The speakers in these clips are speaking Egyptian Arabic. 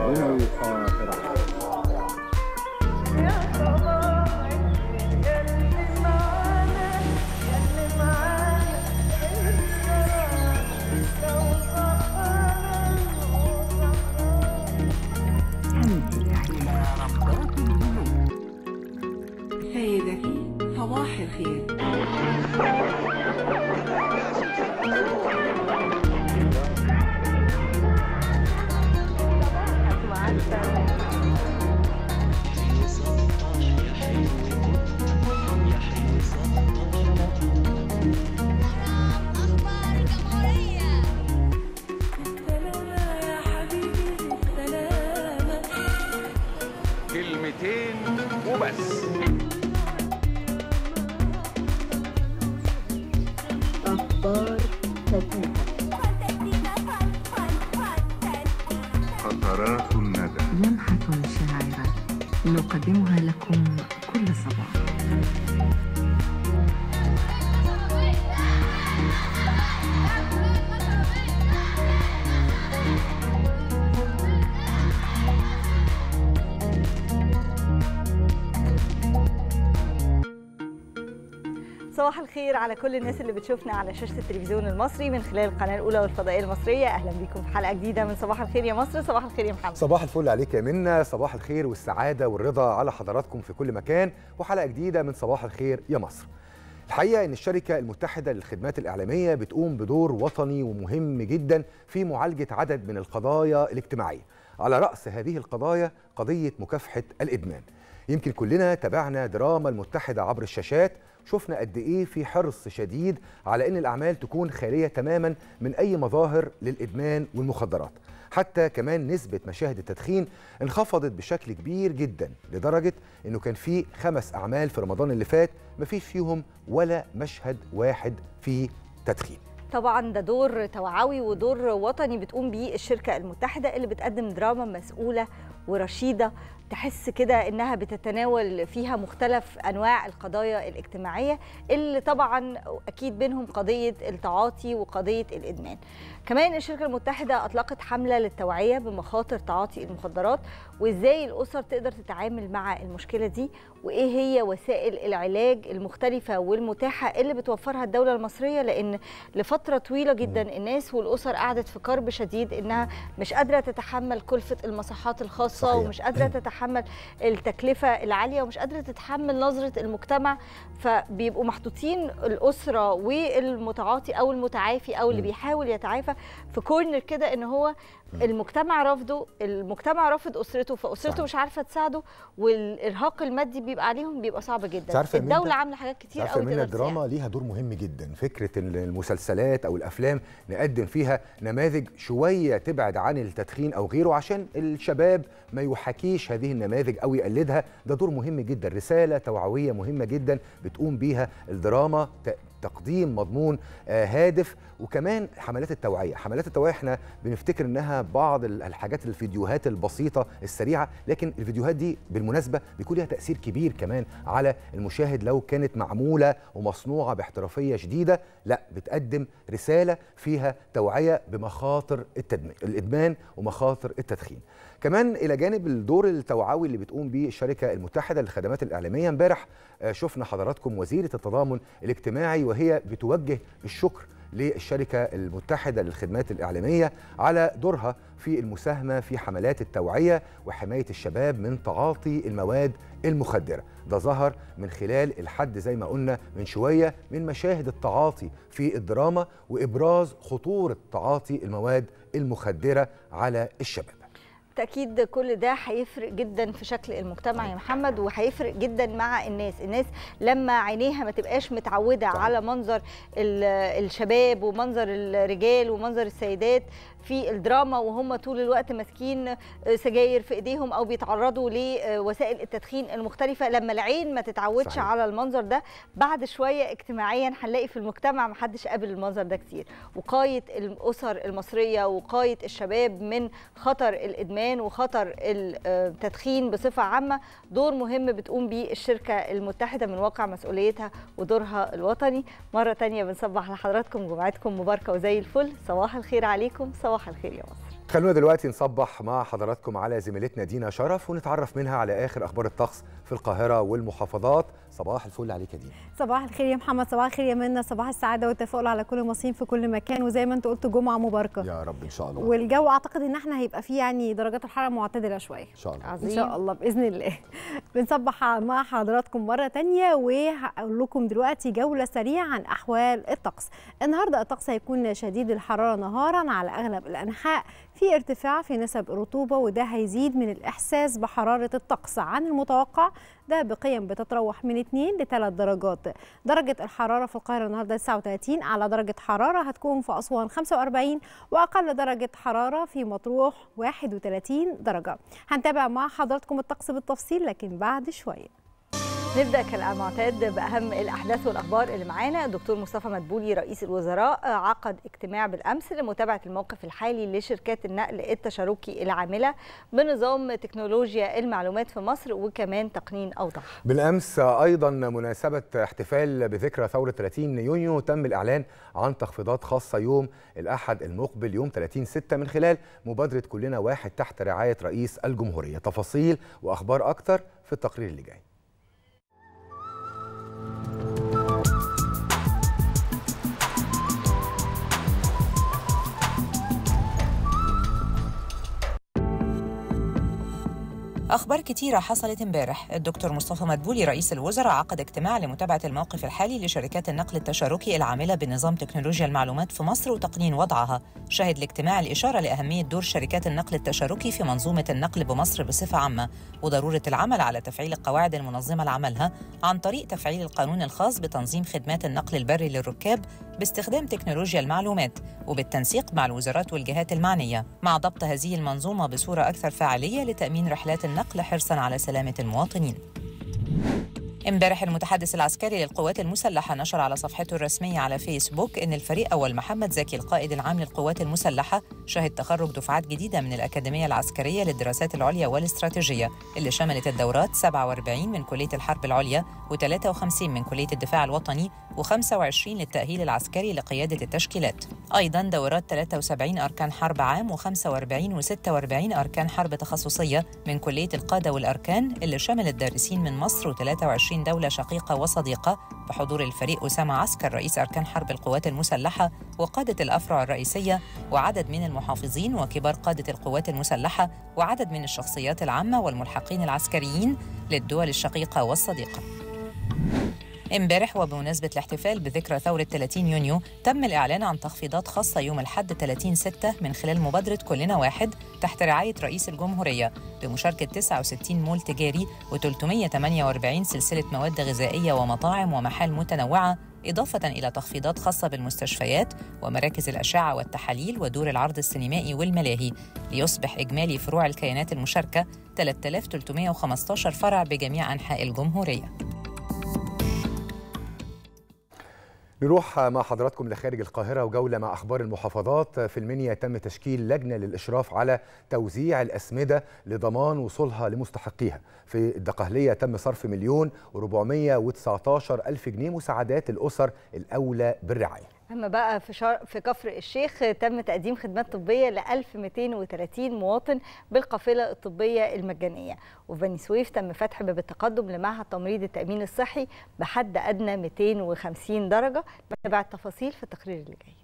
غنى القاهرة سيدتي صباح الخير أخبار الجمهورية كلمتين وبس قطرات الندى لمحة شاعرة نقدمها لكم كل صباح صباح الخير على كل الناس اللي بتشوفنا على شاشة التلفزيون المصري من خلال القناة الأولى والفضائية المصرية أهلا بكم في حلقة جديدة من صباح الخير يا مصر صباح الخير يا محمد صباح الفل عليك يا منى صباح الخير والسعادة والرضا على حضراتكم في كل مكان وحلقة جديدة من صباح الخير يا مصر الحقيقة أن الشركة المتحدة للخدمات الإعلامية بتقوم بدور وطني ومهم جدا في معالجة عدد من القضايا الاجتماعية على رأس هذه القضايا قضية مكافحة الإدمان يمكن كلنا تابعنا دراما المتحدة عبر الشاشات شفنا قد ايه في حرص شديد على ان الاعمال تكون خاليه تماما من اي مظاهر للادمان والمخدرات حتى كمان نسبه مشاهد التدخين انخفضت بشكل كبير جدا لدرجه انه كان في خمس اعمال في رمضان اللي فات مفيش فيهم ولا مشهد واحد فيه تدخين طبعا ده دور توعوي ودور وطني بتقوم بيه الشركة المتحدة اللي بتقدم دراما مسؤولة ورشيدة تحس كده انها بتتناول فيها مختلف انواع القضايا الاجتماعيه اللي طبعا اكيد بينهم قضيه التعاطي وقضيه الادمان. كمان الشركه المتحده اطلقت حمله للتوعيه بمخاطر تعاطي المخدرات وازاي الاسر تقدر تتعامل مع المشكله دي وايه هي وسائل العلاج المختلفه والمتاحه اللي بتوفرها الدوله المصريه لان لفتره طويله جدا الناس والاسر قعدت في كرب شديد انها مش قادره تتحمل كلفه المصحات الخاصه صحيح. ومش قادره تتحمل التكلفه العاليه ومش قادره تتحمل نظره المجتمع فبيبقوا محطوطين الاسره والمتعاطي او المتعافي او اللي مم. بيحاول يتعافى في كورنر كده ان هو المجتمع رافضه المجتمع رافض اسرته فاسرته صحيح. مش عارفه تساعده والارهاق المادي بيبقى عليهم بيبقى صعب جدا عارفة يا منى- الدوله عامله حاجات كتير عارفه قوي من تقدر الدراما تساعد. ليها دور مهم جدا فكره ان المسلسلات او الافلام نقدم فيها نماذج شويه تبعد عن التدخين او غيره عشان الشباب ما يحاكيش هذه النماذج او يقلدها ده دور مهم جدا رساله توعويه مهمه جدا بتقوم بيها الدراما ت- تقديم مضمون آه، هادف وكمان حملات التوعيه حملات التوعيه احنا بنفتكر انها بعض ال- الحاجات الفيديوهات البسيطه السريعه لكن الفيديوهات دي بالمناسبه بيكون لها تاثير كبير كمان على المشاهد لو كانت معموله ومصنوعه باحترافيه شديده لا بتقدم رساله فيها توعيه بمخاطر التدم- الادمان ومخاطر التدخين كمان الى جانب الدور التوعوي اللي بتقوم بيه الشركه المتحده للخدمات الاعلاميه امبارح آه، شفنا حضراتكم وزيره التضامن الاجتماعي وهي بتوجه الشكر للشركه المتحده للخدمات الاعلاميه على دورها في المساهمه في حملات التوعيه وحمايه الشباب من تعاطي المواد المخدره ده ظهر من خلال الحد زي ما قلنا من شويه من مشاهد التعاطي في الدراما وابراز خطوره تعاطي المواد المخدره على الشباب بالتاكيد كل ده هيفرق جدا في شكل المجتمع يا محمد وهيفرق جدا مع الناس الناس لما عينيها ما تبقاش متعوده طبعاً. على منظر ال- الشباب ومنظر الرجال ومنظر السيدات في الدراما وهم طول الوقت ماسكين سجاير في ايديهم او بيتعرضوا لوسائل التدخين المختلفه لما العين ما تتعودش صحيح. على المنظر ده بعد شويه اجتماعيا هنلاقي في المجتمع محدش قابل المنظر ده كتير وقايه الاسر المصريه وقايه الشباب من خطر الادمان وخطر التدخين بصفه عامه دور مهم بتقوم بيه الشركه المتحده من واقع مسؤوليتها ودورها الوطني مره تانية بنصبح لحضراتكم جمعتكم مباركه وزي الفل صباح الخير عليكم صباح الخير يا مصر خلونا دلوقتي نصبح مع حضراتكم على زميلتنا دينا شرف ونتعرف منها على اخر اخبار الطقس في القاهره والمحافظات صباح الفل عليك يا دينا صباح الخير يا محمد صباح الخير يا منى صباح السعاده والتفاؤل على كل المصريين في كل مكان وزي ما انت قلت جمعه مباركه يا رب ان شاء الله والجو اعتقد ان احنا هيبقى فيه يعني درجات الحراره معتدله شويه ان شاء الله ان شاء الله باذن الله بنصبح مع حضراتكم مره تانية وهقول لكم دلوقتي جوله سريعه عن احوال الطقس النهارده الطقس هيكون شديد الحراره نهارا على اغلب الانحاء في ارتفاع في نسب الرطوبه وده هيزيد من الاحساس بحراره الطقس عن المتوقع ده بقيم بتتراوح من 2 ل 3 درجات درجة الحرارة في القاهرة النهاردة 39 أعلى درجة حرارة هتكون في أسوان 45 وأقل درجة حرارة في مطروح 31 درجة هنتابع مع حضراتكم الطقس بالتفصيل لكن بعد شوية نبدا كالمعتاد باهم الاحداث والاخبار اللي معانا الدكتور مصطفى مدبولي رئيس الوزراء عقد اجتماع بالامس لمتابعه الموقف الحالي لشركات النقل التشاركي العامله بنظام تكنولوجيا المعلومات في مصر وكمان تقنين اوضح بالامس ايضا مناسبه احتفال بذكرى ثوره 30 يونيو تم الاعلان عن تخفيضات خاصه يوم الاحد المقبل يوم 30 6 من خلال مبادره كلنا واحد تحت رعايه رئيس الجمهوريه تفاصيل واخبار اكتر في التقرير اللي جاي أخبار كتيرة حصلت امبارح الدكتور مصطفى مدبولي رئيس الوزراء عقد اجتماع لمتابعة الموقف الحالي لشركات النقل التشاركي العاملة بنظام تكنولوجيا المعلومات في مصر وتقنين وضعها شهد الاجتماع الإشارة لأهمية دور شركات النقل التشاركي في منظومة النقل بمصر بصفة عامة وضرورة العمل على تفعيل القواعد المنظمة لعملها عن طريق تفعيل القانون الخاص بتنظيم خدمات النقل البري للركاب باستخدام تكنولوجيا المعلومات وبالتنسيق مع الوزارات والجهات المعنية مع ضبط هذه المنظومة بصورة أكثر فاعلية لتأمين رحلات النقل حرصا على سلامة المواطنين امبارح المتحدث العسكري للقوات المسلحة نشر على صفحته الرسمية على فيسبوك إن الفريق أول محمد زكي القائد العام للقوات المسلحة شهد تخرج دفعات جديدة من الأكاديمية العسكرية للدراسات العليا والاستراتيجية اللي شملت الدورات 47 من كلية الحرب العليا و53 من كلية الدفاع الوطني و25 للتأهيل العسكري لقيادة التشكيلات أيضا دورات 73 أركان حرب عام و45 و46 أركان حرب تخصصية من كلية القادة والأركان اللي شملت دارسين من مصر و23 دولة شقيقة وصديقة بحضور الفريق أسامة عسكر رئيس أركان حرب القوات المسلحة وقادة الأفرع الرئيسية وعدد من المحافظين وكبار قادة القوات المسلحة وعدد من الشخصيات العامة والملحقين العسكريين للدول الشقيقة والصديقة امبارح وبمناسبة الاحتفال بذكرى ثورة 30 يونيو تم الإعلان عن تخفيضات خاصة يوم الحد 30 6 من خلال مبادرة كلنا واحد تحت رعاية رئيس الجمهورية بمشاركة 69 مول تجاري و348 سلسلة مواد غذائية ومطاعم ومحال متنوعة إضافة إلى تخفيضات خاصة بالمستشفيات ومراكز الأشعة والتحاليل ودور العرض السينمائي والملاهي ليصبح إجمالي فروع الكيانات المشاركة 3315 فرع بجميع أنحاء الجمهورية نروح مع حضراتكم لخارج القاهرة وجولة مع أخبار المحافظات في المنيا تم تشكيل لجنة للإشراف على توزيع الأسمدة لضمان وصولها لمستحقيها في الدقهلية تم صرف مليون و419 ألف جنيه مساعدات الأسر الأولى بالرعاية اما بقى في شر... في كفر الشيخ تم تقديم خدمات طبيه ل 1230 مواطن بالقافله الطبيه المجانيه وفي بني سويف تم فتح باب التقدم لمعهد تمريض التامين الصحي بحد ادنى 250 درجه بتابع التفاصيل في التقرير اللي جاي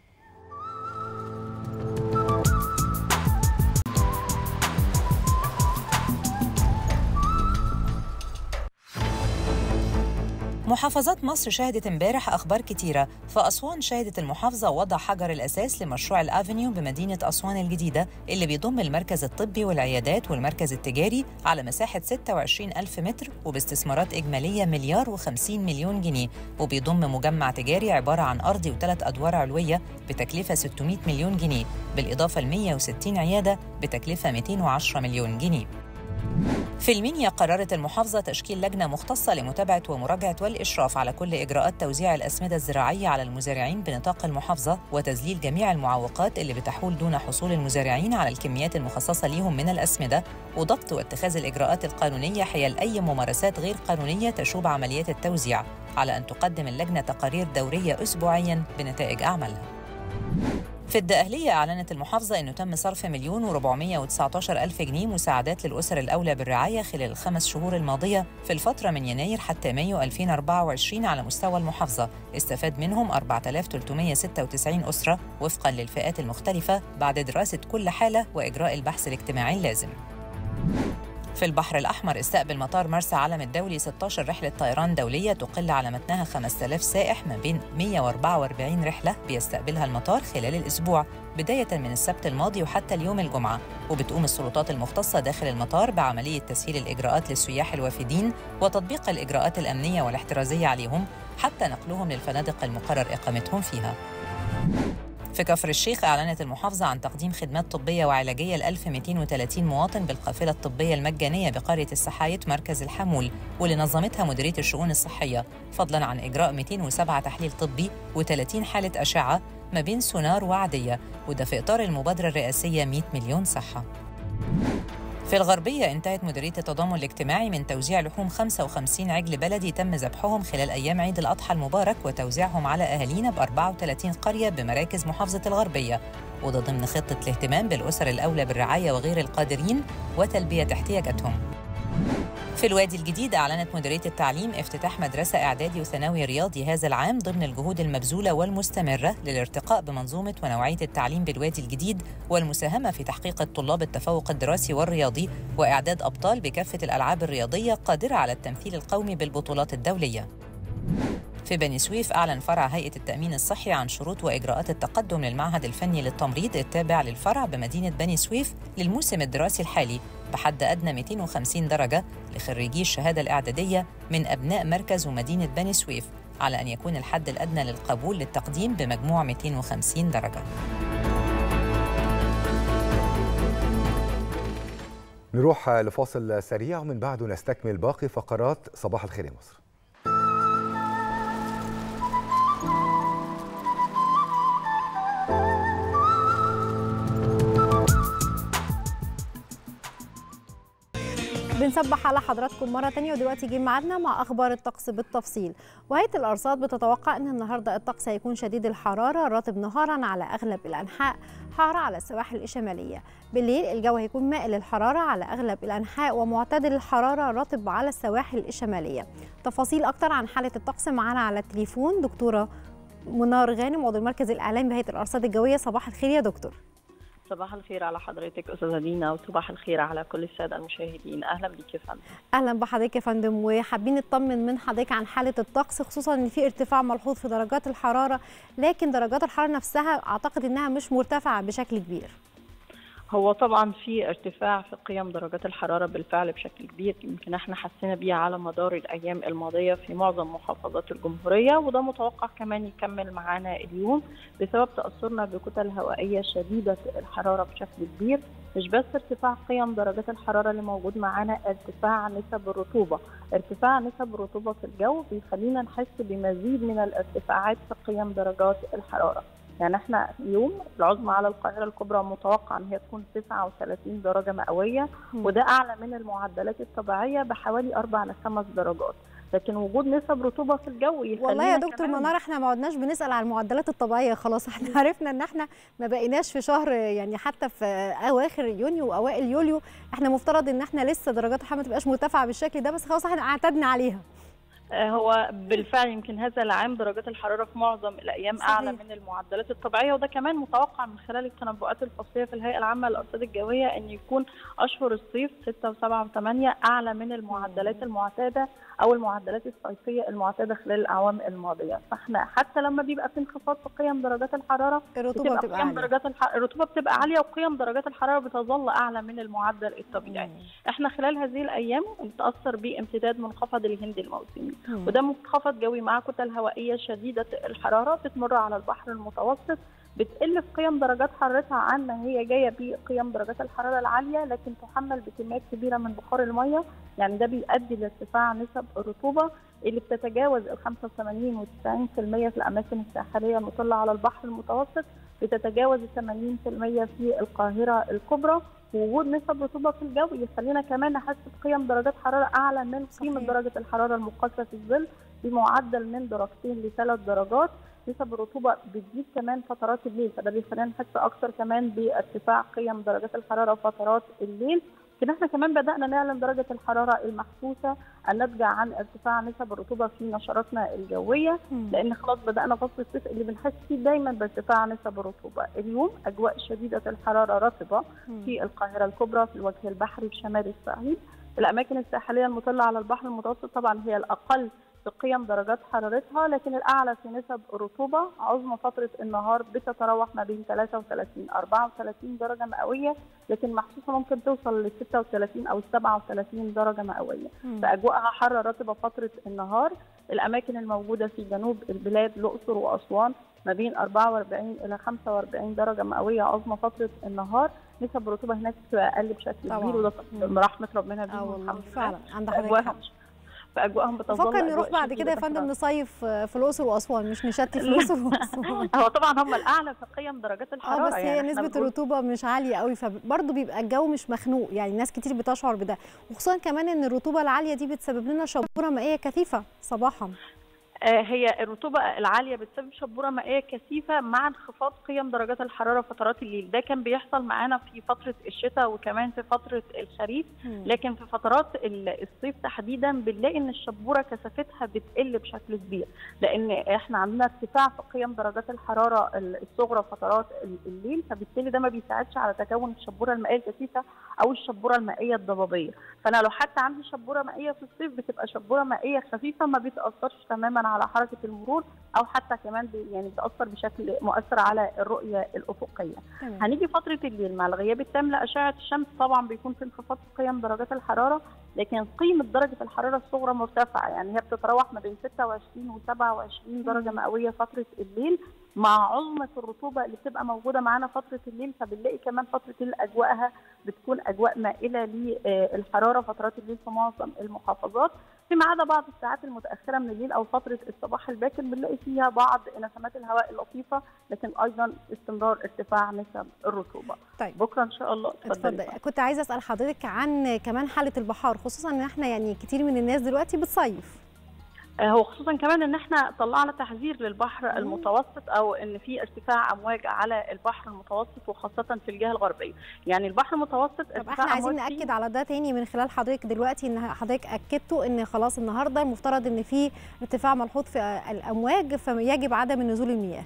محافظات مصر شهدت امبارح أخبار كتيرة فأسوان شهدت المحافظة وضع حجر الأساس لمشروع الأفنيو بمدينة أسوان الجديدة اللي بيضم المركز الطبي والعيادات والمركز التجاري على مساحة 26 ألف متر وباستثمارات إجمالية مليار و50 مليون جنيه وبيضم مجمع تجاري عبارة عن أرضي وثلاث أدوار علوية بتكلفة 600 مليون جنيه بالإضافة ل 160 عيادة بتكلفة 210 مليون جنيه في المنيا قررت المحافظة تشكيل لجنة مختصة لمتابعة ومراجعة والإشراف على كل إجراءات توزيع الأسمدة الزراعية على المزارعين بنطاق المحافظة وتذليل جميع المعوقات اللي بتحول دون حصول المزارعين على الكميات المخصصة ليهم من الأسمدة وضبط واتخاذ الإجراءات القانونية حيال أي ممارسات غير قانونية تشوب عمليات التوزيع على أن تقدم اللجنة تقارير دورية أسبوعياً بنتائج أعمالها في الدقهلية أعلنت المحافظة أنه تم صرف مليون و419 ألف جنيه مساعدات للأسر الأولى بالرعاية خلال الخمس شهور الماضية في الفترة من يناير حتى مايو 2024 على مستوى المحافظة استفاد منهم 4396 أسرة وفقا للفئات المختلفة بعد دراسة كل حالة وإجراء البحث الاجتماعي اللازم في البحر الأحمر استقبل مطار مرسى علم الدولي 16 رحلة طيران دولية تقل على متنها 5000 سائح ما بين 144 رحلة بيستقبلها المطار خلال الأسبوع بداية من السبت الماضي وحتى اليوم الجمعة وبتقوم السلطات المختصة داخل المطار بعملية تسهيل الإجراءات للسياح الوافدين وتطبيق الإجراءات الأمنية والاحترازية عليهم حتى نقلهم للفنادق المقرر إقامتهم فيها في كفر الشيخ أعلنت المحافظة عن تقديم خدمات طبية وعلاجية ل 1230 مواطن بالقافلة الطبية المجانية بقرية السحايت مركز الحمول واللي نظمتها مديرية الشؤون الصحية فضلا عن إجراء 207 تحليل طبي و30 حالة أشعة ما بين سونار وعادية وده في إطار المبادرة الرئاسية 100 مليون صحة في الغربية انتهت مديرية التضامن الاجتماعي من توزيع لحوم 55 عجل بلدي تم ذبحهم خلال أيام عيد الأضحى المبارك وتوزيعهم على أهالينا ب 34 قرية بمراكز محافظة الغربية وده ضمن خطة الاهتمام بالأسر الأولى بالرعاية وغير القادرين وتلبية احتياجاتهم في الوادي الجديد أعلنت مديرية التعليم افتتاح مدرسة إعدادي وثانوي رياضي هذا العام ضمن الجهود المبذولة والمستمرة للارتقاء بمنظومة ونوعية التعليم بالوادي الجديد والمساهمة في تحقيق الطلاب التفوق الدراسي والرياضي وإعداد أبطال بكافة الألعاب الرياضية قادرة على التمثيل القومي بالبطولات الدولية. في بني سويف أعلن فرع هيئة التأمين الصحي عن شروط وإجراءات التقدم للمعهد الفني للتمريض التابع للفرع بمدينة بني سويف للموسم الدراسي الحالي بحد أدنى 250 درجة لخريجي الشهادة الإعدادية من أبناء مركز ومدينة بني سويف على أن يكون الحد الأدنى للقبول للتقديم بمجموع 250 درجة نروح لفاصل سريع ومن بعده نستكمل باقي فقرات صباح الخير يا مصر بنصبح على حضراتكم مرة تانية ودلوقتي جه ميعادنا مع أخبار الطقس بالتفصيل وهيئة الأرصاد بتتوقع أن النهاردة الطقس هيكون شديد الحرارة رطب نهارا على أغلب الأنحاء حارة على السواحل الشمالية بالليل الجو هيكون مائل الحرارة على أغلب الأنحاء ومعتدل الحرارة رطب على السواحل الشمالية تفاصيل أكتر عن حالة الطقس معانا على التليفون دكتورة منار غانم عضو المركز الإعلامي بهيئة الأرصاد الجوية صباح الخير يا دكتور صباح الخير على حضرتك استاذه دينا وصباح الخير على كل الساده المشاهدين اهلا بيك يا فندم اهلا بحضرتك يا فندم وحابين نطمن من حضرتك عن حاله الطقس خصوصا ان في ارتفاع ملحوظ في درجات الحراره لكن درجات الحراره نفسها اعتقد انها مش مرتفعه بشكل كبير هو طبعا في ارتفاع في قيم درجات الحراره بالفعل بشكل كبير يمكن احنا حسينا بيه على مدار الايام الماضيه في معظم محافظات الجمهوريه وده متوقع كمان يكمل معانا اليوم بسبب تاثرنا بكتل هوائيه شديده الحراره بشكل كبير مش بس ارتفاع قيم درجات الحراره اللي موجود معانا ارتفاع نسب الرطوبه ارتفاع نسب الرطوبه في الجو بيخلينا نحس بمزيد من الارتفاعات في قيم درجات الحراره يعني احنا اليوم العظمى على القاهره الكبرى متوقع ان هي تكون 39 درجه مئويه وده اعلى من المعدلات الطبيعيه بحوالي 4 ل 5 درجات لكن وجود نسب رطوبه في الجو يخلينا والله يا دكتور كمان- منار احنا ما عدناش بنسال على المعدلات الطبيعيه خلاص احنا عرفنا ان احنا ما بقيناش في شهر يعني حتى في اواخر يونيو واوائل يوليو احنا مفترض ان احنا لسه درجات الحراره ما تبقاش مرتفعه بالشكل ده بس خلاص احنا اعتدنا عليها آه، هو بالفعل يمكن هذا العام درجات الحراره في معظم الايام صحيح. اعلى من المعدلات الطبيعيه وده كمان متوقع من خلال التنبؤات الفصليه في الهيئه العامه للارصاد الجويه ان يكون اشهر الصيف 6 و7 و8 اعلى من المعدلات المعتاده او المعدلات الصيفيه المعتاده خلال الاعوام الماضيه فاحنا حتى لما بيبقى في انخفاض في قيم درجات الحراره الرطوبه بتبقى قيم عاليه درجات الح... الرطوبه بتبقى عاليه وقيم درجات الحراره بتظل اعلى من المعدل الطبيعي احنا خلال هذه الايام بنتاثر بامتداد منخفض الهند الموسمي مم. وده منخفض جوي معاه كتل هوائيه شديده الحراره بتمر على البحر المتوسط بتقل في قيم درجات حرارتها عن ما هي جايه بقيم درجات الحراره العاليه لكن تحمل بكميات كبيره من بخار الميه يعني ده بيؤدي لارتفاع نسب الرطوبه اللي بتتجاوز ال 85 و 90% في الاماكن الساحليه المطله على البحر المتوسط بتتجاوز ال 80% في القاهره الكبرى ووجود نسب رطوبه في الجو يخلينا كمان نحس بقيم درجات حراره اعلى من قيمه صحيح. درجه الحراره المقاسه في الظل بمعدل من درجتين لثلاث درجات نسب الرطوبه بتزيد كمان فترات الليل فده بيخلينا نحس اكتر كمان بارتفاع قيم درجات الحراره فترات الليل لكن احنا كمان بدانا نعلن درجه الحراره المحسوسه الناتجه عن ارتفاع نسب الرطوبه في نشراتنا الجويه مم. لان خلاص بدانا فصل الصيف اللي بنحس فيه دايما بارتفاع نسب الرطوبه اليوم اجواء شديده الحراره رطبه مم. في القاهره الكبرى في الوجه البحري في شمال الصعيد الاماكن الساحليه المطله على البحر المتوسط طبعا هي الاقل في قيم درجات حرارتها لكن الاعلى في نسب الرطوبه عظمى فتره النهار بتتراوح ما بين 33 34 درجه مئويه لكن محسوسه ممكن توصل ل 36 او 37 درجه مئويه مم. فاجواءها حاره رطبه فتره النهار الاماكن الموجوده في جنوب البلاد الاقصر واسوان ما بين 44 الى 45 درجه مئويه عظمى فتره النهار نسب الرطوبه هناك بتبقى اقل بشكل طبعاً. كبير وده مم. رحمه ربنا اه بيهم والله الحمد لله فعلا عند حضرتك فاجواءهم حق. فاجواءهم بتظل بفكر أجواء نروح بعد كده يا شديدة فندم الحرارة. نصيف في الاقصر واسوان مش نشتي في الاقصر واسوان هو طبعا هم الاعلى في قيم درجات الحراره اه بس هي يعني إحنا نسبة بنقول الرطوبة مش عالية قوي فبرضه بيبقى الجو مش مخنوق يعني ناس كتير بتشعر بده وخصوصا كمان ان الرطوبة العالية دي بتسبب لنا شبورة مائية كثيفة صباحا آه، هي الرطوبة العالية بتسبب شبورة مائية كثيفة مع انخفاض قيم درجات الحرارة فترات الليل ده كان بيحصل معانا في فترة الشتاء وكمان في فترة الخريف لكن في فترات ال- الصيف تحديدا بنلاقي ان الشبورة كثافتها بتقل بشكل كبير لان احنا عندنا ارتفاع في قيم درجات الحرارة ال- الصغرى فترات ال- الليل فبالتالي ده ما بيساعدش على تكون الشبورة المائية الكثيفة او الشبورة المائية الضبابية فانا لو حتى عندي شبورة مائية في الصيف بتبقى شبورة مائية خفيفة ما بتأثرش تماما على حركة المرور او حتى كمان ب- يعني بتأثر بشكل مؤثر على الرؤية الأفقية تمام هنيجي فترة الليل مع الغياب التام لأشعة الشمس طبعا بيكون في انخفاض في قيم درجات الحرارة لكن قيمة درجة الحرارة الصغرى مرتفعة يعني هي بتتراوح ما بين 26 و 27 درجة مئوية فترة الليل مع عظمة الرطوبة اللي بتبقى موجودة معانا فترة الليل فبنلاقي كمان فترة الليل أجواءها بتكون أجواء مائلة للحرارة فترات الليل في معظم المحافظات فيما عدا بعض الساعات المتأخرة من الليل أو فترة الصباح الباكر بنلاقي فيها بعض نسمات الهواء اللطيفة لكن أيضا استمرار ارتفاع نسب الرطوبة طيب بكرة إن شاء الله اتفضل كنت عايزة اسأل حضرتك عن كمان حالة البحار خصوصا ان احنا يعني كتير من الناس دلوقتي بتصيف آه، هو خصوصا كمان ان احنا طلعنا تحذير للبحر المتوسط او ان في ارتفاع امواج على البحر المتوسط وخاصه في الجهه الغربيه يعني البحر المتوسط طب احنا عايزين ناكد على ده تاني من خلال حضرتك دلوقتي ان حضرتك اكدتوا ان خلاص النهارده المفترض ان في ارتفاع ملحوظ في الامواج فيجب عدم نزول المياه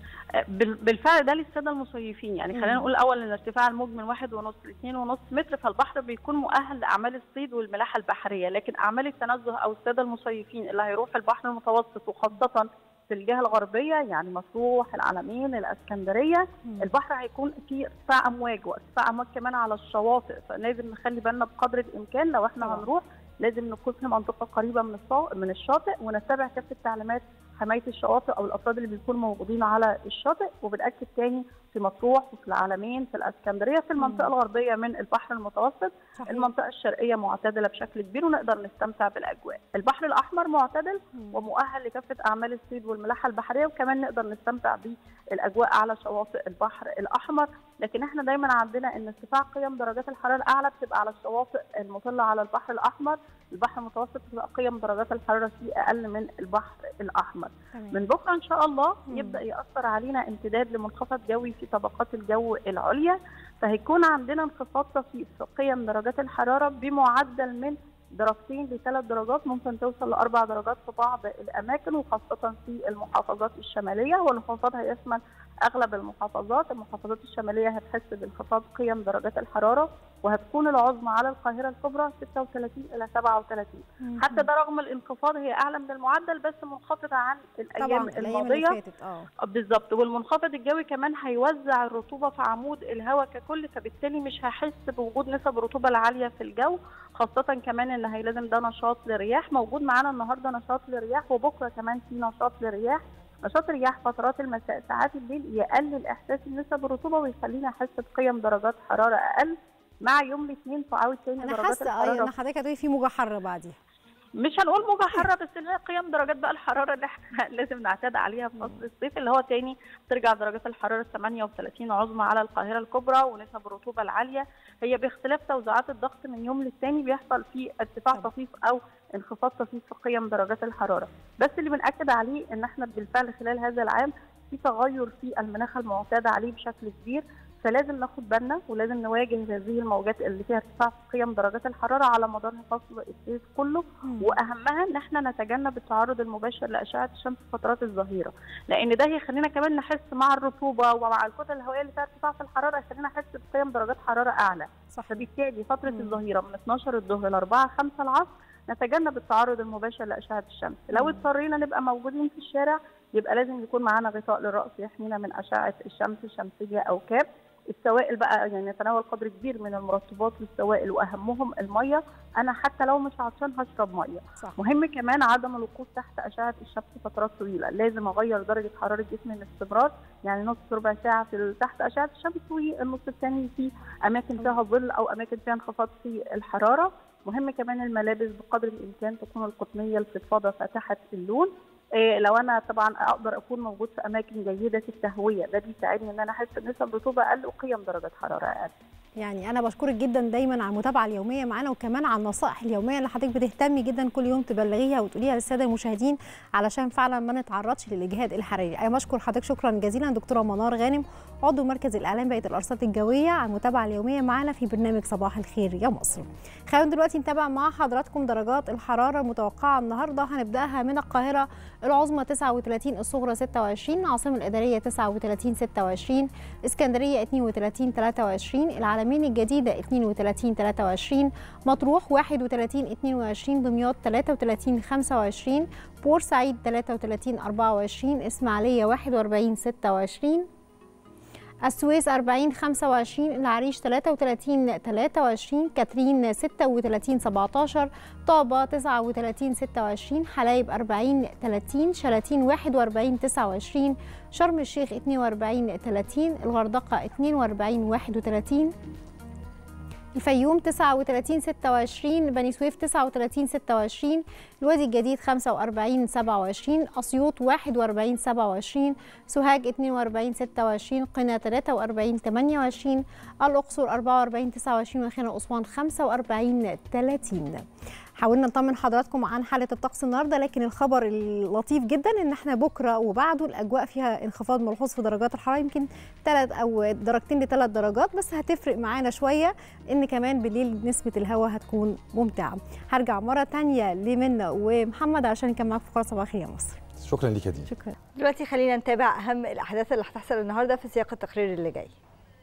بال- بالفعل ده للساده المصيفين يعني خلينا مم. نقول الاول ان ارتفاع الموج من واحد ونص لاثنين ونص متر فالبحر بيكون مؤهل لاعمال الصيد والملاحه البحريه لكن اعمال التنزه او الساده المصيفين اللي هيروح البحر المتوسط وخاصه في الجهه الغربيه يعني مطروح العلمين الاسكندريه مم. البحر هيكون فيه ارتفاع امواج وارتفاع امواج كمان على الشواطئ فلازم نخلي بالنا بقدر الامكان لو احنا طبعا. هنروح لازم نكون في منطقه قريبه من الصا- من الشاطئ ونتبع كافه تعليمات حمايه الشواطئ او الافراد اللي بيكونوا موجودين على الشاطئ وبنأكد تاني في مطروح وفي العلمين في الاسكندريه في المنطقه مم. الغربيه من البحر المتوسط صحيح. المنطقه الشرقيه معتدله بشكل كبير ونقدر نستمتع بالاجواء البحر الاحمر معتدل مم. ومؤهل لكافه اعمال الصيد والملاحه البحريه وكمان نقدر نستمتع بالاجواء على شواطئ البحر الاحمر لكن احنا دايما عندنا ان ارتفاع قيم درجات الحراره الاعلى بتبقى على الشواطئ المطله على البحر الاحمر البحر المتوسط بتبقى قيم درجات الحراره فيه اقل من البحر الاحمر تمام. من بكره ان شاء الله مم. يبدا ياثر علينا امتداد لمنخفض جوي في طبقات الجو العليا فهيكون عندنا انخفاض طفيف في قيم درجات الحراره بمعدل من درجتين لثلاث درجات ممكن توصل لاربع درجات في بعض الاماكن وخاصه في المحافظات الشماليه والانخفاض هيشمل اغلب المحافظات المحافظات الشماليه هتحس بانخفاض قيم درجات الحراره وهتكون العظمى على القاهره الكبرى 36 الى 37 مم. حتى ده رغم الانخفاض هي اعلى من المعدل بس منخفضه عن الايام طبعا الايام اللي الماضيه فاتت اه بالظبط والمنخفض الجوي كمان هيوزع الرطوبه في عمود الهواء ككل فبالتالي مش هحس بوجود نسب الرطوبه العاليه في الجو خاصه كمان ان هيلازم ده نشاط للرياح موجود معانا النهارده نشاط للرياح وبكره كمان في نشاط للرياح نشاط الرياح فترات المساء ساعات الليل يقلل احساس نسب الرطوبه ويخليني احس بقيم درجات حراره اقل مع يوم الاثنين تعاود تاني انا درجات حاسه اه الحراره ان حضرتك هتقولي في موجه حاره بعديها مش هنقول موجة حارة بس اللي هي قيم درجات بقى الحرارة اللي احنا لازم نعتاد عليها في فصل الصيف اللي هو تاني ترجع درجات الحرارة 38 عظمى على القاهرة الكبرى ونسب الرطوبة العالية هي باختلاف توزيعات الضغط من يوم للتاني بيحصل فيه ارتفاع طبعا. طفيف أو انخفاض طفيف في قيم درجات الحراره بس اللي بنأكد عليه ان احنا بالفعل خلال هذا العام في تغير في المناخ المعتاد عليه بشكل كبير فلازم ناخد بالنا ولازم نواجه هذه الموجات اللي فيها ارتفاع في قيم درجات الحراره على مدار فصل الصيف كله واهمها ان احنا نتجنب التعرض المباشر لاشعه الشمس في فترات الظهيره لان ده هيخلينا كمان نحس مع الرطوبه ومع الكتل الهوائيه اللي فيها ارتفاع في الحراره هيخلينا نحس بقيم درجات حراره اعلى صح فبالتالي فتره مم. الظهيره من 12 الظهر ل 4 5 العصر نتجنب التعرض المباشر لاشعه الشمس لو مم. اضطرينا نبقى موجودين في الشارع يبقى لازم يكون معانا غطاء للراس يحمينا من اشعه الشمس الشمسيه او كاب السوائل بقى يعني نتناول قدر كبير من المرطبات والسوائل واهمهم الميه انا حتى لو مش عطشان هشرب ميه صح مهم كمان عدم الوقوف تحت اشعه الشمس فترات طويله لازم اغير درجه حراره جسمي باستمرار يعني نص ربع ساعه في تحت اشعه الشمس والنص الثاني في اماكن فيها ظل او اماكن فيها انخفاض في الحراره مهم كمان الملابس بقدر الامكان تكون القطنيه الفضفاضه فاتحه اللون إيه لو انا طبعا اقدر اكون موجود في اماكن جيده التهويه ده بيساعدني ان انا احس بنسب رطوبه اقل وقيم درجات حراره اقل يعني انا بشكرك جدا دايما على المتابعه اليوميه معانا وكمان على النصائح اليوميه اللي حضرتك بتهتمي جدا كل يوم تبلغيها وتقوليها للساده المشاهدين علشان فعلا ما نتعرضش للاجهاد الحراري انا بشكر حضرتك شكرا جزيلا دكتوره منار غانم عضو مركز الاعلام بقيه الارصاد الجويه على المتابعه اليوميه معانا في برنامج صباح الخير يا مصر خلينا دلوقتي نتابع مع حضراتكم درجات الحراره المتوقعه النهارده هنبداها من القاهره العظمى 39 الصغرى 26 العاصمه الاداريه 39 26 اسكندريه 32 23 العالمين الجديده 32 23 مطروح 31 22 دمياط 33 25 بورسعيد 33 24 اسماعيليه 41 26 السويس 40 25 العريش 33 23 كاترين 36 17 طابة 39 26 حلايب 40 30 شلاتين 41 29 شرم الشيخ 42 30 الغردقة 42 31 الفيوم 39 26 بني سويف 39 26 الوادي الجديد 45 27 اسيوط 41 27 سوهاج 42 26 قنا 43 28 الاقصر 44 29 وخينا اسوان 45 30 حاولنا نطمن حضراتكم عن حاله الطقس النهارده لكن الخبر اللطيف جدا ان احنا بكره وبعده الاجواء فيها انخفاض ملحوظ في درجات الحراره يمكن ثلاث او درجتين لثلاث درجات بس هتفرق معانا شويه ان كمان بالليل نسبه الهواء هتكون ممتعه هرجع مره تانية لمنى ومحمد عشان كان معاكم في فقره صباح الخير يا مصر شكرا ليك يا دي شكرا دلوقتي خلينا نتابع اهم الاحداث اللي هتحصل النهارده في سياق التقرير اللي جاي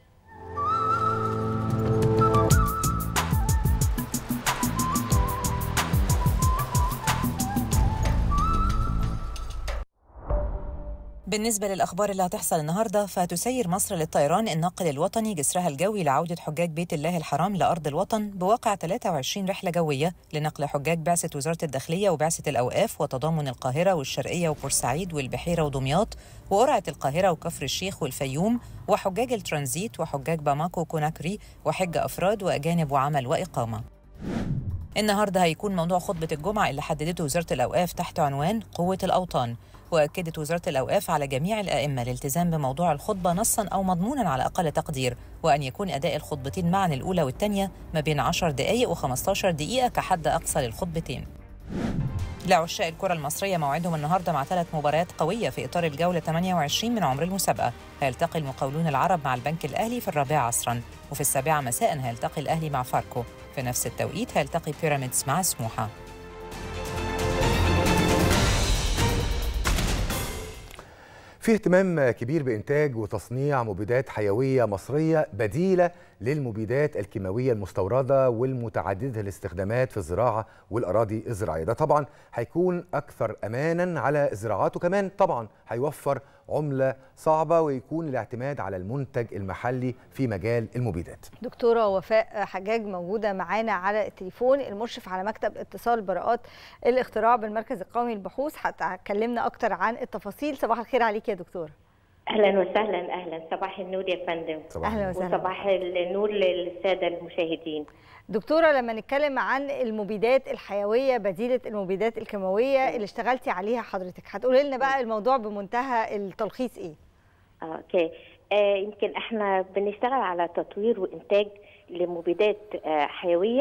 بالنسبة للأخبار اللي هتحصل النهاردة فتسير مصر للطيران الناقل الوطني جسرها الجوي لعودة حجاج بيت الله الحرام لأرض الوطن بواقع 23 رحلة جوية لنقل حجاج بعثة وزارة الداخلية وبعثة الأوقاف وتضامن القاهرة والشرقية وبورسعيد والبحيرة ودمياط وقرعة القاهرة وكفر الشيخ والفيوم وحجاج الترانزيت وحجاج باماكو وكوناكري وحج أفراد وأجانب وعمل وإقامة النهارده هيكون موضوع خطبة الجمعة اللي حددته وزارة الأوقاف تحت عنوان قوة الأوطان وأكدت وزارة الأوقاف على جميع الأئمة الالتزام بموضوع الخطبة نصا أو مضمونا على أقل تقدير وأن يكون أداء الخطبتين معا الأولى والثانية ما بين 10 دقائق و15 دقيقة كحد أقصى للخطبتين لعشاق الكرة المصرية موعدهم النهاردة مع ثلاث مباريات قوية في إطار الجولة 28 من عمر المسابقة هيلتقي المقاولون العرب مع البنك الأهلي في الرابعة عصرا وفي السابعة مساء هيلتقي الأهلي مع فاركو في نفس التوقيت هيلتقي بيراميدز مع سموحة في اهتمام كبير بإنتاج وتصنيع مبيدات حيوية مصرية بديلة للمبيدات الكيماوية المستوردة والمتعددة الاستخدامات في الزراعة والأراضي الزراعية ده طبعا هيكون أكثر أمانا على الزراعات وكمان طبعا هيوفر عملة صعبة ويكون الاعتماد على المنتج المحلي في مجال المبيدات دكتوره وفاء حجاج موجوده معانا على التليفون المشرف على مكتب اتصال براءات الاختراع بالمركز القومي للبحوث هتكلمنا اكتر عن التفاصيل صباح الخير عليك يا دكتوره اهلا وسهلا اهلا صباح النور يا فندم صباح اهلا وسهلا وصباح النور للساده المشاهدين دكتوره لما نتكلم عن المبيدات الحيويه بديله المبيدات الكيماويه اللي اشتغلتي عليها حضرتك هتقولي لنا بقى الموضوع بمنتهى التلخيص ايه آه، اوكي آه يمكن احنا بنشتغل على تطوير وانتاج لمبيدات آه حيويه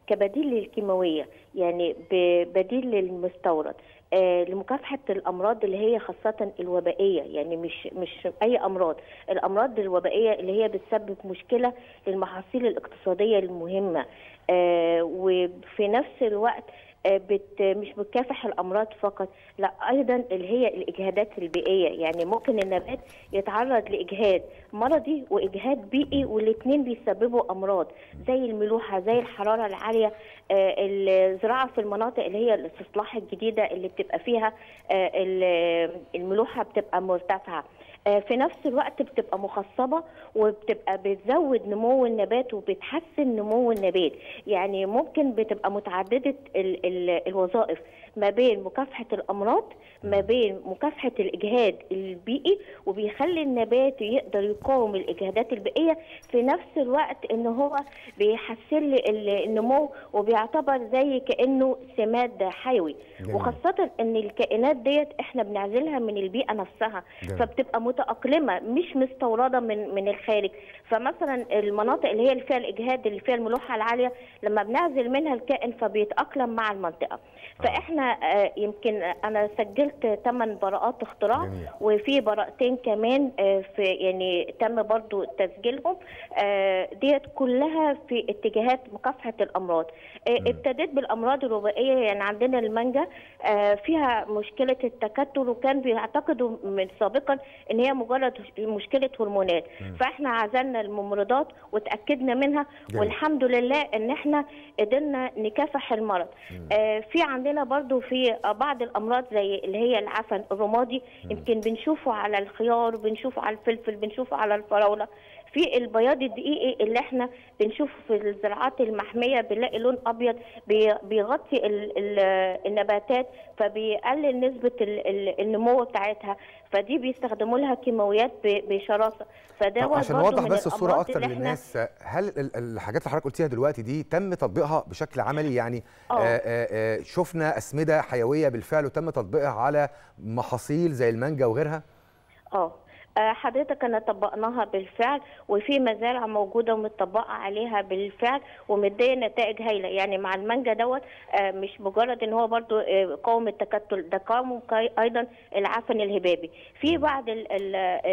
كبديل للكيماويه يعني ب- بديل للمستورد آه، لمكافحه الامراض اللي هي خاصه الوبائيه يعني مش مش اي امراض الامراض الوبائيه اللي هي بتسبب مشكله للمحاصيل الاقتصاديه المهمه آه، وفي نفس الوقت آه، بت مش بتكافح الامراض فقط لا ايضا اللي هي الاجهادات البيئيه يعني ممكن النبات يتعرض لاجهاد مرضي واجهاد بيئي والاثنين بيسببوا امراض زي الملوحه زي الحراره العاليه آه، الزراعه في المناطق اللي هي الاستصلاح الجديده اللي بتبقى فيها آه، ال- الملوحه بتبقى مرتفعه آه، في نفس الوقت بتبقى مخصبه وبتبقى بتزود نمو النبات وبتحسن نمو النبات يعني ممكن بتبقى متعدده ال ال الوظائف ما بين مكافحه الامراض ما بين مكافحه الاجهاد البيئي وبيخلي النبات يقدر يقاوم الاجهادات البيئيه في نفس الوقت ان هو بيحسن لي ال- النمو وبيعتبر زي كانه سماد حيوي جميل. وخاصه ان الكائنات ديت احنا بنعزلها من البيئه نفسها جميل. فبتبقى متاقلمه مش مستورده من من الخارج فمثلا المناطق اللي هي اللي فيها الاجهاد اللي فيها الملوحه العاليه لما بنعزل منها الكائن فبيتاقلم مع المنطقه فاحنا آه، يمكن انا سجلت 8 براءات اختراع جميل. وفي براءتين كمان آه، في يعني تم برضو تسجيلهم آه، ديت كلها في اتجاهات مكافحه الامراض آه، ابتديت بالامراض الوبائيه يعني عندنا المانجا آه، فيها مشكله التكتل وكان بيعتقدوا من سابقا ان هي مجرد مشكله هرمونات فاحنا عزلنا الممرضات وتاكدنا منها جميل. والحمد لله ان احنا قدرنا نكافح المرض آه، في عندنا برضو في بعض الامراض زي اللي هي العفن الرمادي يمكن بنشوفه على الخيار بنشوفه على الفلفل بنشوفه على الفراوله في البياض الدقيقي اللي احنا بنشوفه في الزراعات المحميه بنلاقي لون ابيض بي- بيغطي ال- ال- النباتات فبيقلل نسبه ال- ال- النمو بتاعتها فدي بيستخدموا لها كيماويات ب- بشراسه فده طب هو عشان برضو نوضح من بس الصوره الأمراض اكتر اللي إحنا- للناس هل ال- الحاجات اللي حضرتك قلتيها دلوقتي دي تم تطبيقها بشكل عملي يعني آه. آه، آه، آه، شفنا اسمده حيويه بالفعل وتم تطبيقها على محاصيل زي المانجا وغيرها اه آه، حضرتك انا طبقناها بالفعل وفي مزارع موجوده ومتطبقه عليها بالفعل ومديه نتائج هايله يعني مع المانجا دوت آه، مش مجرد ان هو برضو آه، قاوم التكتل ده قاوم كي- ايضا العفن الهبابي في بعض ال- ال-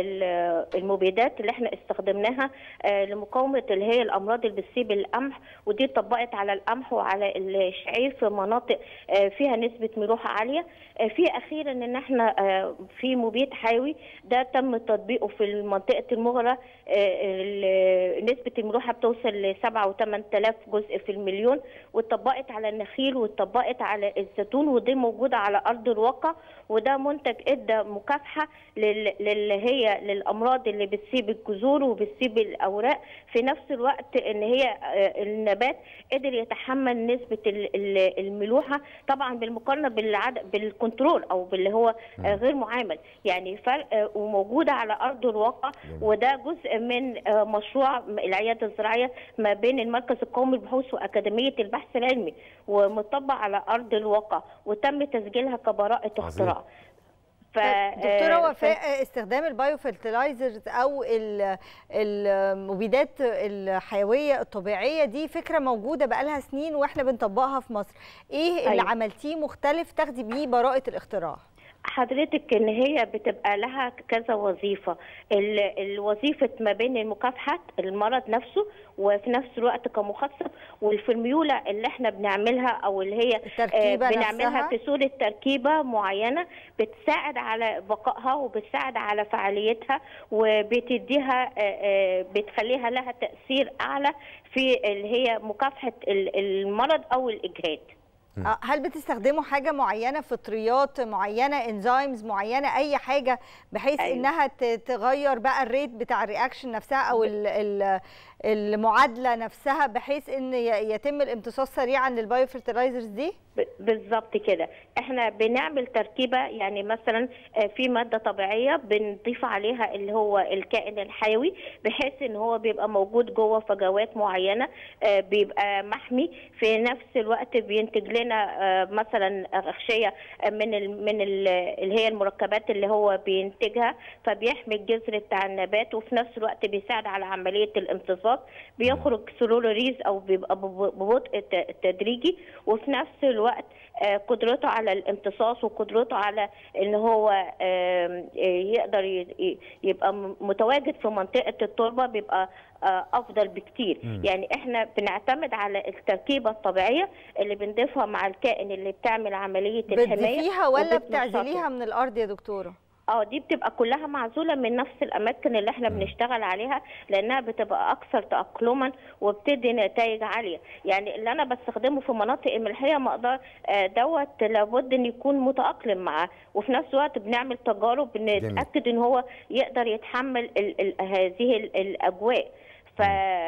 ال- المبيدات اللي احنا استخدمناها آه، لمقاومه اللي هي الامراض اللي بتصيب القمح ودي اتطبقت على القمح وعلى الشعير في مناطق آه، فيها نسبه ملوحه عاليه آه، في اخيرا ان احنا آه، في مبيد حيوي ده تم تطبيقه في منطقه المغره آه، ال- نسبه الملوحه بتوصل ل 7 و 8000 جزء في المليون واتطبقت على النخيل واتطبقت على الزيتون ودي موجوده على ارض الواقع وده منتج ادى مكافحه لل- للي هي للامراض اللي بتصيب الجذور وبتصيب الاوراق في نفس الوقت ان هي آه، النبات قدر يتحمل نسبه ال- ال- الملوحه طبعا بالمقارنه بالعدد بالكنترول او باللي هو آه، غير معامل يعني فرق آه، وموجوده على ارض الواقع وده جزء من آه، مشروع العياده الزراعيه ما بين المركز القومي للبحوث واكاديميه البحث العلمي ومطبق على ارض الواقع وتم تسجيلها كبراءه اختراع ف- دكتوره آه، وفاء استخدام البايو فيرتلايزرز او ال- المبيدات الحيويه الطبيعيه دي فكره موجوده بقالها سنين واحنا بنطبقها في مصر ايه اللي أيوة. عملتيه مختلف تاخدي بيه براءه الاختراع حضرتك ان هي بتبقى لها كذا وظيفه ال- الوظيفه ما بين مكافحه المرض نفسه وفي نفس الوقت كمخصص والفورميولا اللي احنا بنعملها او اللي هي التركيبة آه، بنعملها نفسها؟ في صوره تركيبه معينه بتساعد على بقائها وبتساعد على فعاليتها وبتديها آه، آه، بتخليها لها تاثير اعلى في اللي هي مكافحه ال- المرض او الاجهاد آه، هل بتستخدموا حاجه معينه فطريات معينه انزيمز معينه اي حاجه بحيث أيوة. انها ت- تغير بقى الريت بتاع الرياكشن نفسها او ال- ال- المعادله نفسها بحيث ان ي- يتم الامتصاص سريعا للبايو فيرتلايزرز دي ب- بالظبط كده احنا بنعمل تركيبه يعني مثلا آه، في ماده طبيعيه بنضيف عليها اللي هو الكائن الحيوي بحيث ان هو بيبقى موجود جوه فجوات معينه آه، بيبقى محمي في نفس الوقت بينتج لنا عندنا آه، مثلا اغشيه من ال من ال اللي هي المركبات اللي هو بينتجها فبيحمي الجذر بتاع النبات وفي نفس الوقت بيساعد على عمليه الامتصاص بيخرج سلولوريز او بيبقى بب- ببطء ت- تدريجي وفي نفس الوقت آه، قدرته على الامتصاص وقدرته على ان هو آم، آه، يقدر ي- ي- يبقى م- متواجد في منطقه التربه بيبقى آه، افضل بكتير مم. يعني احنا بنعتمد على التركيبه الطبيعيه اللي بنضيفها مع الكائن اللي بتعمل عمليه الحمايه بتضيفيها ولا وبتنشطه. بتعزليها من الارض يا دكتوره اه دي بتبقى كلها معزوله من نفس الاماكن اللي احنا بنشتغل عليها لانها بتبقى اكثر تاقلما وبتدي نتائج عاليه يعني اللي انا بستخدمه في مناطق الملحيه ما اقدر آه، دوت لابد ان يكون متاقلم معاه وفي نفس الوقت بنعمل تجارب بنتاكد ان هو يقدر يتحمل ال ال هذه ال الاجواء ف...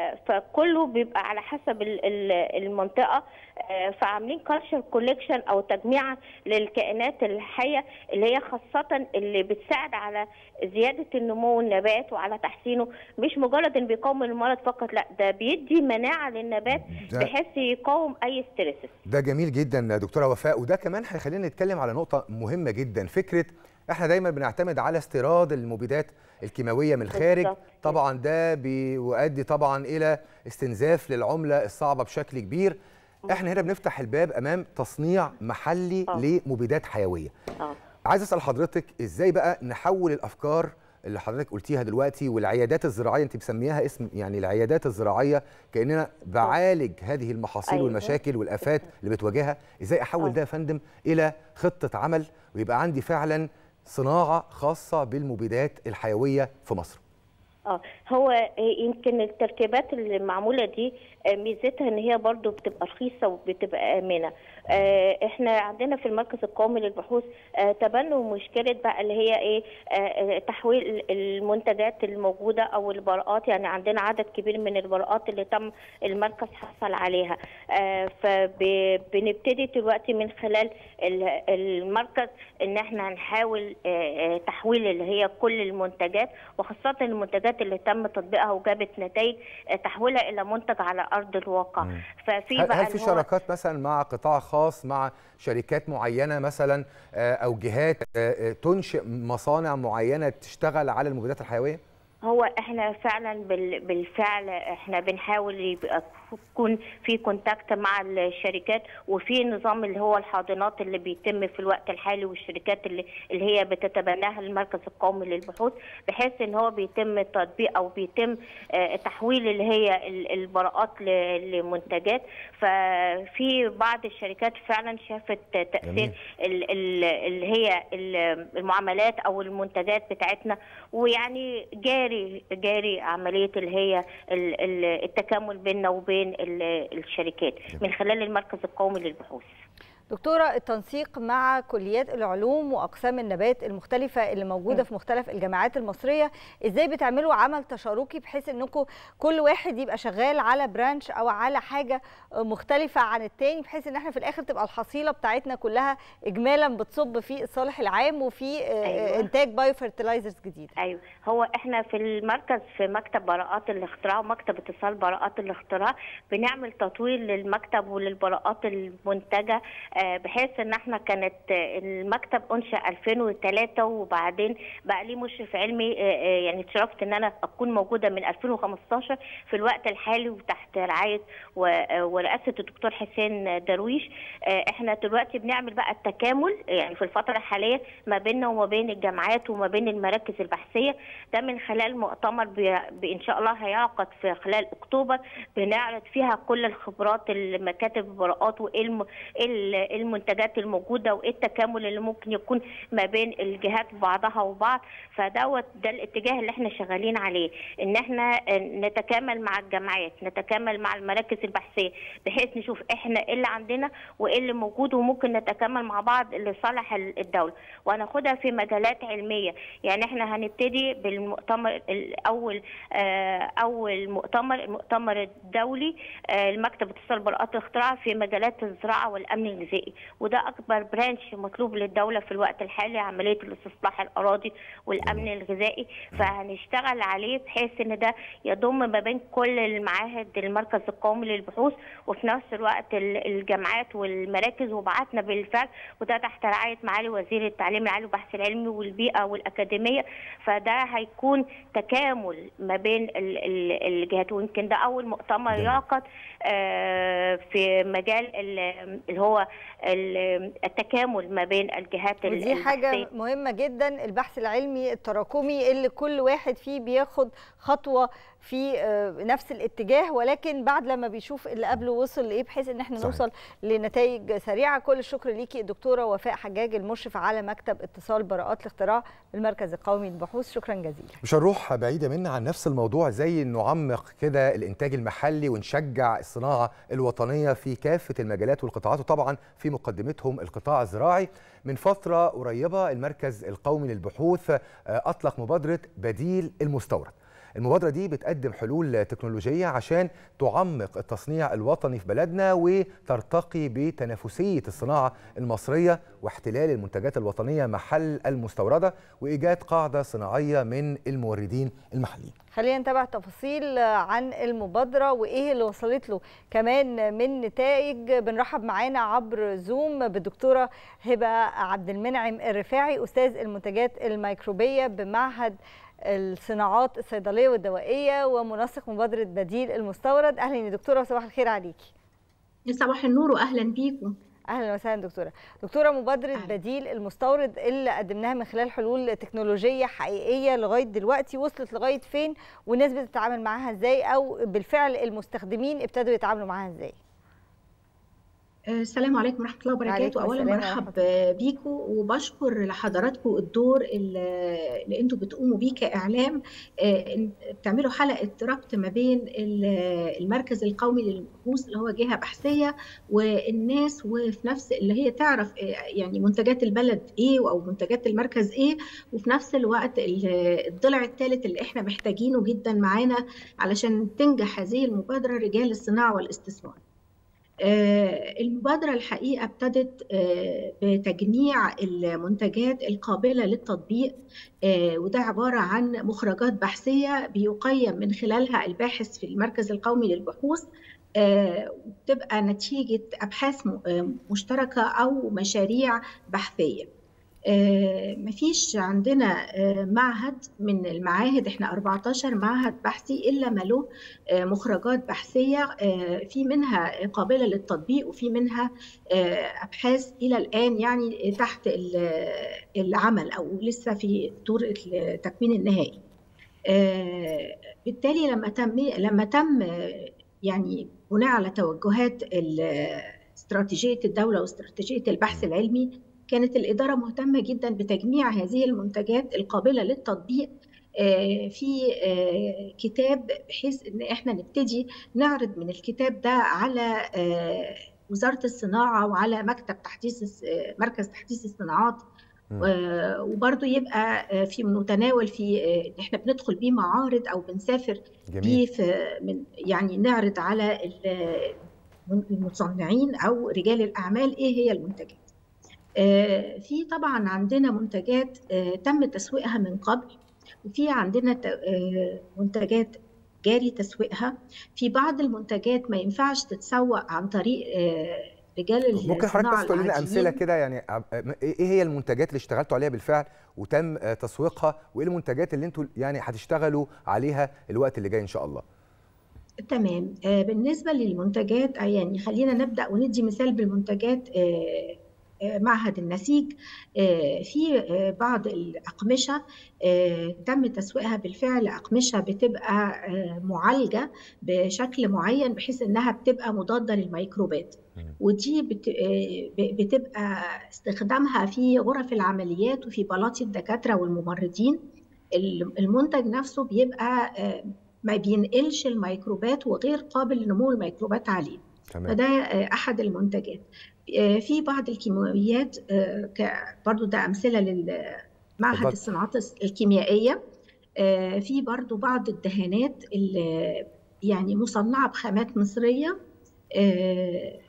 فكله بيبقى على حسب ال- ال- المنطقه آه، فعاملين كالتشر كوليكشن او تجميعه للكائنات الحيه اللي هي خاصه اللي بتساعد على زياده النمو النبات وعلى تحسينه مش مجرد ان بيقاوم المرض فقط لا ده بيدي مناعه للنبات ده- بحيث يقاوم اي ستريسز ده جميل جدا دكتوره وفاء وده كمان هيخلينا نتكلم على نقطه مهمه جدا فكره احنا دايما بنعتمد على استيراد المبيدات الكيماويه من الخارج بالظبط. طبعا ده بيؤدي طبعا الى استنزاف للعمله الصعبه بشكل كبير احنا هنا بنفتح الباب امام تصنيع محلي لمبيدات حيويه اه عايز اسال حضرتك ازاي بقى نحول الافكار اللي حضرتك قلتيها دلوقتي والعيادات الزراعيه انت مسمياها اسم يعني العيادات الزراعيه كاننا بعالج هذه المحاصيل أيوة. والمشاكل والافات اللي بتواجهها ازاي احول ده يا فندم الى خطه عمل ويبقى عندي فعلا صناعه خاصه بالمبيدات الحيويه في مصر اه هو يمكن التركيبات اللي معموله دي آه، ميزتها ان هي برضو بتبقى رخيصه وبتبقى امنه آه، احنا عندنا في المركز القومي للبحوث آه، تبنوا مشكله بقى اللي هي ايه آه، آه، تحويل المنتجات الموجوده او البراءات يعني عندنا عدد كبير من البراءات اللي تم المركز حصل عليها فبنبتدي دلوقتي من خلال ال- المركز ان احنا هنحاول آه، آه، تحويل اللي هي كل المنتجات وخاصه المنتجات اللي تم تطبيقها وجابت نتائج آه، تحويلها الى منتج على ارض الواقع ففي هل, بقى هل في اللي هو- شراكات مثلا مع قطاع خاص مع شركات معينه مثلا آه، او جهات آه، آه، تنشئ مصانع معينه تشتغل على المبيدات الحيويه هو احنا فعلا بال- بالفعل احنا بنحاول يبقى يكون في كونتاكت مع الشركات وفي نظام اللي هو الحاضنات اللي بيتم في الوقت الحالي والشركات اللي اللي هي بتتبناها المركز القومي للبحوث بحيث ان هو بيتم تطبيق او بيتم آه، تحويل اللي هي ال- البراءات ل- لمنتجات ففي بعض الشركات فعلا شافت تاثير جميل. ال- ال- اللي هي ال- المعاملات او المنتجات بتاعتنا ويعني جاري جاري عمليه اللي هي ال- ال- التكامل بيننا وبين ال- الشركات من خلال المركز القومي للبحوث دكتورة التنسيق مع كليات العلوم وأقسام النبات المختلفة اللي موجودة في مختلف الجامعات المصرية إزاي بتعملوا عمل تشاركي بحيث أنكم كل واحد يبقى شغال على برانش أو على حاجة مختلفة عن التاني بحيث أن احنا في الآخر تبقى الحصيلة بتاعتنا كلها إجمالا بتصب في الصالح العام وفي أيوة. أيوة. إنتاج بايو فيرتلايزرز جديد ايوه هو احنا في المركز في مكتب براءات الاختراع ومكتب اتصال براءات الاختراع بنعمل تطوير للمكتب وللبراءات المنتجه آه، بحيث ان احنا كانت آه، المكتب انشا 2003 وبعدين بقى ليه مشرف علمي آه، آه، يعني اتشرفت ان انا اكون موجوده من 2015 في الوقت الحالي وتحت رعايه و- آه، ورئاسه الدكتور حسين درويش آه، احنا دلوقتي بنعمل بقى التكامل يعني في الفتره الحاليه ما بيننا وما بين الجامعات وما بين المراكز البحثيه ده من خلال مؤتمر بي- ب- ان شاء الله هيعقد في خلال اكتوبر بنعرض فيها كل الخبرات المكاتب البراءات وايه الم- إيه ال- المنتجات الموجوده وايه التكامل اللي ممكن يكون ما بين الجهات بعضها وبعض فدوت ده الاتجاه اللي احنا شغالين عليه ان احنا نتكامل مع الجامعات نتكامل مع المراكز البحثيه بحيث نشوف احنا ايه اللي عندنا وايه اللي موجود وممكن نتكامل مع بعض لصالح الدوله وهناخدها في مجالات علميه يعني احنا هنبتدي بالمؤتمر الاول آه، اول مؤتمر المؤتمر الدولي آه، لمكتب اتصال براءات الاختراع في مجالات الزراعه والامن الغذائي الغذائي وده اكبر برانش مطلوب للدوله في الوقت الحالي عمليه الاستصلاح الاراضي والامن الغذائي فهنشتغل عليه بحيث ان ده يضم ما بين كل المعاهد المركز القومي للبحوث وفي نفس الوقت ال- الجامعات والمراكز وبعتنا بالفعل وده تحت رعايه معالي وزير التعليم العالي والبحث العلمي والبيئه والاكاديميه فده هيكون تكامل ما بين ال- ال- الجهات ويمكن ده اول مؤتمر جميل. يعقد آه، في مجال ال- اللي هو ال- التكامل ما بين الجهات ال- ودي حاجة البحثية. مهمة جدا البحث العلمي التراكمي اللي كل واحد فيه بياخد خطوة في آه، نفس الاتجاه ولكن بعد لما بيشوف اللي قبله وصل لايه بحيث ان احنا صحيح. نوصل لنتائج سريعة كل الشكر ليكي الدكتورة وفاء حجاج المشرف على مكتب اتصال براءات الاختراع بالمركز القومي للبحوث شكرا جزيلا مش هنروح بعيدة منا عن نفس الموضوع زي نعمق كده الإنتاج المحلي ونشجع الصناعة الوطنية في كافة المجالات والقطاعات وطبعا في مقدمتهم القطاع الزراعي من فترة قريبة المركز القومي للبحوث آه، أطلق مبادرة بديل المستورد المبادرة دي بتقدم حلول تكنولوجية عشان تعمق التصنيع الوطني في بلدنا وترتقي بتنافسية الصناعة المصرية واحتلال المنتجات الوطنية محل المستوردة وإيجاد قاعدة صناعية من الموردين المحليين خلينا نتابع تفاصيل عن المبادرة وإيه اللي وصلت له كمان من نتائج بنرحب معانا عبر زوم بالدكتورة هبة عبد المنعم الرفاعي أستاذ المنتجات الميكروبية بمعهد الصناعات الصيدلية والدوائية ومنسق مبادرة بديل المستورد أهلا يا دكتورة وصباح الخير عليكي صباح النور واهلا بيكم اهلا وسهلا دكتوره دكتوره مبادره أهلا. بديل المستورد اللي قدمناها من خلال حلول تكنولوجيه حقيقيه لغايه دلوقتي وصلت لغايه فين والناس بتتعامل معاها ازاي او بالفعل المستخدمين ابتدوا يتعاملوا معاها ازاي السلام عليكم ورحمه الله وعليكم وبركاته اولا السلام برحب ورحمة بيكم وبشكر لحضراتكم الدور اللي اللي انتوا بتقوموا بيه كاعلام آه، إن- بتعملوا حلقه ربط ما بين ال- المركز القومي للبحوث اللي هو جهه بحثيه والناس وفي نفس اللي هي تعرف آه، يعني منتجات البلد ايه او منتجات المركز ايه وفي نفس الوقت ال- الضلع الثالث اللي احنا محتاجينه جدا معانا علشان تنجح هذه المبادره رجال الصناعه والاستثمار آه، المبادرة الحقيقة ابتدت آه، بتجميع المنتجات القابلة للتطبيق آه، وده عبارة عن مخرجات بحثية بيقيم من خلالها الباحث في المركز القومي للبحوث آه، وبتبقى نتيجة أبحاث م- آه، مشتركة أو مشاريع بحثية آه، مفيش عندنا آه، معهد من المعاهد احنا 14 معهد بحثي الا ما له آه، مخرجات بحثيه آه، في منها قابله للتطبيق وفي منها آه، ابحاث الى الان يعني تحت ال- العمل او لسه في دور التكوين النهائي. آه، بالتالي لما تم لما تم آه، يعني بناء على توجهات ال- استراتيجيه الدوله واستراتيجيه البحث العلمي كانت الإدارة مهتمة جدا بتجميع هذه المنتجات القابلة للتطبيق آه، في آه، كتاب بحيث ان احنا نبتدي نعرض من الكتاب ده على آه، وزارة الصناعة وعلى مكتب تحديث الس- آه، مركز تحديث الصناعات مم. آه، وبرضه يبقى آه، في متناول في آه، ان احنا بندخل بيه معارض او بنسافر جميل بيه في من يعني نعرض على ال- المصنعين او رجال الاعمال ايه هي المنتجات آه، في طبعا عندنا منتجات آه، تم تسويقها من قبل وفي عندنا ت- آه، منتجات جاري تسويقها في بعض المنتجات ما ينفعش تتسوق عن طريق آه، رجال ممكن حضرتك الصناعة بس تقول لنا العاديين. امثله كده يعني عب- ايه هي المنتجات اللي اشتغلتوا عليها بالفعل وتم آه، تسويقها وايه المنتجات اللي انتوا يعني هتشتغلوا عليها الوقت اللي جاي ان شاء الله تمام آه، بالنسبة للمنتجات آه، يعني خلينا نبدأ وندي مثال بالمنتجات آه، آه، معهد النسيج آه، في آه، بعض الأقمشة آه، تم تسويقها بالفعل أقمشة بتبقى آه، معالجة بشكل معين بحيث إنها بتبقى مضادة للميكروبات مم. ودي بت- آه، ب- بتبقى استخدامها في غرف العمليات وفي بلاطي الدكاترة والممرضين المنتج نفسه بيبقى آه، ما بينقلش الميكروبات وغير قابل لنمو الميكروبات عليه تمام فده آه، احد المنتجات آه، في بعض الكيماويات آه، ك- برضو ده امثله للمعهد اتفضل. الصناعات الكيميائيه آه، في برضو بعض الدهانات اللي يعني مصنعه بخامات مصريه آه،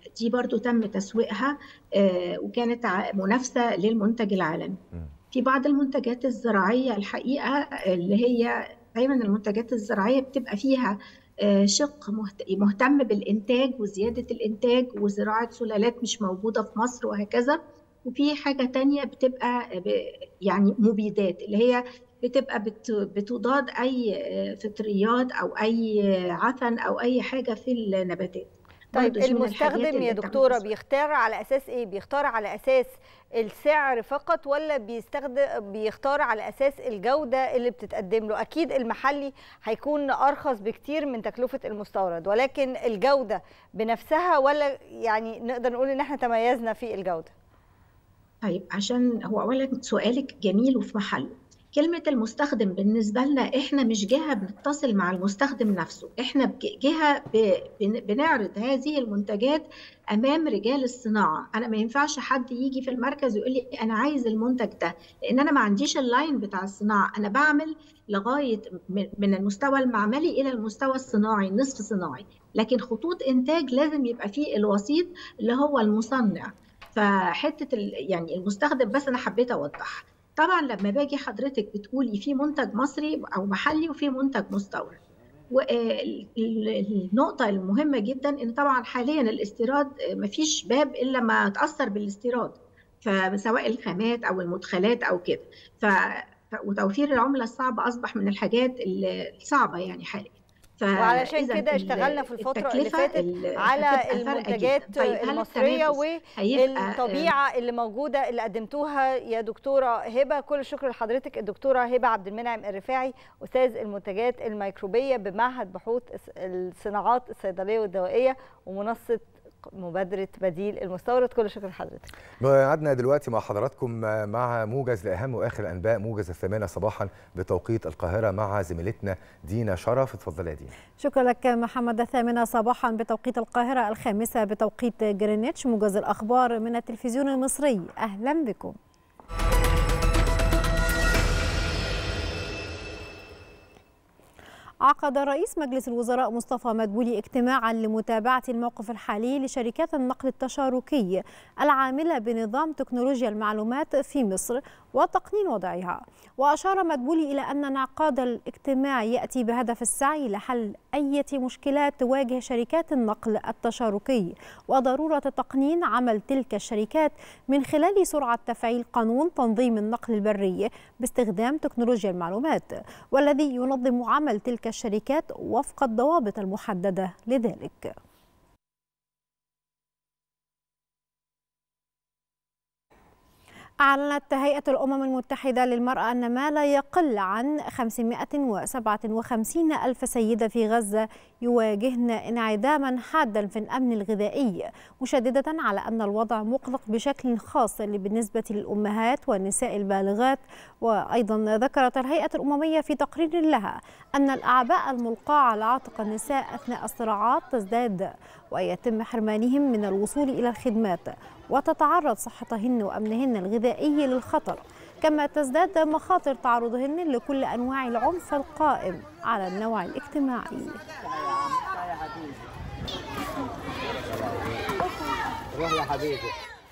دي برضو تم تسويقها وكانت منافسة للمنتج العالمي في بعض المنتجات الزراعية الحقيقة اللي هي دايما المنتجات الزراعية بتبقى فيها شق مهتم بالإنتاج وزيادة الإنتاج وزراعة سلالات مش موجودة في مصر وهكذا وفي حاجة تانية بتبقى يعني مبيدات اللي هي بتبقى بتضاد أي فطريات أو أي عفن أو أي حاجة في النباتات طيب المستخدم يا دكتوره بيختار على اساس ايه بيختار على اساس السعر فقط ولا بيستخدم بيختار على اساس الجوده اللي بتتقدم له اكيد المحلي هيكون ارخص بكتير من تكلفه المستورد ولكن الجوده بنفسها ولا يعني نقدر نقول ان احنا تميزنا في الجوده طيب عشان هو اولا سؤالك جميل وفي محله كلمة المستخدم بالنسبة لنا إحنا مش جهة بنتصل مع المستخدم نفسه إحنا جهة بنعرض هذه المنتجات أمام رجال الصناعة أنا ما ينفعش حد يجي في المركز ويقول لي أنا عايز المنتج ده لأن أنا ما عنديش اللاين بتاع الصناعة أنا بعمل لغاية من المستوى المعملي إلى المستوى الصناعي النصف صناعي لكن خطوط إنتاج لازم يبقى فيه الوسيط اللي هو المصنع فحتة يعني المستخدم بس أنا حبيت أوضحها طبعا لما باجي حضرتك بتقولي في منتج مصري او محلي وفي منتج مستورد والنقطة المهمة جدا ان طبعا حاليا الاستيراد مفيش باب الا ما تأثر بالاستيراد فسواء الخامات او المدخلات او كده ف وتوفير العملة الصعبة أصبح من الحاجات الصعبة يعني حاليا وعلشان كده اشتغلنا في الفترة اللي فاتت على المنتجات طيب المصرية والطبيعة اللي موجودة اللي قدمتوها يا دكتورة هبة كل الشكر لحضرتك الدكتورة هبة عبد المنعم الرفاعي أستاذ المنتجات الميكروبية بمعهد بحوث الصناعات الصيدلية والدوائية ومنصة مبادرة بديل المستورد كل شكر لحضرتك قعدنا دلوقتي مع حضراتكم مع موجز لأهم وآخر الأنباء موجز الثامنة صباحا بتوقيت القاهرة مع زميلتنا دينا شرف اتفضلي يا دينا شكرا لك محمد الثامنة صباحا بتوقيت القاهرة الخامسة بتوقيت جرينتش موجز الأخبار من التلفزيون المصري أهلا بكم عقد رئيس مجلس الوزراء مصطفى مدبولي اجتماعا لمتابعة الموقف الحالي لشركات النقل التشاركي العاملة بنظام تكنولوجيا المعلومات في مصر وتقنين وضعها وأشار مدبولي إلى أن انعقاد الاجتماع يأتي بهدف السعي لحل أي مشكلات تواجه شركات النقل التشاركي وضرورة تقنين عمل تلك الشركات من خلال سرعة تفعيل قانون تنظيم النقل البري باستخدام تكنولوجيا المعلومات والذي ينظم عمل تلك الشركات وفق الضوابط المحددة لذلك أعلنت هيئة الأمم المتحدة للمرأة أن ما لا يقل عن 557 ألف سيدة في غزة يواجهن انعداما حادا في الأمن الغذائي مشددة على أن الوضع مقلق بشكل خاص بالنسبة للأمهات والنساء البالغات وأيضا ذكرت الهيئة الأممية في تقرير لها أن الأعباء الملقاة على عاتق النساء أثناء الصراعات تزداد ويتم حرمانهم من الوصول إلى الخدمات وتتعرض صحتهن وأمنهن الغذائي للخطر كما تزداد مخاطر تعرضهن لكل أنواع العنف القائم على النوع الاجتماعي روح يا حبيبي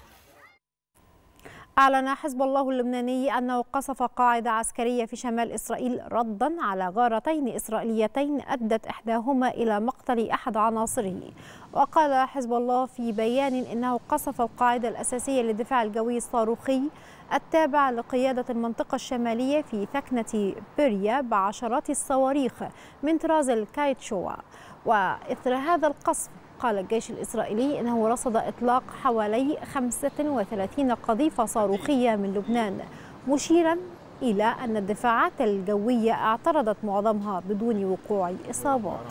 أعلن حزب الله اللبناني أنه قصف قاعدة عسكرية في شمال إسرائيل ردا على غارتين إسرائيليتين أدت إحداهما إلى مقتل أحد عناصره وقال حزب الله في بيان إنه قصف القاعدة الأساسية للدفاع الجوي الصاروخي التابع لقيادة المنطقة الشمالية في ثكنة بيريا بعشرات الصواريخ من طراز الكايتشوا وإثر هذا القصف قال الجيش الإسرائيلي أنه رصد إطلاق حوالي 35 قذيفة صاروخية من لبنان مشيرا إلى أن الدفاعات الجوية اعترضت معظمها بدون وقوع إصابات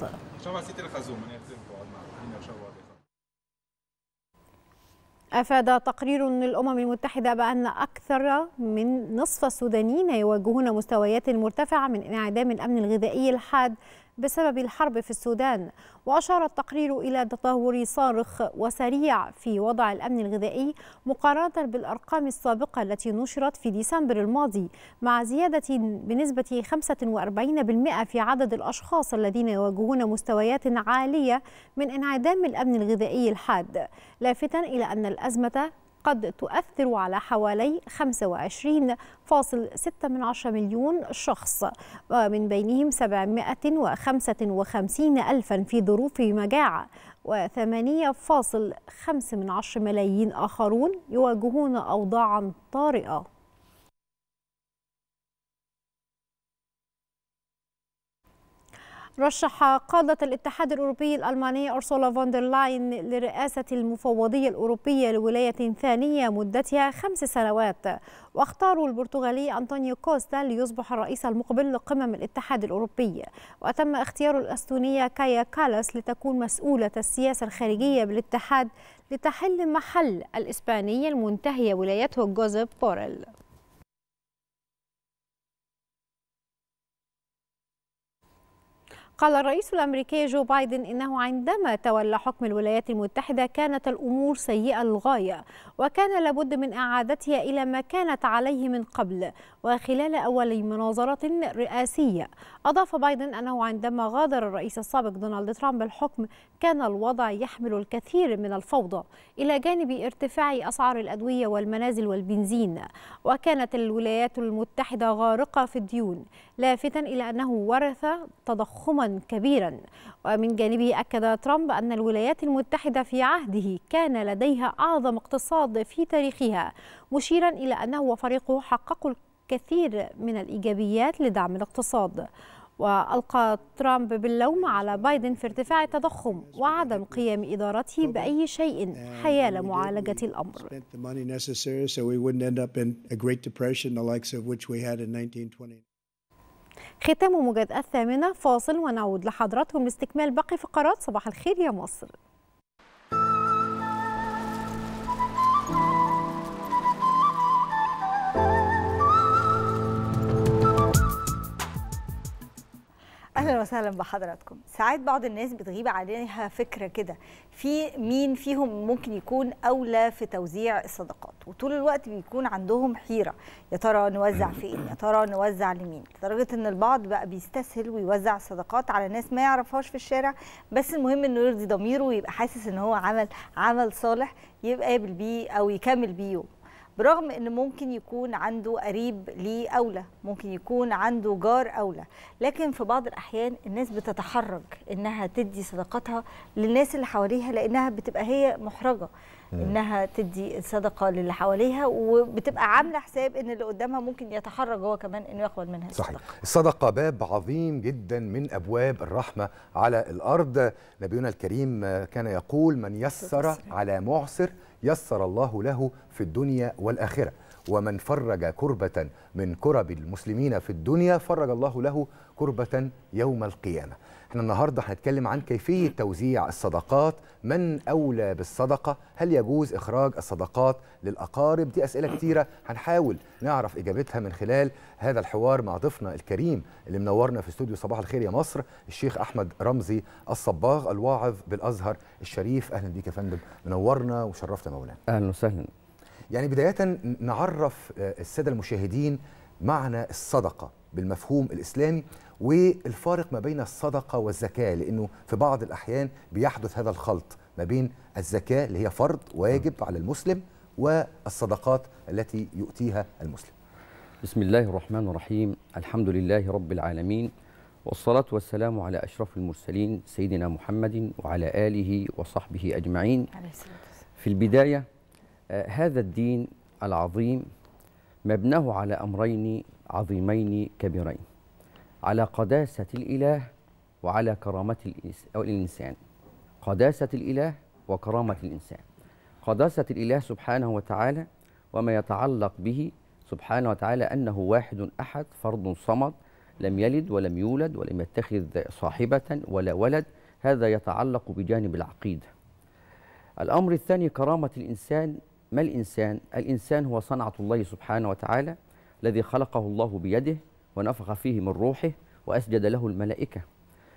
أفاد تقرير للأمم المتحدة بأن أكثر من نصف السودانيين يواجهون مستويات مرتفعة من انعدام الأمن الغذائي الحاد بسبب الحرب في السودان وأشار التقرير إلى تدهور صارخ وسريع في وضع الأمن الغذائي مقارنة بالأرقام السابقة التي نشرت في ديسمبر الماضي مع زيادة بنسبة 45% في عدد الأشخاص الذين يواجهون مستويات عالية من انعدام الأمن الغذائي الحاد لافتا إلى أن الأزمة قد تؤثر على حوالي 25.6 مليون شخص ومن بينهم 755 ألفا في ظروف مجاعة و8.5 ملايين آخرون يواجهون أوضاعا طارئة رشح قادة الاتحاد الأوروبي الألمانية أرسولا فون لاين لرئاسة المفوضية الأوروبية لولاية ثانية مدتها خمس سنوات واختاروا البرتغالي أنطونيو كوستا ليصبح الرئيس المقبل لقمم الاتحاد الأوروبي وتم اختيار الأستونية كايا كالاس لتكون مسؤولة السياسة الخارجية بالاتحاد لتحل محل الإسباني المنتهية ولايته جوزيف بوريل قال الرئيس الامريكي جو بايدن انه عندما تولى حكم الولايات المتحده كانت الامور سيئه للغايه وكان لابد من اعادتها الى ما كانت عليه من قبل وخلال اول مناظره رئاسيه اضاف بايدن انه عندما غادر الرئيس السابق دونالد ترامب الحكم كان الوضع يحمل الكثير من الفوضى الى جانب ارتفاع اسعار الادويه والمنازل والبنزين وكانت الولايات المتحده غارقه في الديون لافتا الى انه ورث تضخما كبيرا ومن جانبه أكد ترامب أن الولايات المتحدة في عهده كان لديها أعظم اقتصاد في تاريخها مشيرا إلى أنه وفريقه حققوا الكثير من الإيجابيات لدعم الاقتصاد وألقى ترامب باللوم على بايدن في ارتفاع التضخم وعدم قيام إدارته بأي شيء حيال معالجة الأمر the money necessary so we wouldn't end up in a Great Depression, the likes of which we had in 1920. ختام موجز الثامنة فاصل ونعود لحضراتكم لاستكمال باقي فقرات صباح الخير يا مصر اهلا وسهلا بحضراتكم ساعات بعض الناس بتغيب عليها فكره كده في مين فيهم ممكن يكون اولى في توزيع الصدقات وطول الوقت بيكون عندهم حيره يا ترى نوزع فين يا ترى نوزع لمين لدرجه ان البعض بقى بيستسهل ويوزع صدقات على ناس ما يعرفهاش في الشارع بس المهم انه يرضي ضميره ويبقى حاسس ان هو عمل عمل صالح يبقى قابل بيه او يكمل بيه يوم برغم ان ممكن يكون عنده قريب ليه اولى ممكن يكون عنده جار اولى لكن في بعض الاحيان الناس بتتحرج انها تدي صدقاتها للناس اللي حواليها لانها بتبقى هي محرجه انها تدي الصدقه للي حواليها وبتبقى عامله حساب ان اللي قدامها ممكن يتحرج هو كمان انه ياخد منها صحيح الصدقة باب عظيم جدا من أبواب الرحمة على الأرض نبينا الكريم كان يقول من يسر على معسر يسر الله له في الدنيا والآخرة ومن فرج كربة من كرب المسلمين في الدنيا فرج الله له كربة يوم القيامة احنا النهارده هنتكلم عن كيفيه توزيع الصدقات من اولى بالصدقه هل يجوز اخراج الصدقات للاقارب دي اسئله كتيره هنحاول نعرف اجابتها من خلال هذا الحوار مع ضيفنا الكريم اللي منورنا في استوديو صباح الخير يا مصر الشيخ احمد رمزي الصباغ الواعظ بالازهر الشريف اهلا بيك يا فندم منورنا وشرفت مولانا اهلا وسهلا يعني بدايه نعرف الساده المشاهدين معنى الصدقه بالمفهوم الاسلامي والفارق ما بين الصدقه والزكاه لانه في بعض الاحيان بيحدث هذا الخلط ما بين الزكاه اللي هي فرض واجب على المسلم والصدقات التي يؤتيها المسلم. بسم الله الرحمن الرحيم الحمد لله رب العالمين والصلاة والسلام على أشرف المرسلين سيدنا محمد وعلى آله وصحبه أجمعين في البداية آه هذا الدين العظيم مبناه على أمرين عظيمين كبيرين على قداسة الإله وعلى كرامة الإنسان قداسة الإله وكرامة الإنسان قداسة الإله سبحانه وتعالى وما يتعلق به سبحانه وتعالى أنه واحد أحد فرد صمد لم يلد ولم يولد ولم يتخذ صاحبة ولا ولد هذا يتعلق بجانب العقيدة الأمر الثاني كرامة الإنسان ما الإنسان؟ الإنسان هو صنعة الله سبحانه وتعالى الذي خلقه الله بيده ونفخ فيه من روحه وأسجد له الملائكة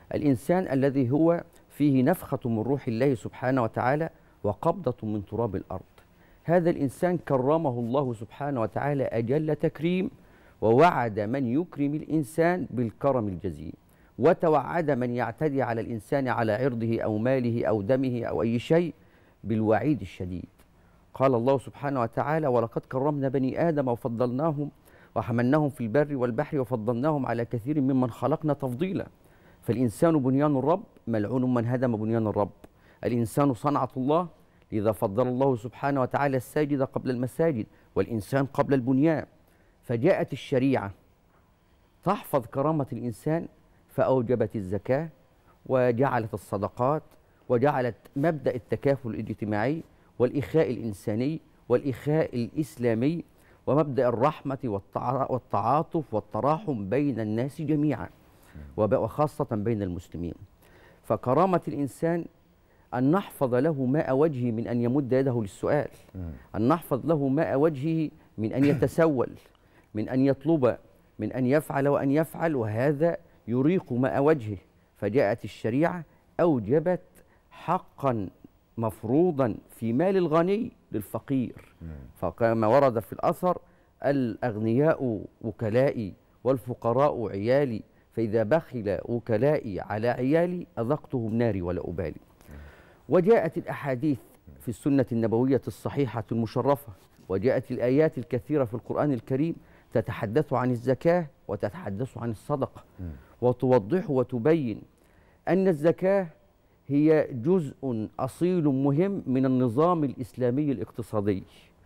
الإنسان الذي هو فيه نفخة من روح الله سبحانه وتعالى وقبضة من تراب الأرض هذا الإنسان كرمه الله سبحانه وتعالى أجل تكريم ووعد من يكرم الإنسان بالكرم الجزيل وتوعد من يعتدي على الإنسان على عرضه أو ماله أو دمه أو أي شيء بالوعيد الشديد قال الله سبحانه وتعالى ولقد كرمنا بني آدم وفضلناهم وحملناهم في البر والبحر وفضلناهم على كثير ممن خلقنا تفضيلا فالإنسان بنيان الرب ملعون من هدم بنيان الرب الإنسان صنعة الله لذا فضل الله سبحانه وتعالى الساجد قبل المساجد والإنسان قبل البنيان فجاءت الشريعة تحفظ كرامة الإنسان فأوجبت الزكاة وجعلت الصدقات وجعلت مبدأ التكافل الاجتماعي والإخاء الإنساني والإخاء الإسلامي ومبدأ الرحمة والتع- والتعاطف والتراحم بين الناس جميعا وب- وخاصة بين المسلمين فكرامة الإنسان أن نحفظ له ماء وجهه من أن يمد يده للسؤال أن نحفظ له ماء وجهه من أن يتسول من أن يطلب من أن يفعل وأن يفعل وهذا يريق ماء وجهه فجاءت الشريعة أوجبت حقا مفروضا في مال الغني للفقير فكما ورد في الأثر الأغنياء وكلائي والفقراء عيالي فإذا بخل وكلائي على عيالي أذقتهم ناري ولا أبالي وجاءت الأحاديث في السنة النبوية الصحيحة المشرفة وجاءت الآيات الكثيرة في القرآن الكريم تتحدث عن الزكاة وتتحدث عن الصدقة وتوضح وتبين أن الزكاة هي جزء أصيل مهم من النظام الإسلامي الاقتصادي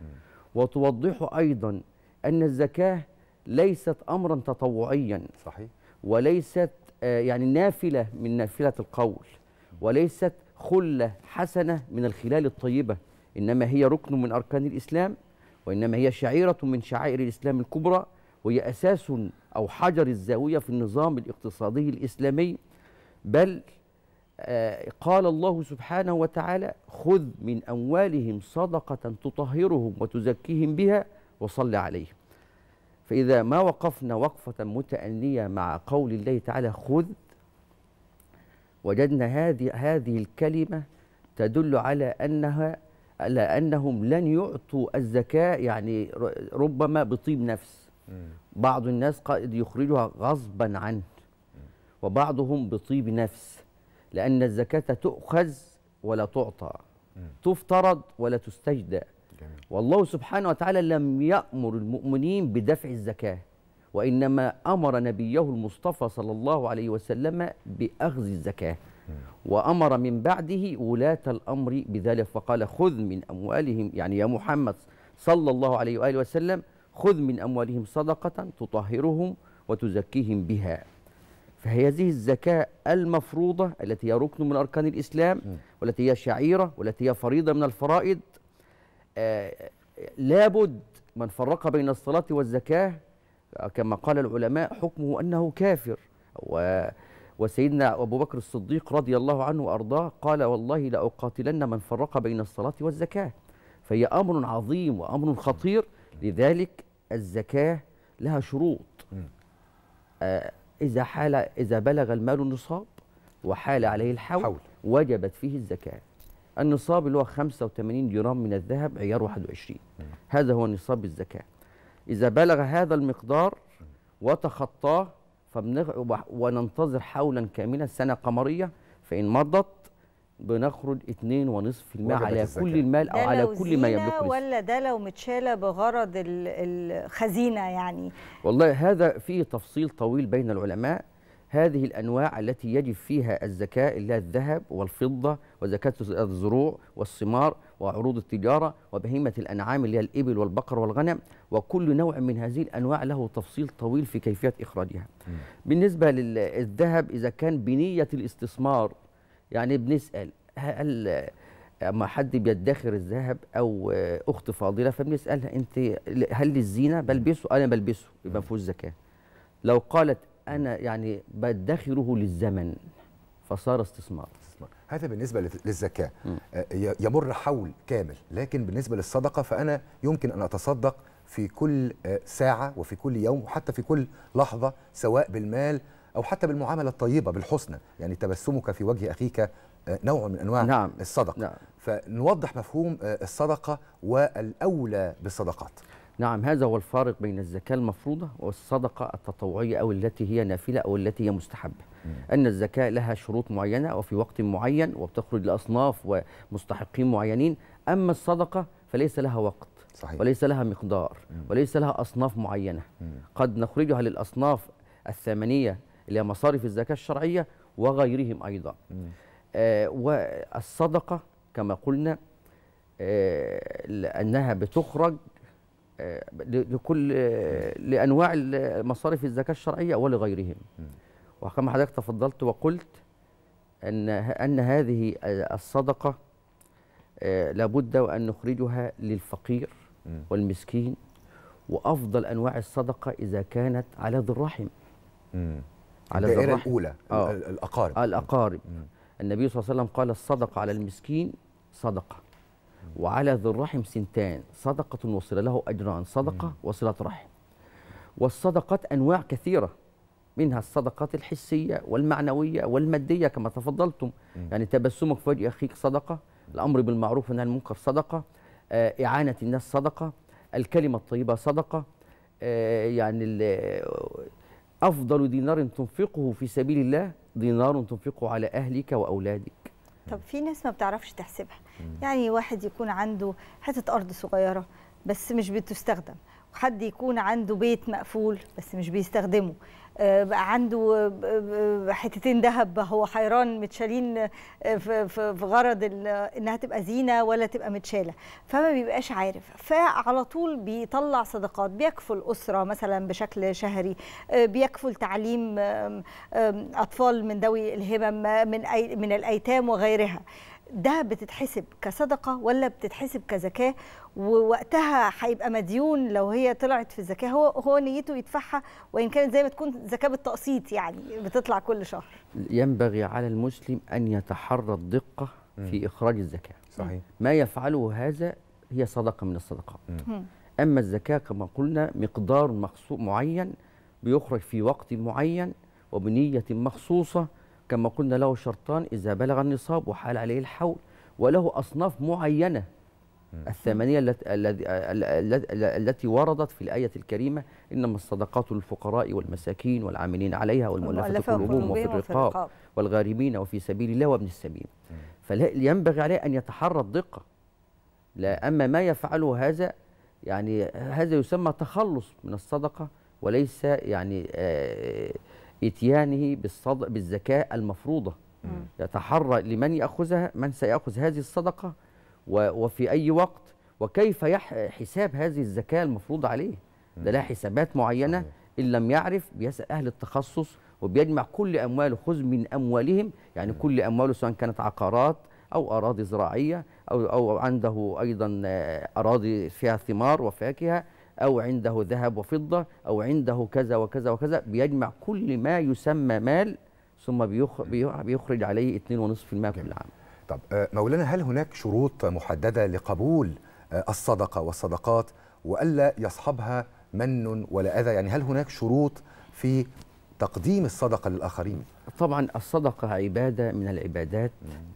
وتوضح أيضا أن الزكاة ليست أمرا تطوعيا صحيح وليست آه، يعني نافلة من نافلة القول وليست خلة حسنة من الخلال الطيبة إنما هي ركن من أركان الإسلام وإنما هي شعيرة من شعائر الإسلام الكبرى وهي أساس أو حجر الزاوية في النظام الاقتصادي الإسلامي بل آه، قال الله سبحانه وتعالى خذ من أموالهم صدقة تطهرهم وتزكيهم بها وصل عليهم فإذا ما وقفنا وقفة متأنية مع قول الله تعالى خذ وجدنا هذه هذه الكلمة تدل على أنها على أنهم لن يعطوا الزكاة يعني ر- ربما بطيب نفس بعض الناس قد يخرجها غصبا عنه وبعضهم بطيب نفس لأن الزكاة تؤخذ ولا تعطى تفترض ولا تستجدى والله سبحانه وتعالى لم يأمر المؤمنين بدفع الزكاة وإنما أمر نبيه المصطفى صلى الله عليه وسلم بأخذ الزكاة وأمر من بعده ولاة الأمر بذلك فقال خذ من أموالهم يعني يا محمد صلى الله عليه وآله وسلم خذ من أموالهم صدقة تطهرهم وتزكيهم بها فهذه الزكاة المفروضة التي هي ركن من أركان الإسلام والتي هي شعيرة والتي هي فريضة من الفرائض آه، لابد من فرق بين الصلاة والزكاة آه، كما قال العلماء حكمه أنه كافر و وسيدنا أبو بكر الصديق رضي الله عنه وأرضاه قال والله لأقاتلن من فرق بين الصلاة والزكاة فهي أمر عظيم وأمر خطير لذلك الزكاة لها شروط آه، إذا حال إذا بلغ المال النصاب وحال عليه الحول حول. وجبت فيه الزكاة النصاب اللي هو 85 جرام من الذهب عيار 21 هذا هو نصاب الزكاة إذا بلغ هذا المقدار وتخطاه فبنغ... و- وننتظر حولا كاملا سنة قمرية فإن مضت بنخرج 2.5% وجبت على الزكاة. كل المال أو ده على لو كل ما زينة يملكه الإنسان. ولا ده لو متشالة بغرض ال- الخزينة يعني والله هذا فيه تفصيل طويل بين العلماء هذه الأنواع التي يجب فيها الزكاة اللي هي الذهب والفضة وزكاة الزروع والثمار وعروض التجارة وبهيمة الأنعام اللي هي الإبل والبقر والغنم وكل نوع من هذه الأنواع له تفصيل طويل في كيفية إخراجها بالنسبة للذهب إذا كان بنية الاستثمار يعني بنسأل هل اما حد بيدخر الذهب او آه، اخت فاضله فبنسالها انت هل للزينه بلبسه انا بلبسه يبقى ما فيهوش زكاه لو قالت انا يعني بدخره للزمن فصار استثمار هذا بالنسبة لل- للزكاة آه، ي- يمر حول كامل لكن بالنسبة للصدقة فأنا يمكن أن أتصدق في كل آه، ساعة وفي كل يوم وحتى في كل لحظة سواء بالمال او حتى بالمعامله الطيبه بالحسنى يعني تبسمك في وجه اخيك آه، نوع من انواع نعم. الصدقه نعم. فنوضح مفهوم آه، الصدقه والاولى بالصدقات نعم هذا هو الفارق بين الزكاة المفروضة والصدقة التطوعية أو التي هي نافلة أو التي هي مستحبة أن الزكاة لها شروط معينة وفي وقت معين وبتخرج لأصناف ومستحقين معينين أما الصدقة فليس لها وقت صحيح. وليس لها مقدار وليس لها أصناف معينة قد نخرجها للأصناف الثمانية اللي هي مصارف الزكاة الشرعية وغيرهم أيضا آه والصدقة كما قلنا آه لأنها بتخرج آه، ل- لكل آه، لانواع ال- مصارف الزكاه الشرعيه ولغيرهم وكما حضرتك تفضلت وقلت ان ه- ان هذه آه، الصدقه آه، لابد وان نخرجها للفقير والمسكين وافضل انواع الصدقه اذا كانت على ذي الرحم على ذي الدائره الرحم. الاولى آه. ال- الاقارب آه، الأقارب النبي صلى الله عليه وسلم قال الصدقة على المسكين صدقة وعلى ذي الرحم سنتان صدقة وصلة له أجران صدقة وصلة رحم والصدقات أنواع كثيرة منها الصدقات الحسية والمعنوية والمادية كما تفضلتم يعني تبسمك في وجه أخيك صدقة الأمر بالمعروف والنهي عن المنكر صدقة آه، إعانة الناس صدقة الكلمة الطيبة صدقة آه، يعني ال- أفضل دينار تنفقه في سبيل الله دينار تنفقه على أهلك وأولادك طب في ناس ما بتعرفش تحسبها يعني واحد يكون عنده حتة أرض صغيرة بس مش بتستخدم وحد يكون عنده بيت مقفول بس مش بيستخدمه آه، بقى عنده آه، آه، حتتين ذهب هو حيران متشالين آه، في في- في غرض ال- انها تبقى زينه ولا تبقى متشاله فما بيبقاش عارف فعلى طول بيطلع صدقات بيكفل اسره مثلا بشكل شهري آه، بيكفل تعليم آم، آم، اطفال من ذوي الهمم آه، من أي من الايتام وغيرها ده بتتحسب كصدقه ولا بتتحسب كزكاه ووقتها هيبقى مديون لو هي طلعت في الزكاه هو هو نيته يدفعها وان كانت زي ما تكون زكاه بالتقسيط يعني بتطلع كل شهر ينبغي على المسلم أن يتحرى الدقة في إخراج الزكاة صحيح ما يفعله هذا هي صدقة من الصدقات أما الزكاة كما قلنا مقدار مخصوص معين بيخرج في وقت معين وبنية مخصوصة كما قلنا له شرطان إذا بلغ النصاب وحال عليه الحول وله أصناف معينة الثمانية التي, الذي- ال- ال- التي وردت في الآية الكريمة إنما الصدقات للفقراء والمساكين والعاملين عليها والمؤلفة والمؤلفة قلوبهم وفي قلوبهم وفي الرقاب الرقاب. والغارمين وفي سبيل الله وابن السبيل فينبغي عليه أن يتحرى الدقة لا أما ما يفعله هذا يعني هذا يسمى تخلص من الصدقة وليس يعني آه، إتيانه بالصد... بالزكاة المفروضة يتحرى لمن يأخذها من سيأخذ هذه الصدقة و... وفي أي وقت وكيف يح... حساب هذه الزكاة المفروضة عليه ده لها حسابات معينة إن لم يعرف بيسأل أهل التخصص وبيجمع كل أمواله خذ من أموالهم يعني كل أمواله سواء كانت عقارات أو أراضي زراعية أو أو عنده أيضا آه، أراضي فيها ثمار وفاكهة أو عنده ذهب وفضة أو عنده كذا وكذا وكذا بيجمع كل ما يسمى مال ثم بيخ- بيخ- بيخرج عليه 2.5% كل عام طب آه، مولانا هل هناك شروط محدده لقبول آه، الصدقه والصدقات والا يصحبها من ولا اذى يعني هل هناك شروط في تقديم الصدقه للاخرين طبعا الصدقة عبادة من العبادات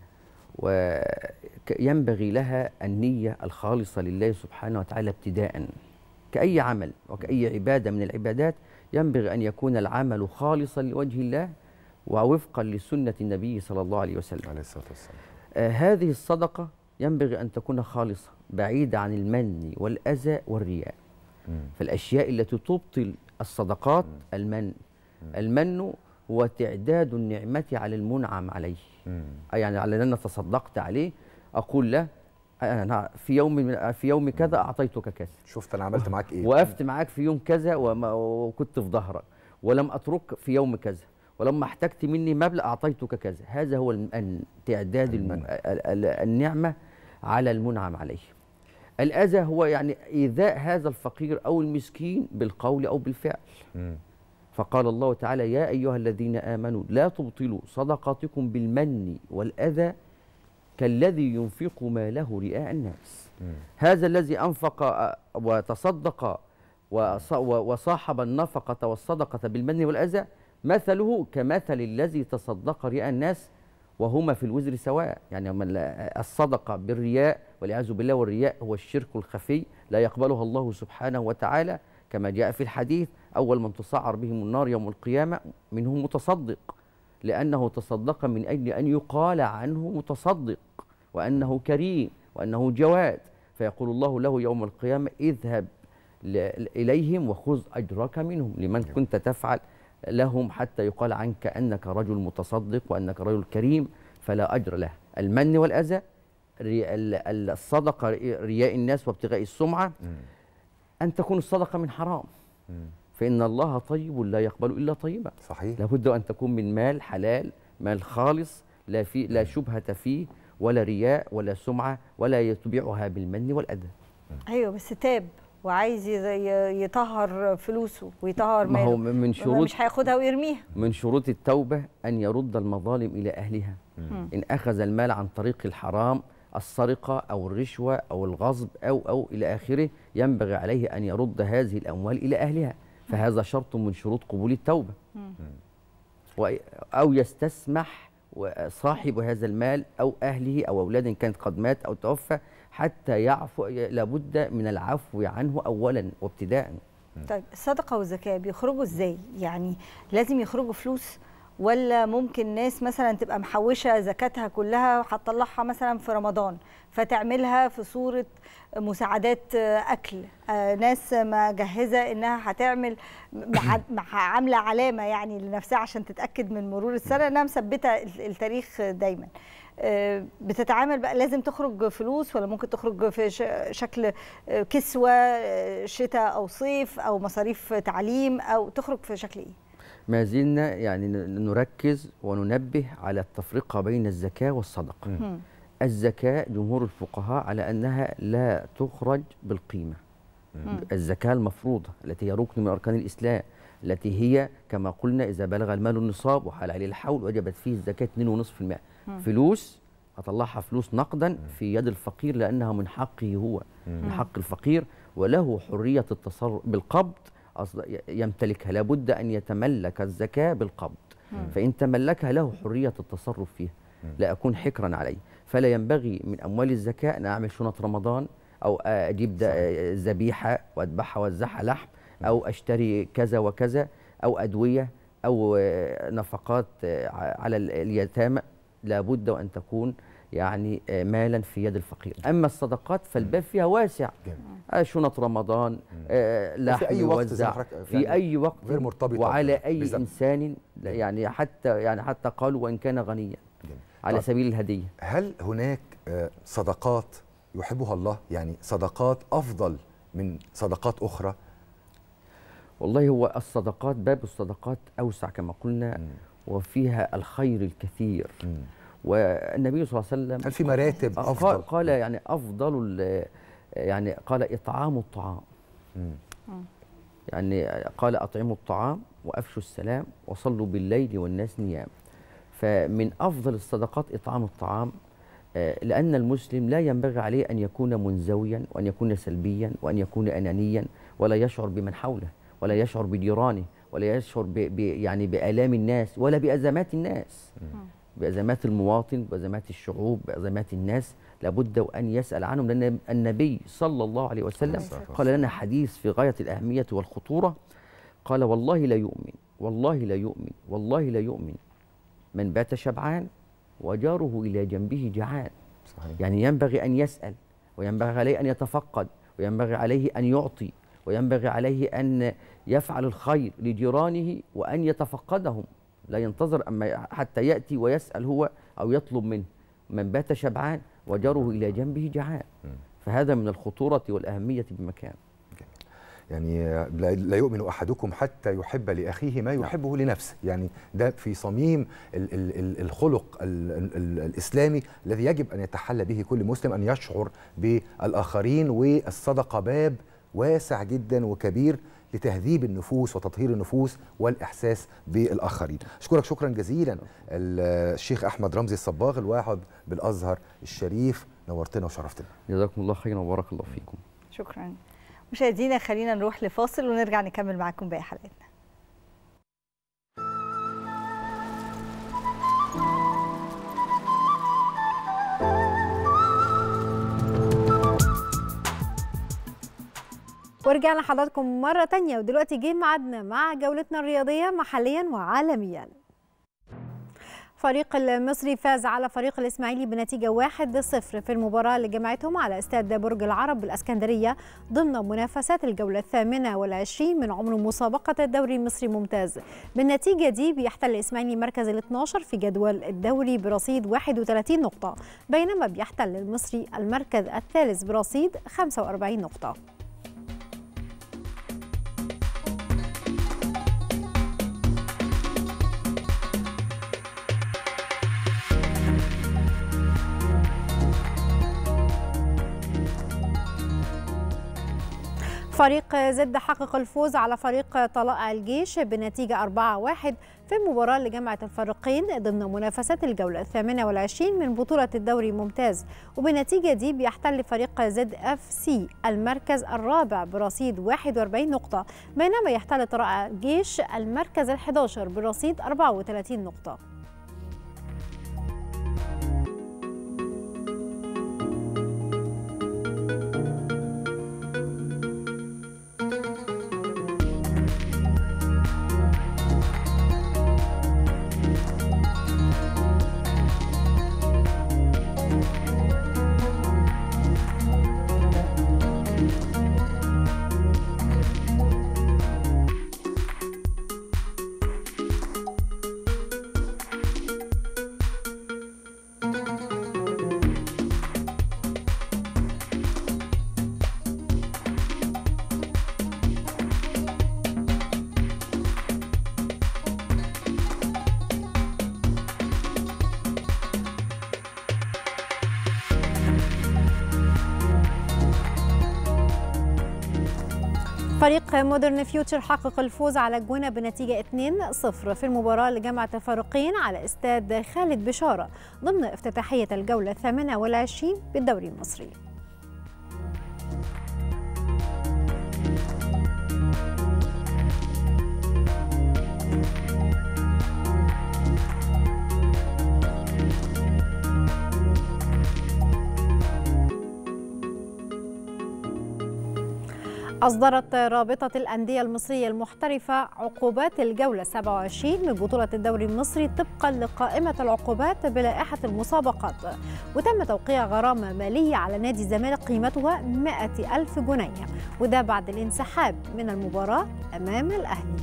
وينبغي لها النية الخالصة لله سبحانه وتعالى ابتداء كأي عمل وكأي عبادة من العبادات ينبغي أن يكون العمل خالصا لوجه الله ووفقا لسنة النبي صلى الله عليه وسلم عليه الصلاه والسلام آه هذه الصدقة ينبغي أن تكون خالصة بعيدة عن المن والأذى والرياء فالأشياء التي تبطل الصدقات المن المن هو تعداد النعمة على المنعم عليه أي يعني على أن أنا تصدقت عليه أقول له أنا في يوم من في يوم كذا أعطيتك كذا شفت انا عملت معاك ايه وقفت معاك في يوم كذا وما- وكنت في ظهرك ولم أترك في يوم كذا ولما احتجت مني مبلغ أعطيتك كذا هذا هو المن تعداد الم... ال- ال- النعمة على المنعم عليه الأذى هو يعني إيذاء هذا الفقير أو المسكين بالقول أو بالفعل فقال الله تعالى يا أيها الذين آمنوا لا تبطلوا صدقاتكم بالمن والأذى كالذي ينفق ماله رئاء الناس هذا الذي أنفق آه، وتصدق وص- و- وصاحب النفقة والصدقة بالمن والأذى مثله كمثل الذي تصدق رياء الناس وهما في الوزر سواء يعني من الصدقة بالرياء والعياذ بالله والرياء هو الشرك الخفي لا يقبلها الله سبحانه وتعالى كما جاء في الحديث أول من تسعر بهم النار يوم القيامة منهم متصدق لأنه تصدق من أجل أن يقال عنه متصدق وأنه كريم وأنه جواد فيقول الله له يوم القيامة اذهب ل- إليهم وخذ أجرك منهم لمن كنت تفعل لهم حتى يقال عنك أنك رجل متصدق وأنك رجل كريم فلا أجر له المن والأذى ري- ال- الصدقة رياء الناس وابتغاء السمعة أن تكون الصدقة من حرام فإن الله طيب لا يقبل إلا طيبا صحيح لابد أن تكون من مال حلال مال خالص لا في لا شبهة فيه ولا رياء ولا سمعة ولا يتبعها بالمن والأذى ايوه بس تاب وعايز ي- ي- يطهر فلوسه ويطهر ما هو ماله من شروط مش هياخدها ويرميها من شروط التوبة أن يرد المظالم إلى أهلها مم. إن أخذ المال عن طريق الحرام السرقة أو الرشوة أو الغصب أو أو إلى آخره ينبغي عليه أن يرد هذه الأموال إلى أهلها فهذا شرط من شروط قبول التوبة و- أو يستسمح صاحب هذا المال أو أهله أو أولاده إن كانت قد مات أو توفى حتى يعفو لابد من العفو عنه أولا وابتداء طيب الصدقه والزكاه بيخرجوا ازاي يعني لازم يخرجوا فلوس ولا ممكن ناس مثلا تبقى محوشه زكاتها كلها هتطلعها مثلا في رمضان فتعملها في صوره مساعدات اكل آه، ناس مجهزه انها هتعمل مع مع- عامله علامه يعني لنفسها عشان تتاكد من مرور السنه انها مثبته ال- التاريخ دايما آه، بتتعامل بقى لازم تخرج فلوس ولا ممكن تخرج في ش- شكل آه، كسوه آه، شتاء او صيف او مصاريف تعليم او تخرج في شكل ايه ما زلنا يعني ن- نركز وننبه على التفرقة بين الزكاة والصدقة مم. الزكاة جمهور الفقهاء على أنها لا تخرج بالقيمة مم. الزكاة المفروضة التي هي ركن من أركان الإسلام التي هي كما قلنا إذا بلغ المال النصاب وحال عليه الحول وجبت فيه الزكاة 2.5% مم. فلوس هطلعها فلوس نقدا في يد الفقير لأنها من حقه هو من مم. حق الفقير وله حرية التصرف بالقبض أصل- ي- يمتلكها لابد أن يتملك الزكاة بالقبض مم. فإن تملكها له حرية التصرف فيها لا أكون حكرا عليه فلا ينبغي من أموال الزكاة أن أعمل شنط رمضان أو أجيب د- ذبيحة وأذبحها وأوزعها لحم أو أشتري كذا وكذا أو أدوية أو آه، نفقات آه، ع- على ال- اليتامى لابد وأن تكون يعني آه، مالا في يد الفقير أما الصدقات فالباب فيها واسع آه، شنط رمضان آه، لحم أي وقت زي ما يوزع حضرتك- في يعني أي وقت غير مرتبطة وعلى أي بزمن. إنسان يعني حتى يعني حتى قالوا وإن كان غنيا على طب. سبيل الهدية هل هناك آه، صدقات يحبها الله يعني صدقات افضل من صدقات اخرى والله هو الصدقات باب الصدقات أوسع كما قلنا وفيها الخير الكثير والنبي صلى الله عليه وسلم هل في مراتب آه، أفضل؟ قال, قال يعني أفضل ال- يعني قال إطعام الطعام يعني قال أطعموا الطعام وأفشوا السلام وصلوا بالليل والناس نيام فمن أفضل الصدقات إطعام الطعام آه، لأن المسلم لا ينبغي عليه أن يكون منزويا وأن يكون سلبيا وأن يكون أنانيا ولا يشعر بمن حوله ولا يشعر بجيرانه ولا يشعر ب ب يعني بآلام الناس ولا بأزمات الناس بأزمات المواطن بأزمات الشعوب بأزمات الناس لابد وأن يسأل عنهم لأن النبي صلى الله عليه وسلم قال لنا حديث في غاية الأهمية والخطورة قال والله لا يؤمن والله لا يؤمن والله لا يؤمن من بات شبعان وجاره إلى جنبه جعان صحيح. يعني ينبغي أن يسأل وينبغي عليه أن يتفقد وينبغي عليه أن يعطي وينبغي عليه أن يفعل الخير لجيرانه وأن يتفقدهم لا ينتظر أما حتى يأتي ويسأل هو أو يطلب منه من بات شبعان وجاره إلى جنبه جعان فهذا من الخطورة والأهمية بمكان يعني لا لا يؤمن احدكم حتى يحب لاخيه ما يحبه لنفسه يعني ده في صميم ال ال ال الخلق ال ال ال الاسلامي الذي يجب ان يتحلى به كل مسلم ان يشعر بالاخرين والصدقه باب واسع جدا وكبير لتهذيب النفوس وتطهير النفوس والاحساس بالاخرين اشكرك شكرا جزيلا الشيخ احمد رمزي الصباغ الواحد بالازهر الشريف نورتنا وشرفتنا جزاكم الله خيرا وبارك الله فيكم شكرا مشاهدينا خلينا نروح لفاصل ونرجع نكمل معاكم باقي حلقتنا ورجعنا حضراتكم مرة تانية ودلوقتي جه ميعادنا مع جولتنا الرياضية محليا وعالميا فريق المصري فاز على فريق الإسماعيلي بنتيجة 1-0 في المباراة اللي جمعتهم على استاد برج العرب بالأسكندرية ضمن منافسات الجولة الثامنة والعشرين من عمر مسابقة الدوري المصري ممتاز بالنتيجة دي بيحتل الإسماعيلي المركز ال 12 في جدول الدوري برصيد 31 نقطة بينما بيحتل المصري المركز الثالث برصيد 45 نقطة فريق زد حقق الفوز على فريق طلائع الجيش بنتيجة 4-1 في المباراة اللي جمعت الفريقين ضمن منافسات الجولة الثامنة والعشرين من بطولة الدوري الممتاز وبالنتيجة دي بيحتل فريق زد اف سي المركز الرابع برصيد 41 نقطة بينما يحتل طلائع الجيش المركز ال11 برصيد 34 نقطة فريق مودرن فيوتشر حقق الفوز على الجونة بنتيجة 2-0 في المباراة اللي جمعت الفريقين على استاد خالد بشارة ضمن افتتاحية الجولة الثامنة والعشرين بالدوري المصري أصدرت رابطة الأندية المصرية المحترفة عقوبات الجولة 27 من بطولة الدوري المصري طبقا لقائمة العقوبات بلائحة المسابقات وتم توقيع غرامة مالية على نادي الزمالك قيمتها 100 ألف جنيه وده بعد الانسحاب من المباراة أمام الأهلي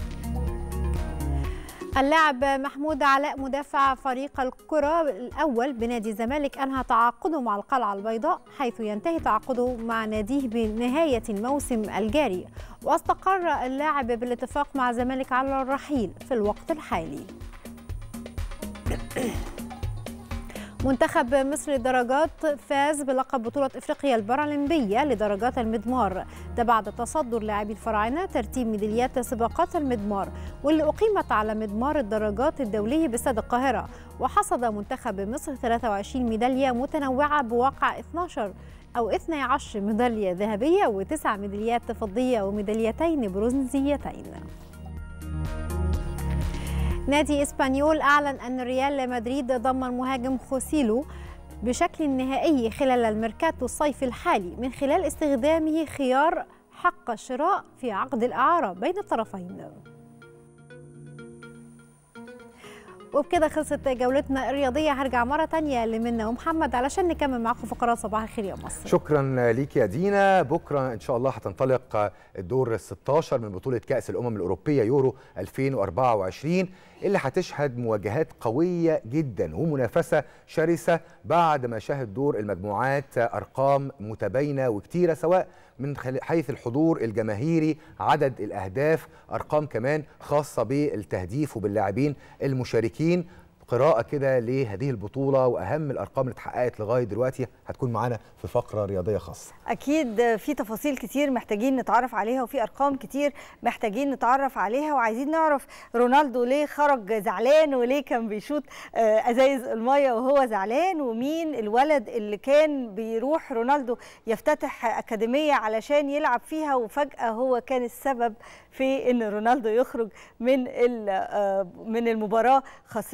اللاعب محمود علاء مدافع فريق الكرة الأول بنادي الزمالك أنهى تعاقده مع القلعة البيضاء حيث ينتهي تعاقده مع ناديه بنهاية الموسم الجاري واستقر اللاعب بالاتفاق مع الزمالك على الرحيل في الوقت الحالي منتخب مصر للدرجات فاز بلقب بطولة إفريقيا البارالمبية لدرجات المضمار ده بعد تصدر لاعبي الفراعنة ترتيب ميداليات سباقات المضمار واللي أقيمت على مضمار الدرجات الدولي باستاد القاهرة وحصد منتخب مصر 23 ميدالية متنوعة بواقع 12 أو 12 ميدالية ذهبية وتسع ميداليات فضية وميداليتين برونزيتين نادي اسبانيول اعلن ان ريال مدريد ضم المهاجم خوسيلو بشكل نهائي خلال الميركاتو الصيفي الحالي من خلال استخدامه خيار حق الشراء في عقد الاعاره بين الطرفين وبكده خلصت جولتنا الرياضية هرجع مرة تانية لمنى ومحمد علشان نكمل معاكم فقرات صباح الخير يا مصر شكرا ليك يا دينا بكرة إن شاء الله هتنطلق الدور ال 16 من بطولة كأس الأمم الأوروبية يورو 2024 اللي هتشهد مواجهات قوية جدا ومنافسة شرسة بعد ما شهد دور المجموعات أرقام متباينة وكتيرة سواء من حيث الحضور الجماهيري عدد الأهداف أرقام كمان خاصة بالتهديف وباللاعبين المشاركين قراءة كده لهذه البطولة وأهم الأرقام اللي اتحققت لغاية دلوقتي هتكون معانا في فقرة رياضية خاصة اكيد في تفاصيل كتير محتاجين نتعرف عليها وفي ارقام كتير محتاجين نتعرف عليها وعايزين نعرف رونالدو ليه خرج زعلان وليه كان بيشوط ازايز الميه وهو زعلان ومين الولد اللي كان بيروح رونالدو يفتتح اكاديميه علشان يلعب فيها وفجاه هو كان السبب في ان رونالدو يخرج من من المباراه خسران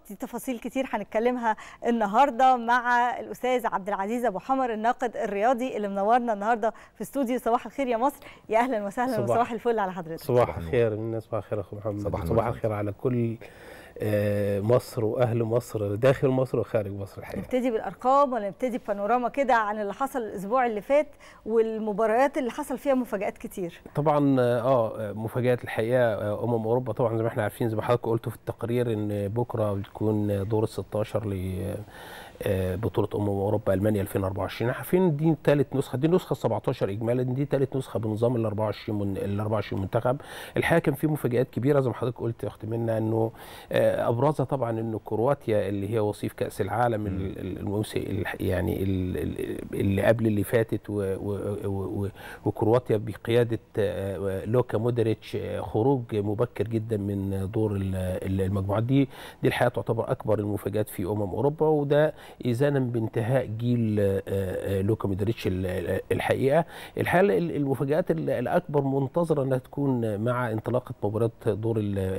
دي تفاصيل كتير هنتكلمها النهارده مع الاستاذ عبد العزيز ابو حمر الناقد الرياضي اللي منورنا النهارده في استوديو صباح الخير يا مصر يا اهلا وسهلا صباح. وصباح الفل على حضرتك صباح الخير الناس صباح الخير اخو محمد صباح صباح, النور. الخير على كل آه، مصر واهل مصر داخل مصر وخارج مصر الحقيقه نبتدي بالارقام ولا نبتدي ببانوراما كده عن اللي حصل الاسبوع اللي فات والمباريات اللي حصل فيها مفاجات كتير طبعا اه مفاجات الحقيقه آه، امم اوروبا طبعا زي ما احنا عارفين زي ما حضرتك قلت في التقرير ان بكره بتكون دور ال 16 ل آه، بطوله امم اوروبا المانيا 2024 عارفين دي ثالث نسخه دي نسخه 17 اجمالا دي ثالث نسخه بنظام ال 24 من ال 24 منتخب الحقيقه كان في مفاجات كبيره زي ما حضرتك قلت يا اختي منى انه آه، ابرزها طبعا انه كرواتيا اللي هي وصيف كاس العالم ال- ال- الموسم الح- يعني ال- ال- اللي قبل اللي فاتت و- و- و- و- وكرواتيا بقياده آه، لوكا مودريتش آه، خروج مبكر جدا من دور ال- ال- المجموعات دي دي الحقيقه تعتبر اكبر المفاجات في امم اوروبا وده اذانا بانتهاء جيل آه، آه، لوكا مودريتش ال- ال- الحقيقه الحقيقه ال- المفاجات ال- الاكبر منتظره انها تكون مع انطلاقه مباراه دور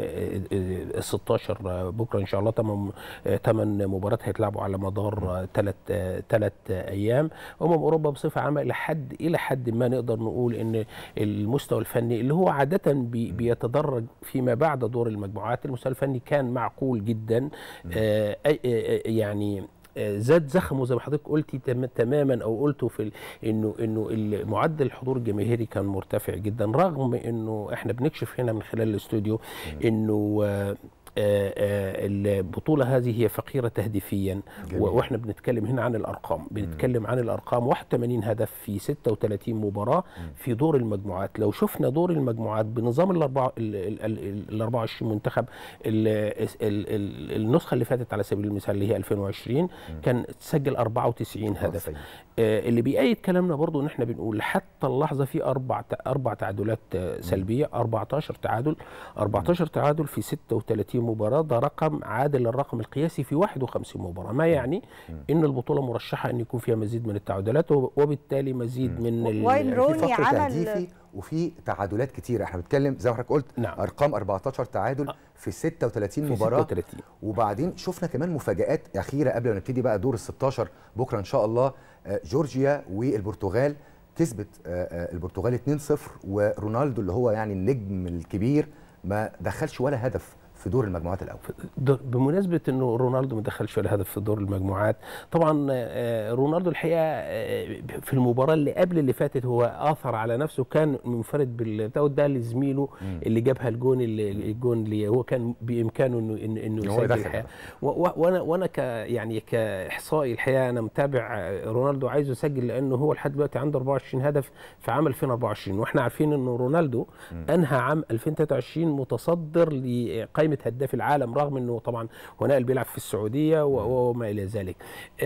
ال 16 بكره ان شاء الله ثمان ثمان مباريات هيتلعبوا على مدار ثلاث ثلاث ايام امم اوروبا بصفه عامه لحد الى حد ما نقدر نقول ان المستوى الفني اللي هو عاده بي بيتدرج فيما بعد دور المجموعات المستوى الفني كان معقول جدا آه أي- آه، يعني آه، زاد زخمه زي ما حضرتك قلتي تم- تماما او قلته في ال- انه انه ال- معدل الحضور الجماهيري كان مرتفع جدا رغم انه احنا بنكشف هنا من خلال الاستوديو انه آه، آه، آه، البطولة هذه هي فقيرة تهديفيا جميل. و- واحنا بنتكلم هنا عن الارقام بنتكلم عن الارقام 81 هدف في 36 مباراة في دور المجموعات لو شفنا دور المجموعات بنظام الأربعة ال- ال- ال- ال 24 منتخب ال- ال- ال- النسخة اللي فاتت على سبيل المثال اللي هي 2020 كان تسجل 94 هدف آه، اللي بيأيد كلامنا برضو ان احنا بنقول حتى اللحظه في اربع اربع تعادلات آه، سلبيه 14 تعادل 14 تعادل في 36 مباراه ده رقم عادل للرقم القياسي في 51 مباراه ما يعني ان البطوله مرشحه ان يكون فيها مزيد من التعادلات وب- وبالتالي مزيد من ال- واين في روني فقر عمل تهديفي وفي تعادلات كتيره احنا بنتكلم زي ما حضرتك قلت نعم. ارقام 14 تعادل في 36 في مباراه 36. وبعدين شفنا كمان مفاجات اخيره قبل ما نبتدي بقى دور ال 16 بكره ان شاء الله آه، جورجيا والبرتغال كسبت آه، آه، البرتغال 2-0 ورونالدو اللي هو يعني النجم الكبير ما دخلش ولا هدف في دور المجموعات الاول دور- بمناسبه انه رونالدو ما دخلش ولا هدف في دور المجموعات طبعا آه، رونالدو الحقيقه آه، في المباراه اللي قبل اللي فاتت هو اثر على نفسه كان منفرد بالبتاع ده لزميله اللي جابها الجون اللي الجون اللي هو كان بامكانه انه انه انه هو يسجل يدخل الحقيقه و- و- وانا وانا ك يعني كاحصائي الحقيقه انا متابع آه، رونالدو عايزه يسجل لانه هو لحد دلوقتي عنده 24 هدف في عام 2024 واحنا عارفين انه رونالدو انهى عام 2023 متصدر لقائمه هداف العالم رغم انه طبعا هو ناقل بيلعب في السعوديه و- وما الى ذلك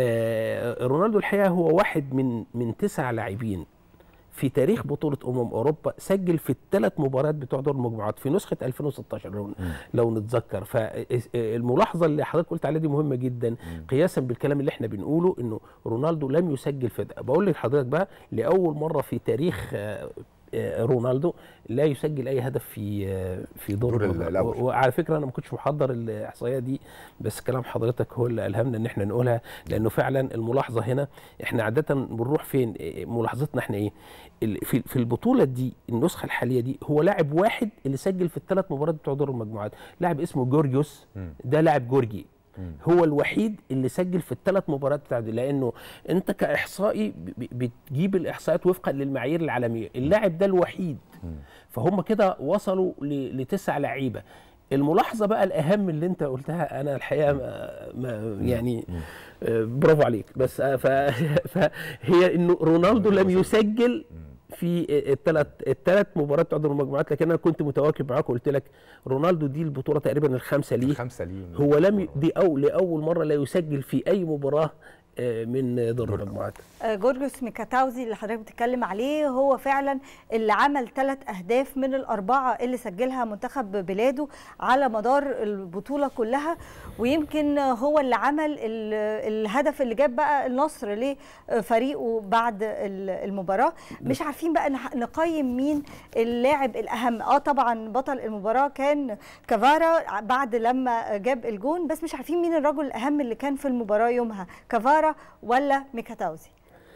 آه، رونالدو الحقيقه هو واحد من من تسع لاعبين في تاريخ بطولة أمم أوروبا سجل في الثلاث مباريات بتوع دور المجموعات في نسخة 2016 لو, لو نتذكر فالملاحظة اللي حضرتك قلت عليها دي مهمة جدا قياسا بالكلام اللي احنا بنقوله إنه رونالدو لم يسجل في بقول لحضرتك بقى لأول مرة في تاريخ آه، آه، رونالدو لا يسجل اي هدف في آه، في دور دور المجموعات. الأول. و- وعلى فكره انا ما كنتش محضر الاحصائيه دي بس كلام حضرتك هو اللي الهمنا ان احنا نقولها لانه فعلا الملاحظه هنا احنا عاده بنروح فين إيه، ملاحظتنا احنا ايه ال- في في البطوله دي النسخه الحاليه دي هو لاعب واحد اللي سجل في الثلاث مباريات بتوع دور المجموعات لاعب اسمه جورجيوس ده لاعب جورجي هو الوحيد اللي سجل في الثلاث مباريات بتاعته لانه انت كاحصائي ب- ب- بتجيب الاحصائيات وفقا للمعايير العالميه اللاعب ده الوحيد فهم كده وصلوا ل- لتسع لعيبه الملاحظه بقى الاهم اللي انت قلتها انا الحقيقه ما ما يعني آه، برافو عليك بس آه، ف- فهي انه رونالدو لم يسجل في الثلاث الثلاث مباريات بتوع دور المجموعات لكن انا كنت متواكب معاك وقلت لك رونالدو دي البطوله تقريبا الخامسه ليه الخمسه ليه هو لم ي- دي أو لأول مرة لا يسجل في أي مباراة آه، من دور المجموعات آه، جورجوس ميكاتاوزي اللي حضرتك بتتكلم عليه هو فعلا اللي عمل ثلاث اهداف من الاربعه اللي سجلها منتخب بلاده على مدار البطوله كلها ويمكن هو اللي عمل ال- الهدف اللي جاب بقى النصر لفريقه بعد ال- المباراه مش عارفين بقى نح- نقيم مين اللاعب الاهم اه طبعا بطل المباراه كان كافارا بعد لما جاب الجون بس مش عارفين مين الرجل الاهم اللي كان في المباراه يومها كافارا ولا ميكاتاوزي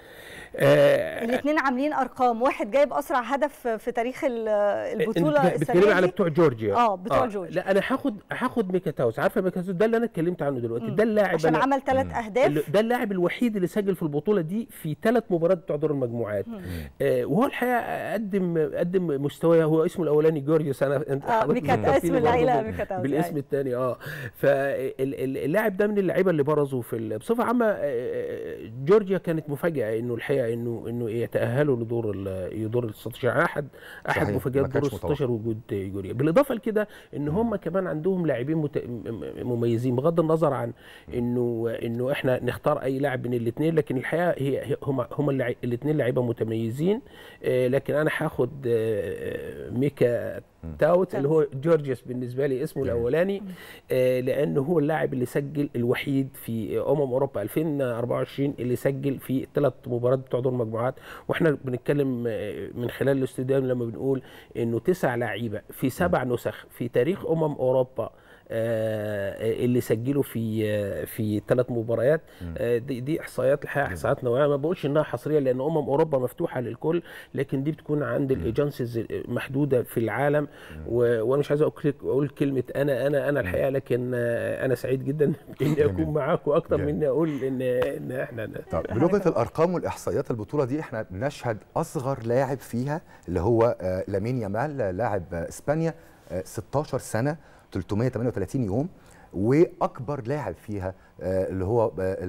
آه، الاثنين عاملين ارقام واحد جايب اسرع هدف في تاريخ ال- البطوله انت بتتكلمي السنه على دي بتوع جورجيا اه بتوع جورجيا لا انا هاخد هاخد ميكاتاوس عارفه ميكاتاوس ده اللي انا اتكلمت عنه دلوقتي ده اللاعب عشان أنا- عمل ثلاث اللي- اهداف ده اللاعب الوحيد اللي سجل في البطوله دي في ثلاث مباريات بتوع دور المجموعات آه وهو الحقيقه قدم قدم مستوى هو اسمه الاولاني جورجيوس انا انت آه، حضرتك ميكات- ذكرتيني اسم برضه العيلة بال- ميكاتاوس، بالاسم أيوة. الثاني اه فاللاعب ده من اللعيبه اللي برزوا في ال- بصفه عامه آه، جورجيا كانت مفاجاه انه الحقيقه انه انه يتاهلوا لدور ال- دور ال 16 يعني احد احد صحيح، مفاجات ما دور ال كانش 16 وجود جوريا بالاضافه لكده ان هم كمان عندهم لاعبين مت... م- م- مميزين بغض النظر عن انه انه احنا نختار اي لاعب من الاثنين لكن الحقيقه هي هي- هم هم الاثنين لعيبه متميزين آه، لكن انا هاخد آه، ميكا تاوت اللي هو جورجيوس بالنسبه لي اسمه الاولاني آه، لانه هو اللاعب اللي سجل الوحيد في امم اوروبا 2024 اللي سجل في الثلاث مباريات بتوع دور المجموعات واحنا بنتكلم آه، من خلال الاستوديو لما بنقول انه تسع لعيبه في سبع نسخ في تاريخ امم اوروبا آه، اللي سجلوا في آه، في ثلاث مباريات آه، دي, دي احصائيات الحقيقه احصائيات نوعيه ما بقولش انها حصريه لان امم اوروبا مفتوحه للكل لكن دي بتكون عند الايجنسيز محدوده في العالم و- وانا مش عايز اقول اقول كلمه انا انا انا الحقيقه لكن آه، انا سعيد جدا اني اكون معاكم اكتر من اني اقول ان ان احنا طب بلغه الارقام والاحصائيات البطوله دي احنا بنشهد اصغر لاعب فيها اللي هو آه، لامين يامال آه، لاعب آه، اسبانيا آه، 16 سنه 338 يوم واكبر لاعب فيها آه، اللي هو آه،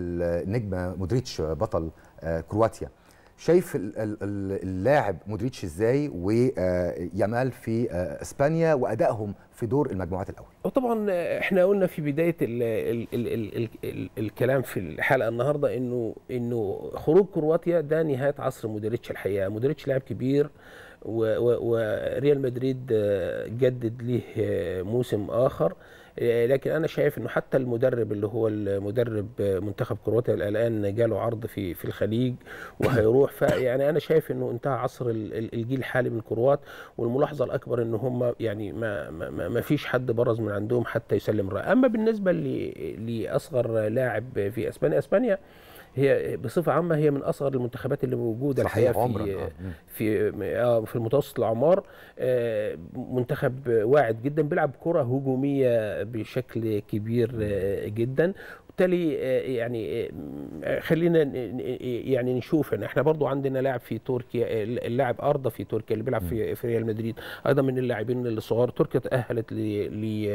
النجم مودريتش آه، بطل آه، كرواتيا شايف ال- ال- ال- اللاعب مودريتش ازاي ويامال في آه، اسبانيا وادائهم في دور المجموعات الاول وطبعا احنا قلنا في بدايه ال ال ال ال ال ال الكلام في الحلقه النهارده انه انه خروج كرواتيا ده نهايه عصر مودريتش الحقيقه مودريتش لاعب كبير و- و- وريال مدريد آه، جدد ليه آه، موسم اخر آه، لكن انا شايف انه حتى المدرب اللي هو المدرب آه، منتخب كرواتيا الان جاله عرض في في الخليج وهيروح فيعني انا شايف انه انتهى عصر ال- ال- الجيل الحالي من الكروات والملاحظه الاكبر ان هم يعني ما ما, ما- ما فيش حد برز من عندهم حتى يسلم الراي اما بالنسبه ل- لاصغر لاعب في اسبانيا اسبانيا هي بصفه عامه هي من اصغر المنتخبات اللي موجوده صحيح، الحقيقة عمراً، في آه. مم. في آه، في المتوسط الاعمار آه، منتخب واعد جدا بيلعب كره هجوميه بشكل كبير آه، جدا وبالتالي آه، يعني آه، خلينا ن- ن- يعني نشوف ان احنا برضو عندنا لاعب في تركيا اللاعب ارضى في تركيا اللي بيلعب في في ريال مدريد ايضا من اللاعبين الصغار تركيا تاهلت ل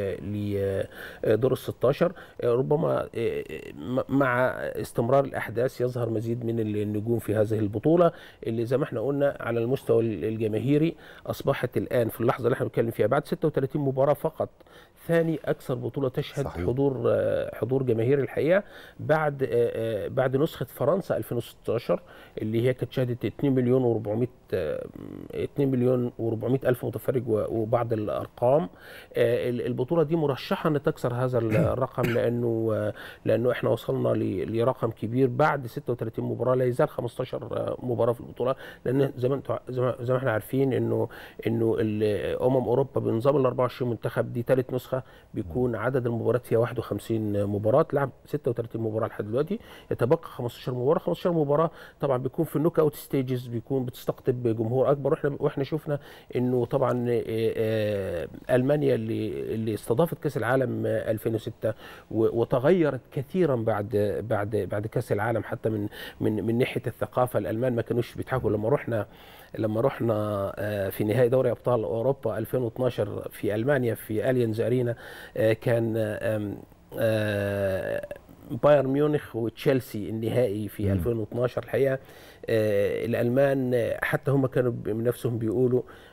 ل لدور ال 16 ربما آه، م- مع استمرار الاحداث يظهر مزيد من النجوم في هذه البطوله اللي زي ما احنا قلنا على المستوى الجماهيري اصبحت الان في اللحظه اللي احنا بنتكلم فيها بعد 36 مباراه فقط ثاني اكثر بطوله تشهد صحيح. حضور آه، حضور جماهيري الحقيقه بعد آه، آه، بعد نسخه فرنسا 2016 اللي هي كانت شهدت 2 مليون و400 2 مليون و400 الف متفرج و- وبعض الارقام آه، ال- البطوله دي مرشحه ان تكسر هذا الرقم لانه آه، لانه احنا وصلنا ل- لرقم كبير بعد 36 مباراه لا يزال 15 مباراه في البطوله لان زي ما انتوا ع- زي ما زي ما احنا عارفين انه انه ال- امم اوروبا بنظام ال 24 منتخب دي ثالث نسخه بيكون عدد المباريات فيها 51 مباراه لعب 36 مباراه لحد دلوقتي يتبقى 15 مباراه 15 مباراه طبعا بيكون في النوك اوت ستيجز بيكون بتستقطب جمهور اكبر واحنا واحنا شفنا انه طبعا آه، آه، المانيا اللي اللي استضافت كاس العالم آه، 2006 و- وتغيرت كثيرا بعد بعد بعد كاس العالم حتى من من من ناحيه الثقافه الالمان ما كانوش بيضحكوا لما رحنا لما رحنا آه، في نهائي دوري ابطال اوروبا 2012 في المانيا في اليانز ارينا آه، كان آه، آم، آه، بايرن ميونخ وتشيلسي النهائي في مم. 2012 الحقيقه آه، الالمان آه، حتى هم كانوا ب- من نفسهم بيقولوا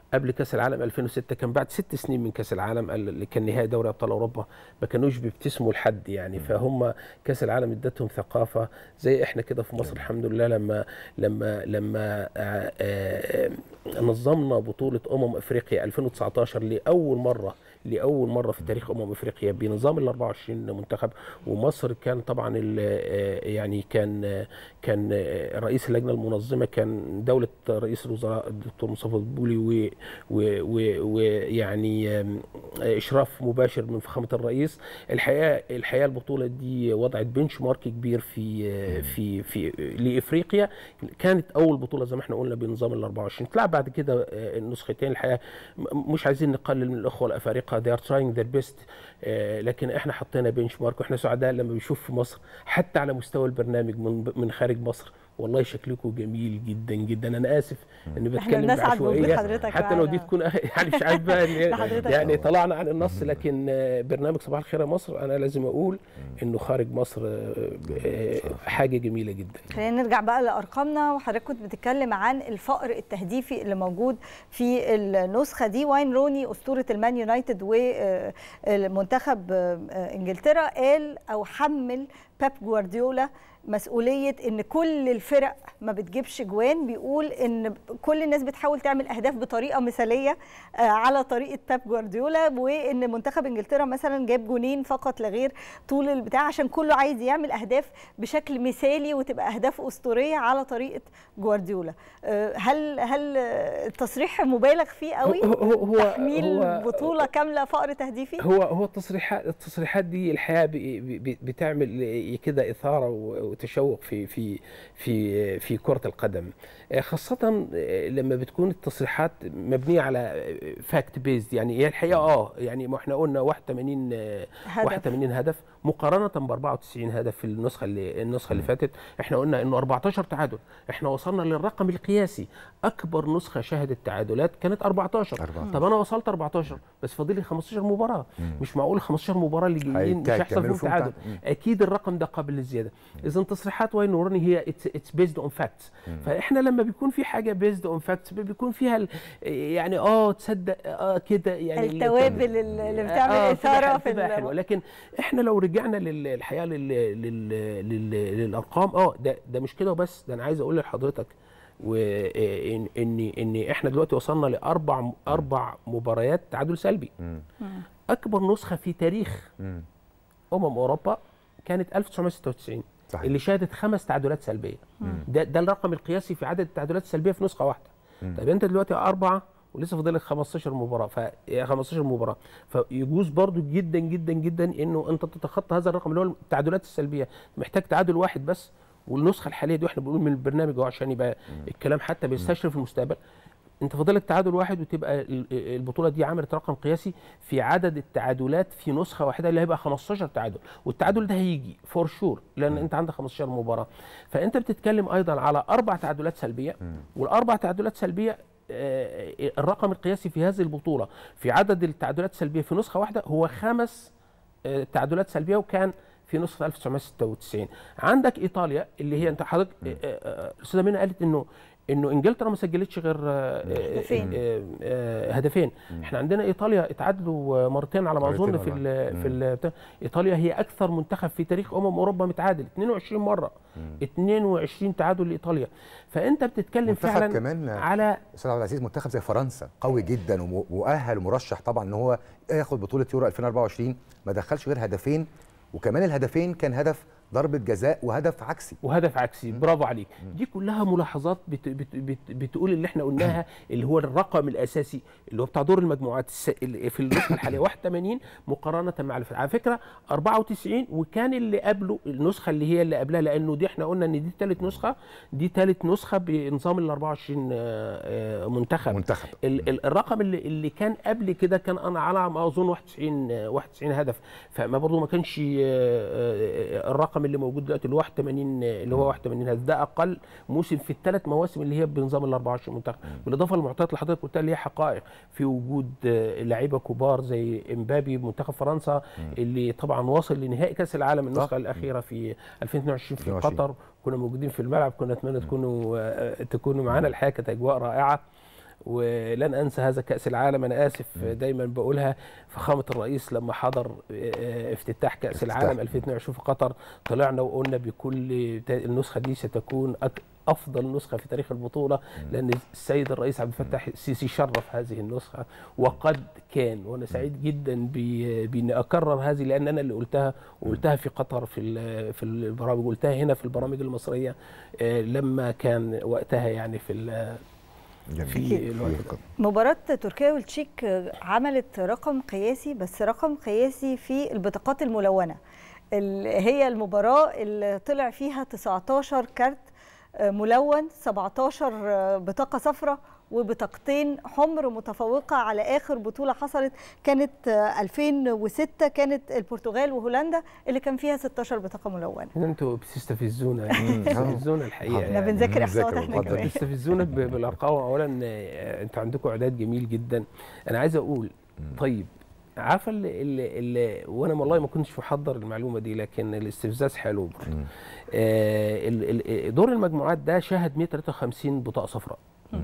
قبل كاس العالم 2006 كان بعد ست سنين من كاس العالم اللي كان نهائي دوري ابطال اوروبا ما كانوش بيبتسموا لحد يعني فهم كاس العالم ادتهم ثقافه زي احنا كده في مصر الحمد لله لما لما لما آه، آه، نظمنا بطوله امم افريقيا 2019 لاول مره لاول مره في تاريخ امم افريقيا بنظام ال 24 منتخب ومصر كان طبعا ال- آه، يعني كان آه، كان آه، رئيس اللجنه المنظمه كان دوله رئيس الوزراء الدكتور مصطفى البولي و- و- و- ويعني آم، اشراف مباشر من فخامه الرئيس الحقيقه الحقيقه البطوله دي وضعت بنش مارك كبير في آه، في في لافريقيا كانت اول بطوله زي ما احنا قلنا بنظام ال 24 تلعب بعد كده آه، النسختين الحقيقه م- مش عايزين نقلل من الاخوه الافارقه they are trying their best آه، لكن احنا حطينا بنش مارك واحنا سعداء لما بنشوف في مصر حتى على مستوى البرنامج من من خارج مصر والله شكلكم جميل جدا جدا انا اسف اني إحنا بتكلم بنسعد بوجود بعشوائيه حضرتك حتى لو دي معانا. تكون يعني مش عاجبه إن- لحضرتك يعني طبعاً. طلعنا عن النص لكن آه، برنامج صباح الخير يا مصر انا لازم اقول انه خارج مصر آه، آه، حاجه جميله جدا خلينا نرجع بقى لارقامنا وحضرتك كنت بتتكلم عن الفقر التهديفي اللي موجود في النسخه دي واين روني اسطوره المان يونايتد ومنتخب انجلترا قال او حمل بيب جوارديولا مسؤوليه ان كل الفرق ما بتجيبش جوان بيقول ان كل الناس بتحاول تعمل اهداف بطريقه مثاليه آه، على طريقه بيب جوارديولا وان منتخب انجلترا مثلا جاب جونين فقط لا غير طول البتاع عشان كله عايز يعمل اهداف بشكل مثالي وتبقى اهداف اسطوريه على طريقه جوارديولا آه، هل هل آه، التصريح مبالغ فيه قوي هو- هو- هو- تحميل هو- بطوله كامله فقر تهديفي هو هو التصريحات التصريحات دي الحقيقه بي- بي- بتعمل كده اثاره وتشوق في في في في كره القدم خاصه لما بتكون التصريحات مبنيه على فاكت بيزد يعني هي الحقيقه اه يعني ما احنا قلنا 81 هدف. 81 هدف مقارنه ب 94 هدف في النسخه اللي النسخه اللي فاتت احنا قلنا انه 14 تعادل احنا وصلنا للرقم القياسي اكبر نسخه شهدت تعادلات كانت 14 14. طب انا وصلت 14 بس فاضل لي 15 مباراه مش معقول 15 مباراه اللي جايين مش هيتاج- هيحصل تعملوا فيهم فيهم تعادل تعادل. مم. اكيد الرقم ده قابل للزياده اذا تصريحات واين روني هي اتس بيزد اون فاكتس فاحنا لما بيكون في حاجه بيزد اون فاكتس بيكون فيها ال- يعني اه تصدق اه كده يعني التوابل اللي بتعمل آه، اثاره بتبقى- في بتبقى ال- حلوه لكن احنا لو رجعنا لل- الحقيقه لل... لل... لل... للارقام اه ده ده مش كده وبس ده انا عايز اقول لحضرتك وان ان ان احنا دلوقتي وصلنا لاربع اربع مباريات تعادل سلبي اكبر نسخه في تاريخ مم. امم اوروبا كانت 1996 صحيح. اللي شهدت خمس تعادلات سلبيه مم. ده ده الرقم القياسي في عدد التعادلات السلبيه في نسخه واحده مم. طيب انت دلوقتي اربعه ولسه فاضل لك 15 مباراه ف 15 مباراه فيجوز برضو جدا جدا جدا انه انت تتخطى هذا الرقم اللي هو التعادلات السلبيه محتاج تعادل واحد بس والنسخه الحاليه دي واحنا بنقول من البرنامج اهو عشان يبقى الكلام حتى بيستشرف المستقبل انت فاضلك تعادل واحد وتبقى ال- البطوله دي عملت رقم قياسي في عدد التعادلات في نسخه واحده اللي هيبقى 15 تعادل والتعادل ده هيجي فور شور لان انت عندك 15 مباراه فانت بتتكلم ايضا على اربع تعادلات سلبيه والاربع تعادلات سلبيه آه، الرقم القياسي في هذه البطوله في عدد التعادلات السلبيه في نسخه واحده هو خمس آه، تعادلات سلبيه وكان في نسخه 1996 عندك ايطاليا اللي هي انت حضرتك آه، آه، الاستاذه منى قالت انه انه انجلترا ما سجلتش غير آه، آه، هدفين. آه، آه، هدفين احنا عندنا ايطاليا اتعادلوا مرتين على ما مرتين اظن في والله. ال في ال بتاع- ايطاليا هي اكثر منتخب في تاريخ امم اوروبا متعادل 22 مره 22 تعادل لايطاليا فانت بتتكلم منتخب فعلا كمان على استاذ عبد العزيز منتخب زي فرنسا قوي جدا ومؤهل ومرشح طبعا ان هو ياخد بطوله يورو 2024 ما دخلش غير هدفين وكمان الهدفين كان هدف ضربه جزاء وهدف عكسي وهدف عكسي برافو عليك دي كلها ملاحظات بت بت بت بتقول اللي احنا قلناها اللي هو الرقم الاساسي اللي هو بتاع دور المجموعات الس- اللي في النسخه الحاليه 81 مقارنه مع الف- على فكره 94 وكان اللي قبله النسخه اللي هي اللي قبلها لانه دي احنا قلنا ان دي ثالث نسخه دي ثالث نسخه بنظام ال 24 آه، آه، منتخب منتخب ال- ال- الرقم اللي اللي كان قبل كده كان انا على ما اظن 91 آه، 91 هدف فما برضه ما كانش آه، آه، الرقم اللي موجود دلوقتي اللي هو 81 آه، اللي هو 81 هدف ده اقل موسم في الثلاث مواسم اللي هي بنظام ال 24 منتخب بالاضافه للمعطيات اللي حضرتك قلتها اللي هي حقائق في وجود آه، لعيبه كبار زي امبابي بمنتخب فرنسا اللي طبعا واصل لنهائي كاس العالم النسخه الاخيره في 2022 في 22. قطر كنا موجودين في الملعب كنا نتمنى تكونوا آه، تكونوا معانا الحقيقه كانت اجواء رائعه ولن انسى هذا كاس العالم انا اسف دايما بقولها فخامه الرئيس لما حضر آه، افتتاح كاس افتتاح. العالم 2022 في قطر طلعنا وقلنا بكل تا- النسخه دي ستكون أك- افضل نسخه في تاريخ البطوله لان السيد الرئيس عبد الفتاح السيسي شرف هذه النسخه وقد كان وانا سعيد جدا ب- باني اكرر هذه لان انا اللي قلتها وقلتها في قطر في ال- في البرامج قلتها هنا في البرامج المصريه آه، لما كان وقتها يعني في ال- في الوقت ده. مباراة تركيا والتشيك عملت رقم قياسي بس رقم قياسي في البطاقات الملونة ال- هي المباراة اللي طلع فيها 19 كارت ملون 17 بطاقة صفراء وبطاقتين حمر متفوقة على آخر بطولة حصلت كانت 2006 كانت البرتغال وهولندا اللي كان فيها 16 بطاقة ملونة انتوا بتستفزونا يعني بتستفزونا الحقيقه احنا يعني. بنذاكر إحصاءات إحنا انتوا كمان. بتستفزونا ب- بالارقام اولا آه، انتوا عندكم اعداد جميل جدا انا عايز اقول طيب عارفه اللي, اللي, اللي وانا والله ما كنتش محضر المعلومه دي لكن الاستفزاز حلو برضه. آه ال- ال- دور المجموعات ده شهد 153 بطاقه صفراء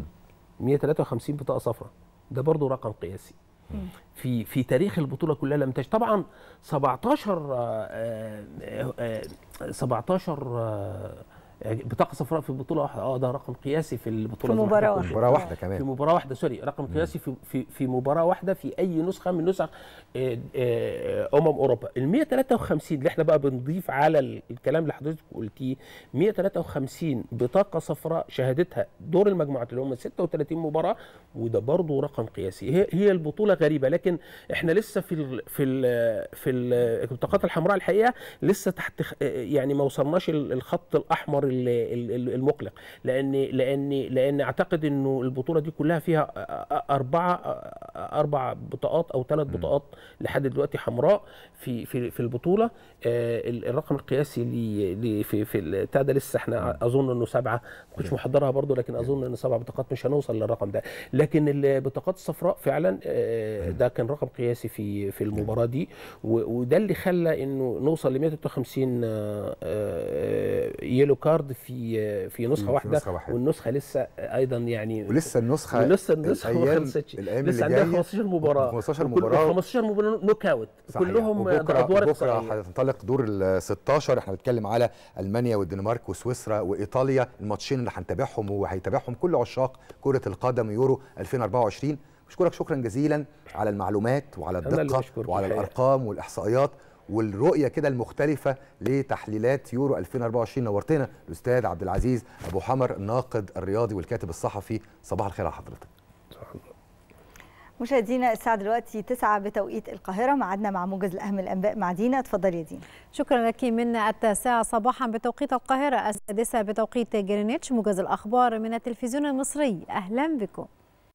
153 بطاقه صفراء ده برضه رقم قياسي في في تاريخ البطوله كلها لم تش طبعا 17 آه، آه، آه، 17 آه، بطاقه صفراء في بطوله واحده اه ده رقم قياسي في البطوله في زي ما مباراة احنا واحدة. كنا. مباراة واحدة كمان. في مباراه واحده سوري رقم قياسي في في في مباراه واحده في اي نسخه من نسخ آه، آه، امم اوروبا ال 153 اللي احنا بقى بنضيف على ال- الكلام اللي حضرتك قلتيه 153 بطاقه صفراء شهدتها دور المجموعات اللي هم 36 مباراه وده برضه رقم قياسي هي هي البطوله غريبه لكن احنا لسه في ال في ال في ال- البطاقات الحمراء الحقيقه لسه تحت خ- يعني ما وصلناش ال- الخط الاحمر ال- ال- ال- المقلق لان لان لان اعتقد انه البطوله دي كلها فيها اربعه اربع بطاقات او ثلاث بطاقات لحد دلوقتي حمراء في في في البطوله آه، ال- الرقم القياسي لي لي- في في البتاع ده لسه احنا اظن انه سبعه ما كنتش محضرها برضو لكن اظن ان سبع بطاقات مش هنوصل للرقم ده لكن البطاقات الصفراء فعلا آه، ده كان رقم قياسي في في المباراه دي و- وده اللي خلى انه نوصل ل 153 آه، آه، يلو كارد في آه، في نسخه في واحده نسخة واحدة. والنسخه لسه ايضا يعني ولسه النسخه ولسه النسخه ما الأيام- خلصتش الايام لسه اللي عندها جايه 15 مباراه 15 وكل- مباراه 15 مباراه نوك اوت صحيح. كلهم وبكره ادوار بكره إقصائية. هتنطلق دور ال 16 احنا بنتكلم على المانيا والدنمارك وسويسرا وايطاليا الماتشين اللي هنتابعهم وهيتابعهم كل عشاق كره القدم يورو 2024 بشكرك شكرا جزيلا على المعلومات وعلى أنا اللي الدقه بشكرك وعلى الحقيقة. الارقام والاحصائيات والرؤيه كده المختلفه لتحليلات يورو 2024 نورتنا الاستاذ عبد العزيز ابو حمر الناقد الرياضي والكاتب الصحفي صباح الخير على حضرتك مشاهدينا الساعة دلوقتي 9 بتوقيت القاهرة معادنا مع موجز الأهم الأنباء مع دينا اتفضلي يا دينا شكرا لك من التاسعة صباحا بتوقيت القاهرة السادسة بتوقيت جرينتش موجز الأخبار من التلفزيون المصري أهلا بكم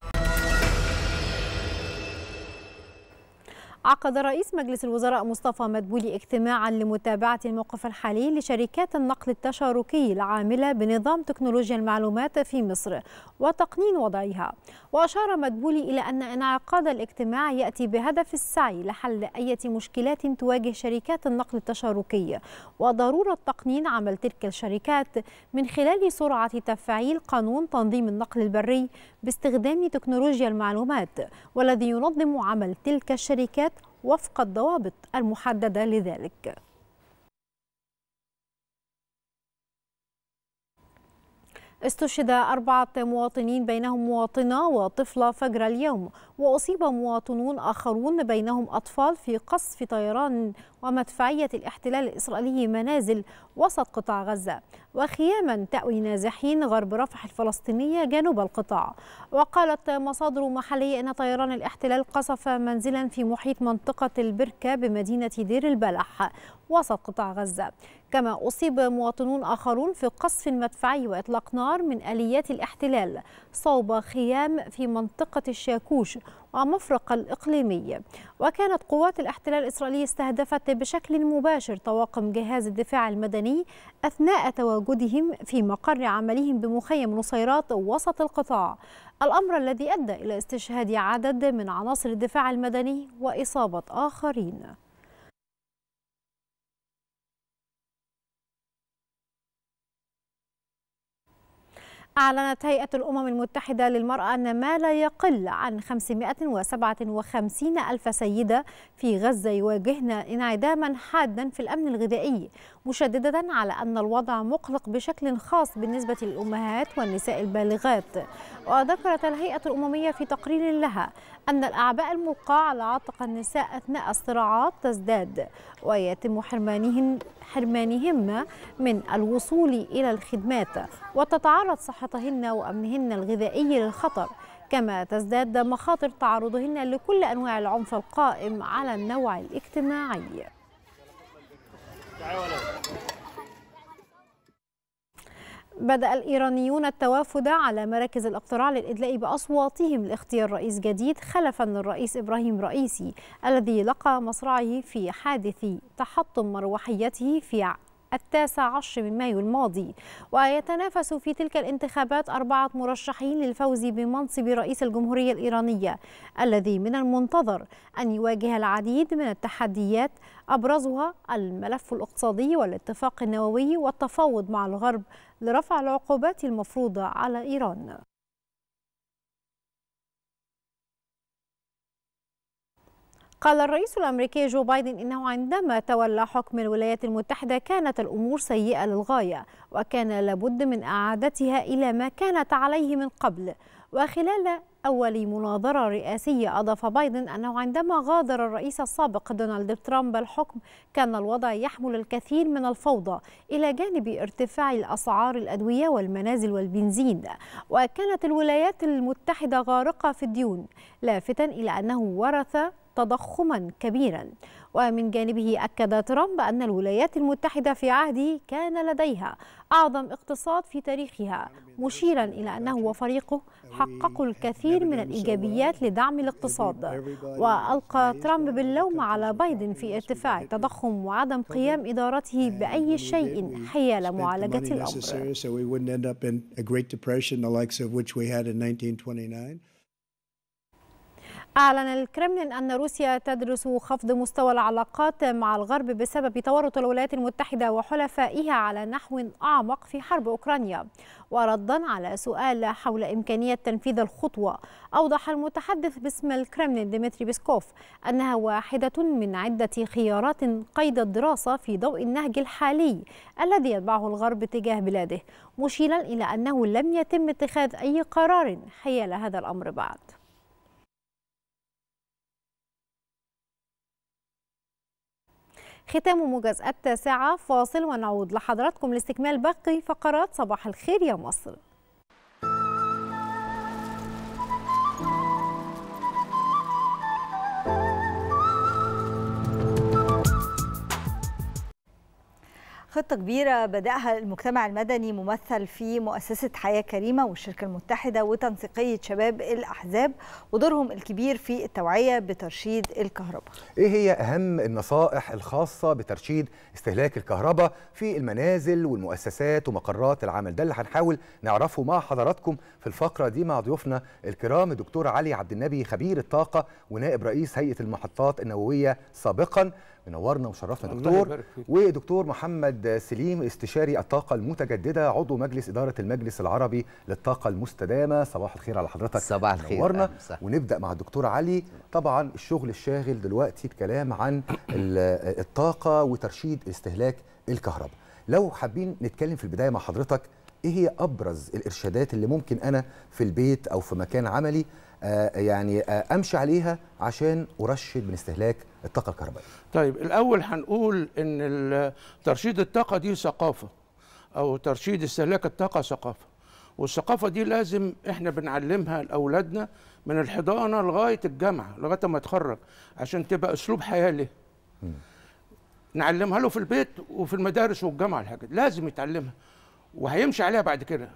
عقد رئيس مجلس الوزراء مصطفى مدبولي اجتماعا لمتابعة الموقف الحالي لشركات النقل التشاركي العاملة بنظام تكنولوجيا المعلومات في مصر وتقنين وضعها وأشار مدبولي إلى أن انعقاد الاجتماع يأتي بهدف السعي لحل أي مشكلات تواجه شركات النقل التشاركي وضرورة تقنين عمل تلك الشركات من خلال سرعة تفعيل قانون تنظيم النقل البري باستخدام تكنولوجيا المعلومات والذي ينظم عمل تلك الشركات وفق الضوابط المحددة لذلك استشهد أربعة مواطنين بينهم مواطنة وطفلة فجر اليوم وأصيب مواطنون آخرون بينهم أطفال في قصف طيران ومدفعية الاحتلال الإسرائيلي منازل وسط قطاع غزة وخياما تأوي نازحين غرب رفح الفلسطينية جنوب القطاع وقالت مصادر محلية أن طيران الاحتلال قصف منزلا في محيط منطقة البركة بمدينة دير البلح وسط قطاع غزة كما أصيب مواطنون آخرون في قصف مدفعي وإطلاق نار من آليات الاحتلال صوب خيام في منطقة الشاكوش ومفرق الإقليمي وكانت قوات الاحتلال الإسرائيلي استهدفت بشكل مباشر طواقم جهاز الدفاع المدني أثناء تواجدهم في مقر عملهم بمخيم نصيرات وسط القطاع الأمر الذي أدى إلى استشهاد عدد من عناصر الدفاع المدني وإصابة آخرين أعلنت هيئة الأمم المتحدة للمرأة أن ما لا يقل عن 557 ألف سيدة في غزة يواجهن انعداما حادا في الأمن الغذائي مشددة على أن الوضع مقلق بشكل خاص بالنسبة للأمهات والنساء البالغات وذكرت الهيئة الأممية في تقرير لها أن الأعباء الملقاة على عاتق النساء أثناء الصراعات تزداد ويتم حرمانهن حرمانهن من الوصول إلى الخدمات وتتعرض صحتهن وأمنهن الغذائي للخطر كما تزداد مخاطر تعرضهن لكل أنواع العنف القائم على النوع الاجتماعي بدأ الإيرانيون التوافد على مراكز الاقتراع للإدلاء بأصواتهم لاختيار رئيس جديد خلفا للرئيس إبراهيم رئيسي الذي لقى مصرعه في حادث تحطم مروحيته في التاسع عشر من مايو الماضي ويتنافس في تلك الانتخابات أربعة مرشحين للفوز بمنصب رئيس الجمهورية الإيرانية الذي من المنتظر أن يواجه العديد من التحديات أبرزها الملف الاقتصادي والاتفاق النووي والتفاوض مع الغرب لرفع العقوبات المفروضة على إيران قال الرئيس الامريكي جو بايدن انه عندما تولى حكم الولايات المتحده كانت الامور سيئه للغايه وكان لابد من اعادتها الى ما كانت عليه من قبل وخلال اول مناظره رئاسيه اضاف بايدن انه عندما غادر الرئيس السابق دونالد ترامب الحكم كان الوضع يحمل الكثير من الفوضى الى جانب ارتفاع الاسعار الادويه والمنازل والبنزين وكانت الولايات المتحده غارقه في الديون لافتا الى انه ورث تضخما كبيرا ومن جانبه أكد ترامب أن الولايات المتحدة في عهده كان لديها أعظم اقتصاد في تاريخها مشيرا إلى أنه وفريقه حققوا الكثير من الإيجابيات لدعم الاقتصاد وألقى ترامب باللوم على بايدن في ارتفاع التضخم وعدم قيام إدارته بأي شيء حيال معالجة الأمر أعلن الكرملين أن روسيا تدرس خفض مستوى العلاقات مع الغرب بسبب تورط الولايات المتحدة وحلفائها على نحو أعمق في حرب أوكرانيا وردا على سؤال حول إمكانية تنفيذ الخطوة أوضح المتحدث باسم الكرملين ديمتري بيسكوف أنها واحدة من عدة خيارات قيد الدراسة في ضوء النهج الحالي الذي يتبعه الغرب تجاه بلاده مشيرا إلى أنه لم يتم اتخاذ أي قرار حيال هذا الأمر بعد ختام موجز التاسعة فاصل ونعود لحضراتكم لاستكمال باقي فقرات صباح الخير يا مصر خطة كبيرة بدأها المجتمع المدني ممثل في مؤسسة حياة كريمة والشركة المتحدة وتنسيقية شباب الأحزاب ودورهم الكبير في التوعية بترشيد الكهرباء ايه هي اهم النصائح الخاصه بترشيد استهلاك الكهرباء في المنازل والمؤسسات ومقرات العمل ده اللي هنحاول نعرفه مع حضراتكم في الفقره دي مع ضيوفنا الكرام الدكتور علي عبد النبي خبير الطاقه ونائب رئيس هيئه المحطات النوويه سابقا منورنا وشرفنا دكتور ودكتور محمد سليم استشاري الطاقه المتجدده عضو مجلس اداره المجلس العربي للطاقه المستدامه صباح الخير على حضرتك صباح الخير منورنا ونبدا مع الدكتور علي طبعا الشغل الشاغل دلوقتي الكلام عن الطاقه وترشيد استهلاك الكهرباء لو حابين نتكلم في البدايه مع حضرتك ايه هي ابرز الارشادات اللي ممكن انا في البيت او في مكان عملي آه يعني آه امشي عليها عشان ارشد من استهلاك الطاقه الكهربائيه طيب الاول هنقول ان ترشيد الطاقه دي ثقافه او ترشيد استهلاك الطاقه ثقافه والثقافه دي لازم احنا بنعلمها لاولادنا من الحضانه لغايه الجامعه لغايه ما يتخرج عشان تبقى اسلوب حياه له نعلمها له في البيت وفي المدارس والجامعه الحاجات لازم يتعلمها وهيمشي عليها بعد كده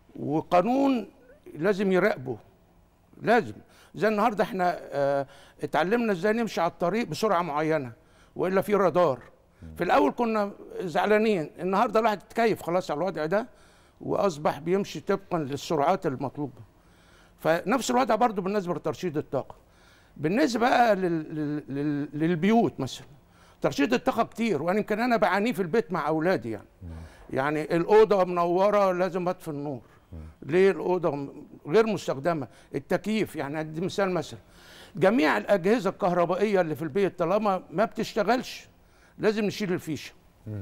وقانون لازم يراقبه لازم زي النهارده احنا اه اتعلمنا ازاي نمشي على الطريق بسرعه معينه والا في رادار في الاول كنا زعلانين النهارده الواحد اتكيف خلاص على الوضع ده واصبح بيمشي طبقا للسرعات المطلوبه فنفس الوضع برضو بالنسبه لترشيد الطاقه بالنسبه بقى لل... لل... للبيوت مثلا ترشيد الطاقه كتير وانا يمكن انا بعانيه في البيت مع اولادي يعني يعني الاوضه منوره لازم اطفي النور ليه الاوضه م- غير مستخدمه التكييف يعني ادي مثال مثلا جميع الاجهزه الكهربائيه اللي في البيت طالما ما بتشتغلش لازم نشيل الفيشه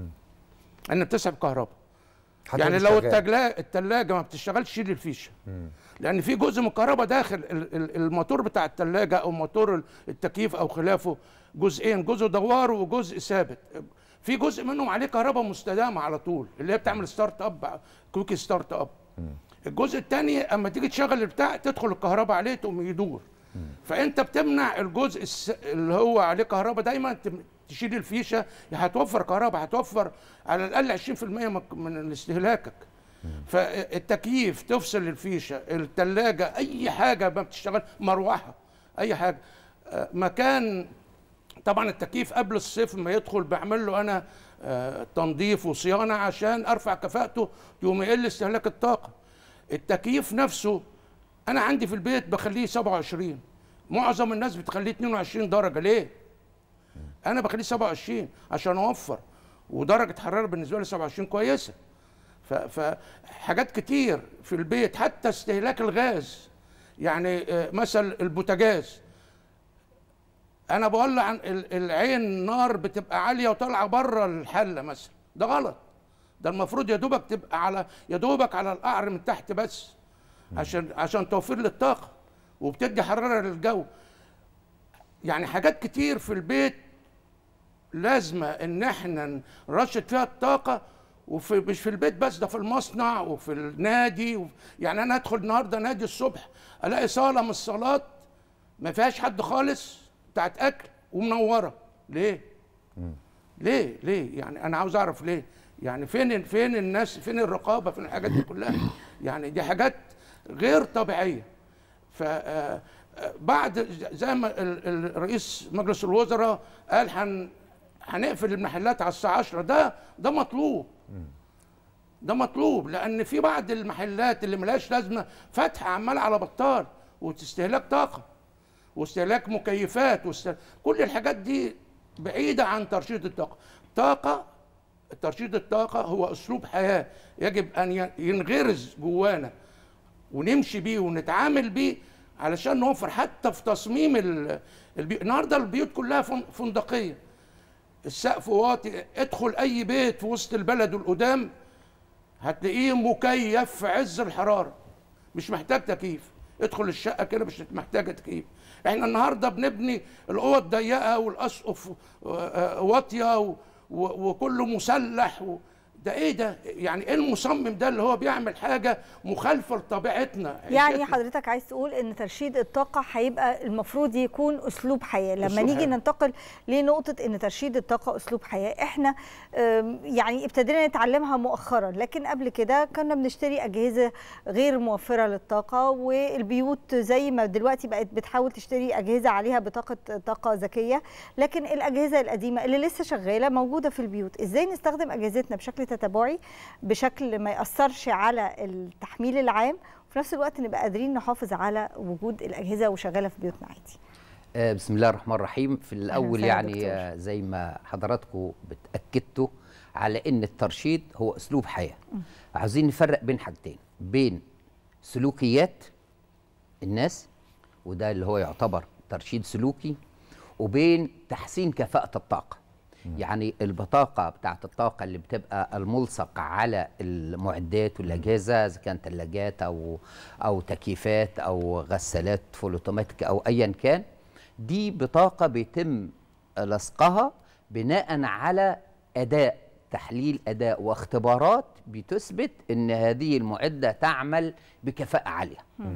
ان بتسحب كهرباء حتى يعني مش لو شغال. التجلا- التلاجه ما بتشتغلش شيل الفيشه لان في جزء من الكهرباء داخل ال- ال- الموتور بتاع الثلاجه او موتور ال- التكييف او خلافه جزئين جزء دوار وجزء ثابت في جزء منهم عليه كهرباء مستدامه على طول اللي هي بتعمل ستارت اب كويك ستارت اب الجزء الثاني اما تيجي تشغل البتاع تدخل الكهرباء عليه تقوم يدور فانت بتمنع الجزء الس- اللي هو عليه كهرباء دايما تم- تشيل الفيشه هتوفر كهرباء هتوفر على الاقل 20% من- من استهلاكك فالتكييف تفصل الفيشه الثلاجه اي حاجه ما بتشتغل مروحه اي حاجه آه، مكان طبعا التكييف قبل الصيف ما يدخل بعمل له انا آه، تنظيف وصيانه عشان ارفع كفاءته يقوم يقل استهلاك الطاقه التكييف نفسه انا عندي في البيت بخليه 27 معظم الناس بتخليه 22 درجه ليه انا بخليه 27 عشان اوفر ودرجه حراره بالنسبه لي 27 كويسه ف- فحاجات كتير في البيت حتى استهلاك الغاز يعني آه، مثل البوتاجاز انا بولع عن ال- العين نار بتبقى عاليه وطالعه بره الحله مثلا ده غلط ده المفروض يا دوبك تبقى على يا دوبك على القعر من تحت بس عشان عشان توفير للطاقه وبتدي حراره للجو يعني حاجات كتير في البيت لازمه ان احنا نرشد فيها الطاقه وفي مش في البيت بس ده في المصنع وفي النادي وفي يعني انا ادخل النهارده نادي الصبح الاقي صاله من الصالات ما فيهاش حد خالص بتاعت اكل ومنوره ليه؟ ليه؟ ليه؟ يعني انا عاوز اعرف ليه؟ يعني فين فين الناس فين الرقابه فين الحاجات دي كلها؟ يعني دي حاجات غير طبيعيه. ف آه، آه، بعد ز- زي ما ال- ال- رئيس مجلس الوزراء قال هن هنقفل المحلات على الساعه 10 ده ده مطلوب ده مطلوب لان في بعض المحلات اللي ملهاش لازمه فاتحه عمال على بطال وتستهلاك طاقه واستهلاك مكيفات واست... كل الحاجات دي بعيده عن ترشيد الطاقه طاقه ترشيد الطاقه هو اسلوب حياه يجب ان ي- ينغرز جوانا ونمشي بيه ونتعامل بيه علشان نوفر حتى في تصميم ال- البي... النهارده البيوت كلها فن- فندقيه السقف واطي ادخل اي بيت في وسط البلد والقدام هتلاقيه مكيف في عز الحراره مش محتاج تكييف ادخل الشقه كده مش محتاجه تكييف احنا النهارده بنبني الاوض ضيقه والاسقف آه، آه، واطيه و- و- وكله مسلح و... ده ايه ده يعني ايه المصمم ده اللي هو بيعمل حاجه مخالفه لطبيعتنا يعني عيشتنا. حضرتك عايز تقول ان ترشيد الطاقه هيبقى المفروض يكون اسلوب حياه لما أسلوب نيجي حياة. ننتقل لنقطه ان ترشيد الطاقه اسلوب حياه احنا أم، يعني ابتدينا نتعلمها مؤخرا لكن قبل كده كنا بنشتري اجهزه غير موفره للطاقه والبيوت زي ما دلوقتي بقت بتحاول تشتري اجهزه عليها بطاقه طاقه ذكيه لكن الاجهزه القديمه اللي لسه شغاله موجوده في البيوت ازاي نستخدم اجهزتنا بشكل تتابعي بشكل ما ياثرش على التحميل العام وفي نفس الوقت نبقى قادرين نحافظ على وجود الاجهزه وشغاله في بيوتنا عادي آه، بسم الله الرحمن الرحيم في الاول وسهلا يعني دكتور. آه، زي ما حضراتكم بتاكدتوا على ان الترشيد هو اسلوب حياه عاوزين نفرق بين حاجتين بين سلوكيات الناس وده اللي هو يعتبر ترشيد سلوكي وبين تحسين كفاءة الطاقة يعني البطاقة بتاعت الطاقة اللي بتبقى الملصق على المعدات والأجهزة إذا كانت ثلاجات أو أو تكييفات أو غسالات فول أوتوماتيك أو أيا كان دي بطاقة بيتم لصقها بناء على أداء تحليل أداء واختبارات بتثبت أن هذه المعدة تعمل بكفاءة عالية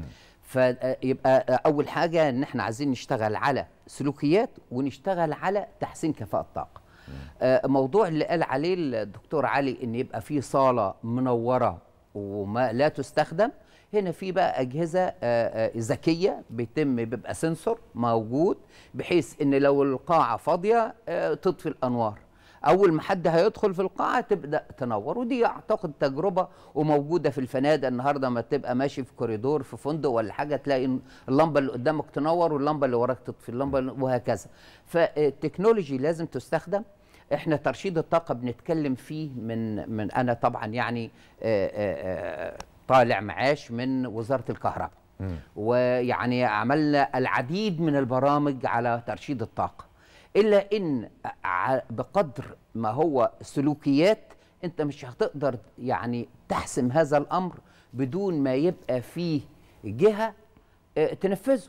فيبقى اول حاجه ان احنا عايزين نشتغل على سلوكيات ونشتغل على تحسين كفاءه الطاقه آه، موضوع اللي قال عليه الدكتور علي ان يبقى في صاله منوره وما لا تستخدم هنا في بقى اجهزه آه، آه، ذكيه بيتم بيبقى سنسور موجود بحيث ان لو القاعه فاضيه آه، تطفي الانوار اول ما حد هيدخل في القاعه تبدا تنور ودي اعتقد تجربه وموجوده في الفنادق النهارده ما تبقى ماشي في كوريدور في فندق ولا حاجه تلاقي اللمبه اللي قدامك تنور واللمبه اللي وراك تطفي اللمبه اللي- وهكذا فالتكنولوجي لازم تستخدم احنا ترشيد الطاقه بنتكلم فيه من من انا طبعا يعني آه، آه، آه، طالع معاش من وزاره الكهرباء ويعني عملنا العديد من البرامج على ترشيد الطاقه الا ان ع- بقدر ما هو سلوكيات انت مش هتقدر يعني تحسم هذا الامر بدون ما يبقى فيه جهه آه، تنفذه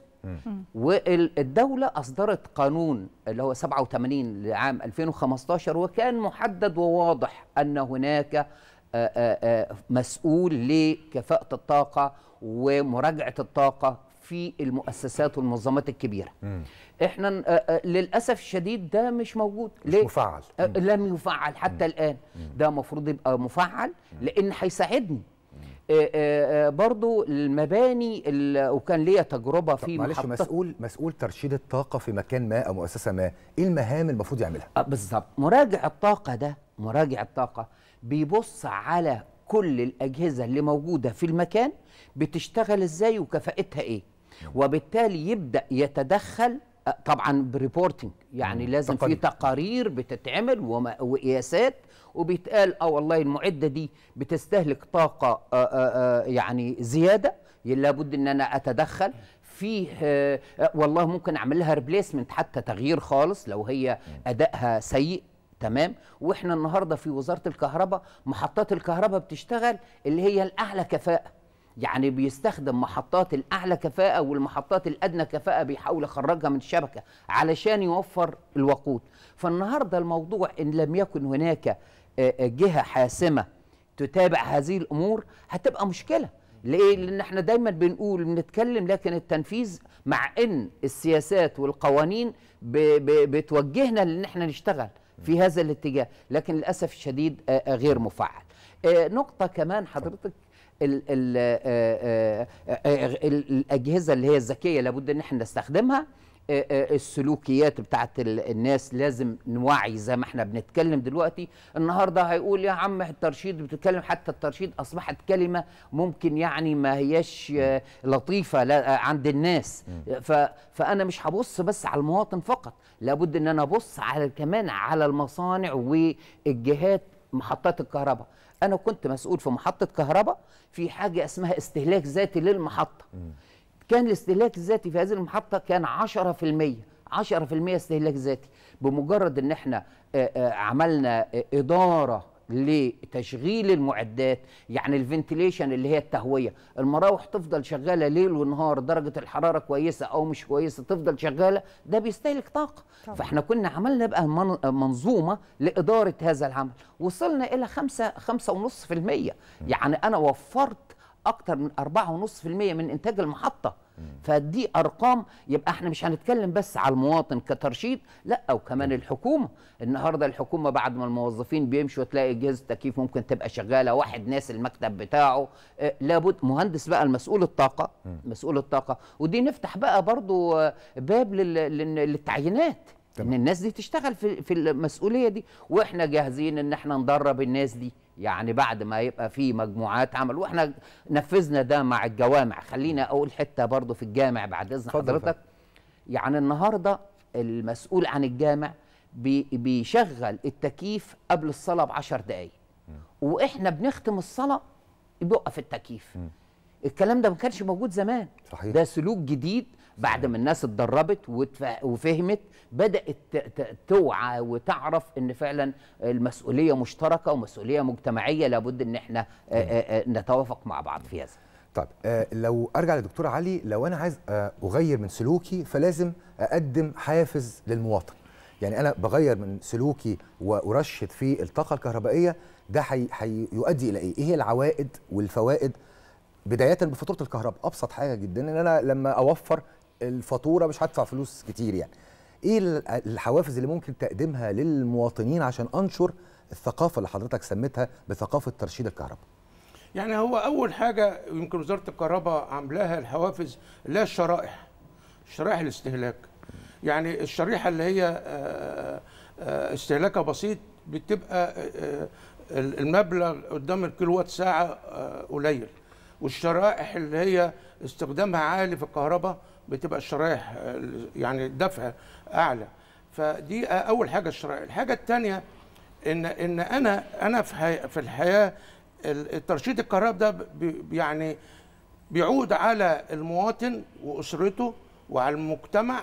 والدولة أصدرت قانون اللي هو 87 لعام 2015 وكان محدد وواضح أن هناك آه، آه، آه، مسؤول لكفاءة الطاقة ومراجعة الطاقة في المؤسسات والمنظمات الكبيرة احنا آه، آه، للاسف الشديد ده مش موجود مش ليه؟ مفعل. آه، لم يفعل حتى الان ده المفروض يبقى مفعل لان هيساعدني آه، آه، آه، برضو المباني ال- وكان ليا تجربه في معلش محطة- مسؤول مسؤول ترشيد الطاقه في مكان ما او مؤسسه ما ايه المهام المفروض يعملها آه، بالظبط مراجع الطاقه ده مراجع الطاقه بيبص على كل الاجهزه اللي موجوده في المكان بتشتغل ازاي وكفاءتها ايه وبالتالي يبدا يتدخل آه، طبعا بريبورتنج يعني لازم في تقارير بتتعمل وما- وقياسات وبيتقال اه والله المعده دي بتستهلك طاقه آه، آه، آه، يعني زياده لابد ان انا اتدخل فيه آه، آه، والله ممكن اعمل لها ريبليسمنت حتى تغيير خالص لو هي ادائها سيء تمام واحنا النهارده في وزاره الكهرباء محطات الكهرباء بتشتغل اللي هي الاعلى كفاءه يعني بيستخدم محطات الاعلى كفاءه والمحطات الادنى كفاءه بيحاول يخرجها من الشبكه علشان يوفر الوقود فالنهارده الموضوع ان لم يكن هناك آه، آه، جهه حاسمه تتابع هذه الامور هتبقى مشكله ليه لان احنا دايما بنقول بنتكلم لكن التنفيذ مع ان السياسات والقوانين ب ب بتوجهنا لان احنا نشتغل في هذا الاتجاه لكن للاسف الشديد آه، آه، غير مفعل آه، نقطه كمان حضرتك ال ال آه، آه، آه، ال- الاجهزه اللي هي الذكيه لابد ان احنا نستخدمها آه، آه، السلوكيات بتاعت ال- الناس لازم نوعي زي ما احنا بنتكلم دلوقتي النهارده هيقول يا عم الترشيد بتتكلم حتى الترشيد اصبحت كلمه ممكن يعني ما هياش آه، لطيفه لا آه، عند الناس ف فانا مش هبص بس على المواطن فقط لابد ان انا ابص على كمان على المصانع والجهات محطات الكهرباء انا كنت مسؤول في محطه كهرباء في حاجه اسمها استهلاك ذاتي للمحطه كان الاستهلاك الذاتي في هذه المحطة كان 10% 10% استهلاك ذاتي بمجرد ان احنا آه، آه، عملنا آه، إدارة لتشغيل المعدات يعني الفنتيليشن اللي هي التهوية المراوح تفضل شغالة ليل ونهار درجة الحرارة كويسة أو مش كويسة تفضل شغالة ده بيستهلك طاقة طبعا. فاحنا كنا عملنا بقى من- منظومة لإدارة هذا العمل وصلنا إلى خمسة خمسة ونص في المية يعني أنا وفرت اكتر من 4.5% من انتاج المحطه فدي ارقام يبقى احنا مش هنتكلم بس على المواطن كترشيد لا وكمان الحكومه النهارده الحكومه بعد ما الموظفين بيمشوا تلاقي اجهزه التكييف ممكن تبقى شغاله واحد ناس المكتب بتاعه آه، لابد مهندس بقى المسؤول الطاقه مسؤول الطاقه ودي نفتح بقى برضو آه، باب لل- لل- للتعيينات ان الناس دي تشتغل في في المسؤوليه دي واحنا جاهزين ان احنا ندرب الناس دي يعني بعد ما يبقى في مجموعات عمل واحنا نفذنا ده مع الجوامع خلينا اقول حته برضو في الجامع بعد اذن اتفضل يا حضرتك يعني النهارده المسؤول عن الجامع بي بيشغل التكييف قبل الصلاه بعشر دقائق واحنا بنختم الصلاه بيوقف التكييف الكلام ده ما كانش موجود زمان صحيح. ده سلوك جديد بعد ما الناس اتدربت وتف- وفهمت بدات ت- ت- توعى وتعرف ان فعلا المسؤوليه مشتركه ومسؤوليه مجتمعيه لابد ان احنا آه، آه، آه، نتوافق مع بعض في هذا طيب آه لو ارجع لدكتور علي لو انا عايز آه اغير من سلوكي فلازم اقدم حافز للمواطن يعني انا بغير من سلوكي وارشد في الطاقه الكهربائيه ده حي- هيؤدي الى ايه ايه هي العوائد والفوائد بدايه بفاتوره الكهرباء ابسط حاجه جدا ان انا لما اوفر الفاتوره مش هدفع فلوس كتير يعني ايه ال- الحوافز اللي ممكن تقدمها للمواطنين عشان انشر الثقافه اللي حضرتك سميتها بثقافه ترشيد الكهرباء يعني هو اول حاجه يمكن وزاره الكهرباء عاملاها الحوافز اللي هي الشرائح شرائح الاستهلاك يعني الشريحه اللي هي آه، آه، استهلاكها بسيط بتبقى آه، آه، المبلغ قدام الكيلو وات ساعه آه، قليل والشرائح اللي هي استخدامها عالي في الكهرباء بتبقى الشرائح آه، يعني الدفع اعلى فدي اول حاجه الشرائح الحاجه الثانيه ان ان انا انا في حي في الحياه ال- الترشيد الكهرباء ده ب- يعني بيعود على المواطن واسرته وعلى المجتمع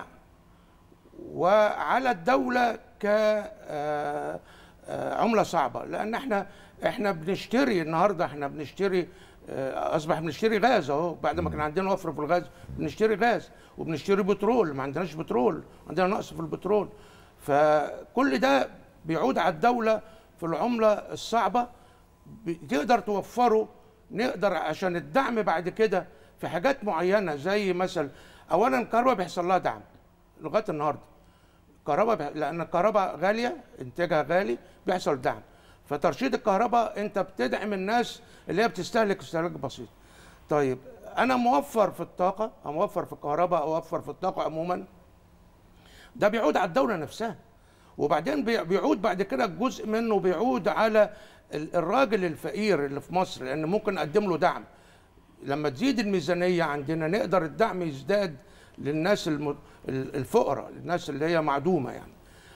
وعلى الدوله ك آه، آه، عمله صعبه لان احنا احنا بنشتري النهارده احنا بنشتري آه، اصبح بنشتري غاز اهو بعد ما كان عندنا وفر في الغاز بنشتري غاز وبنشتري بترول ما عندناش بترول عندنا نقص في البترول فكل ده بيعود على الدوله في العمله الصعبه تقدر توفره نقدر عشان الدعم بعد كده في حاجات معينه زي مثلا اولا الكهرباء بيحصل لها دعم لغايه النهارده الكهرباء بح... لان الكهرباء غاليه انتاجها غالي بيحصل دعم فترشيد الكهرباء انت بتدعم الناس اللي هي بتستهلك استهلاك بسيط طيب انا موفر في الطاقه موفر في الكهرباء اوفر في الطاقه عموما ده بيعود على الدوله نفسها وبعدين بي- بيعود بعد كده جزء منه بيعود على ال- الراجل الفقير اللي في مصر لان ممكن نقدم له دعم لما تزيد الميزانيه عندنا نقدر الدعم يزداد للناس الم- ال- الفقراء الناس اللي هي معدومه يعني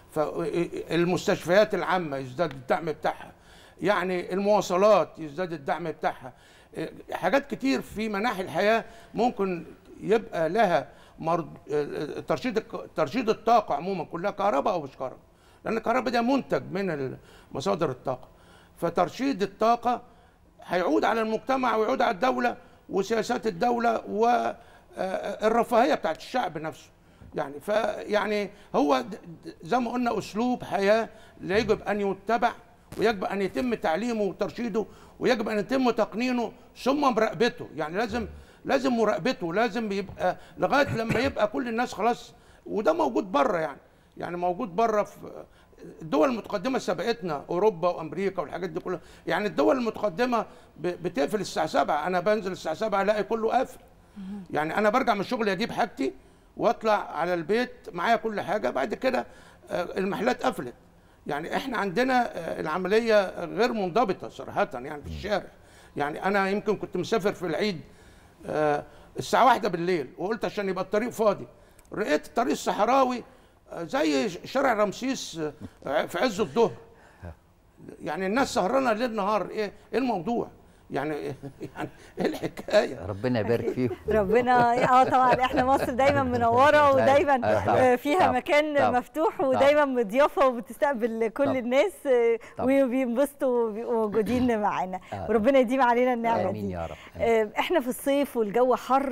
فالمستشفيات العامه يزداد الدعم بتاعها يعني المواصلات يزداد الدعم بتاعها حاجات كتير في مناحي الحياه ممكن يبقى لها مرض ترشيد الك- ترشيد الطاقه عموما كلها كهرباء او مش كهرباء لان الكهرباء ده منتج من مصادر الطاقه فترشيد الطاقه هيعود على المجتمع ويعود على الدوله وسياسات الدوله والرفاهيه بتاعت الشعب نفسه يعني فيعني هو د- د- زي ما قلنا اسلوب حياه لا يجب ان يتبع ويجب ان يتم تعليمه وترشيده ويجب ان يتم تقنينه ثم مراقبته يعني لازم لازم مراقبته لازم يبقى لغايه لما يبقى كل الناس خلاص وده موجود بره يعني يعني موجود بره في الدول المتقدمه سبقتنا اوروبا وامريكا والحاجات دي كلها يعني الدول المتقدمه ب- بتقفل الساعه 7 انا بنزل الساعه 7 الاقي كله قافل يعني انا برجع من الشغل اجيب حاجتي واطلع على البيت معايا كل حاجه بعد كده آه، المحلات قفلت يعني احنا عندنا آه، العمليه غير منضبطه صراحه يعني في الشارع يعني انا يمكن كنت مسافر في العيد آه، الساعه واحدة بالليل وقلت عشان يبقى الطريق فاضي لقيت الطريق الصحراوي آه، زي شارع رمسيس آه، في عز الظهر يعني الناس سهرانه ليل نهار ايه ايه الموضوع يعني يعني ايه الحكايه ربنا يبارك فيهم ربنا اه طبعا احنا مصر دايما منوره ودايما آه، طبعاً. آه، فيها طبعاً. مكان طبعاً. مفتوح طبعاً. ودايما مضيافه وبتستقبل كل طبعاً. الناس آه، طبعاً. وبينبسطوا وبيبقوا موجودين معانا آه. وربنا يديم علينا النعمه امين دي يا رب آه، احنا في الصيف والجو حر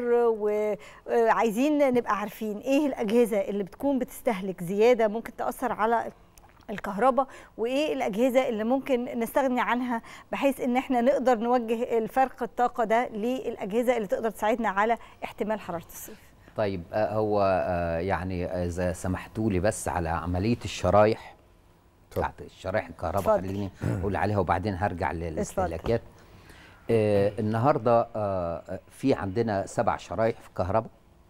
وعايزين نبقى عارفين ايه الاجهزه اللي بتكون بتستهلك زياده ممكن تاثر على الكهرباء وايه الاجهزه اللي ممكن نستغني عنها بحيث ان احنا نقدر نوجه الفرق الطاقه ده للاجهزه اللي تقدر تساعدنا على احتمال حراره الصيف طيب آه، هو آه، يعني اذا سمحتوا لي بس على عمليه الشرايح بتاعت الشرايح الكهرباء اتفضل. خليني اقول عليها وبعدين هرجع للاستهلاكات آه النهارده آه في عندنا سبع شرايح في الكهرباء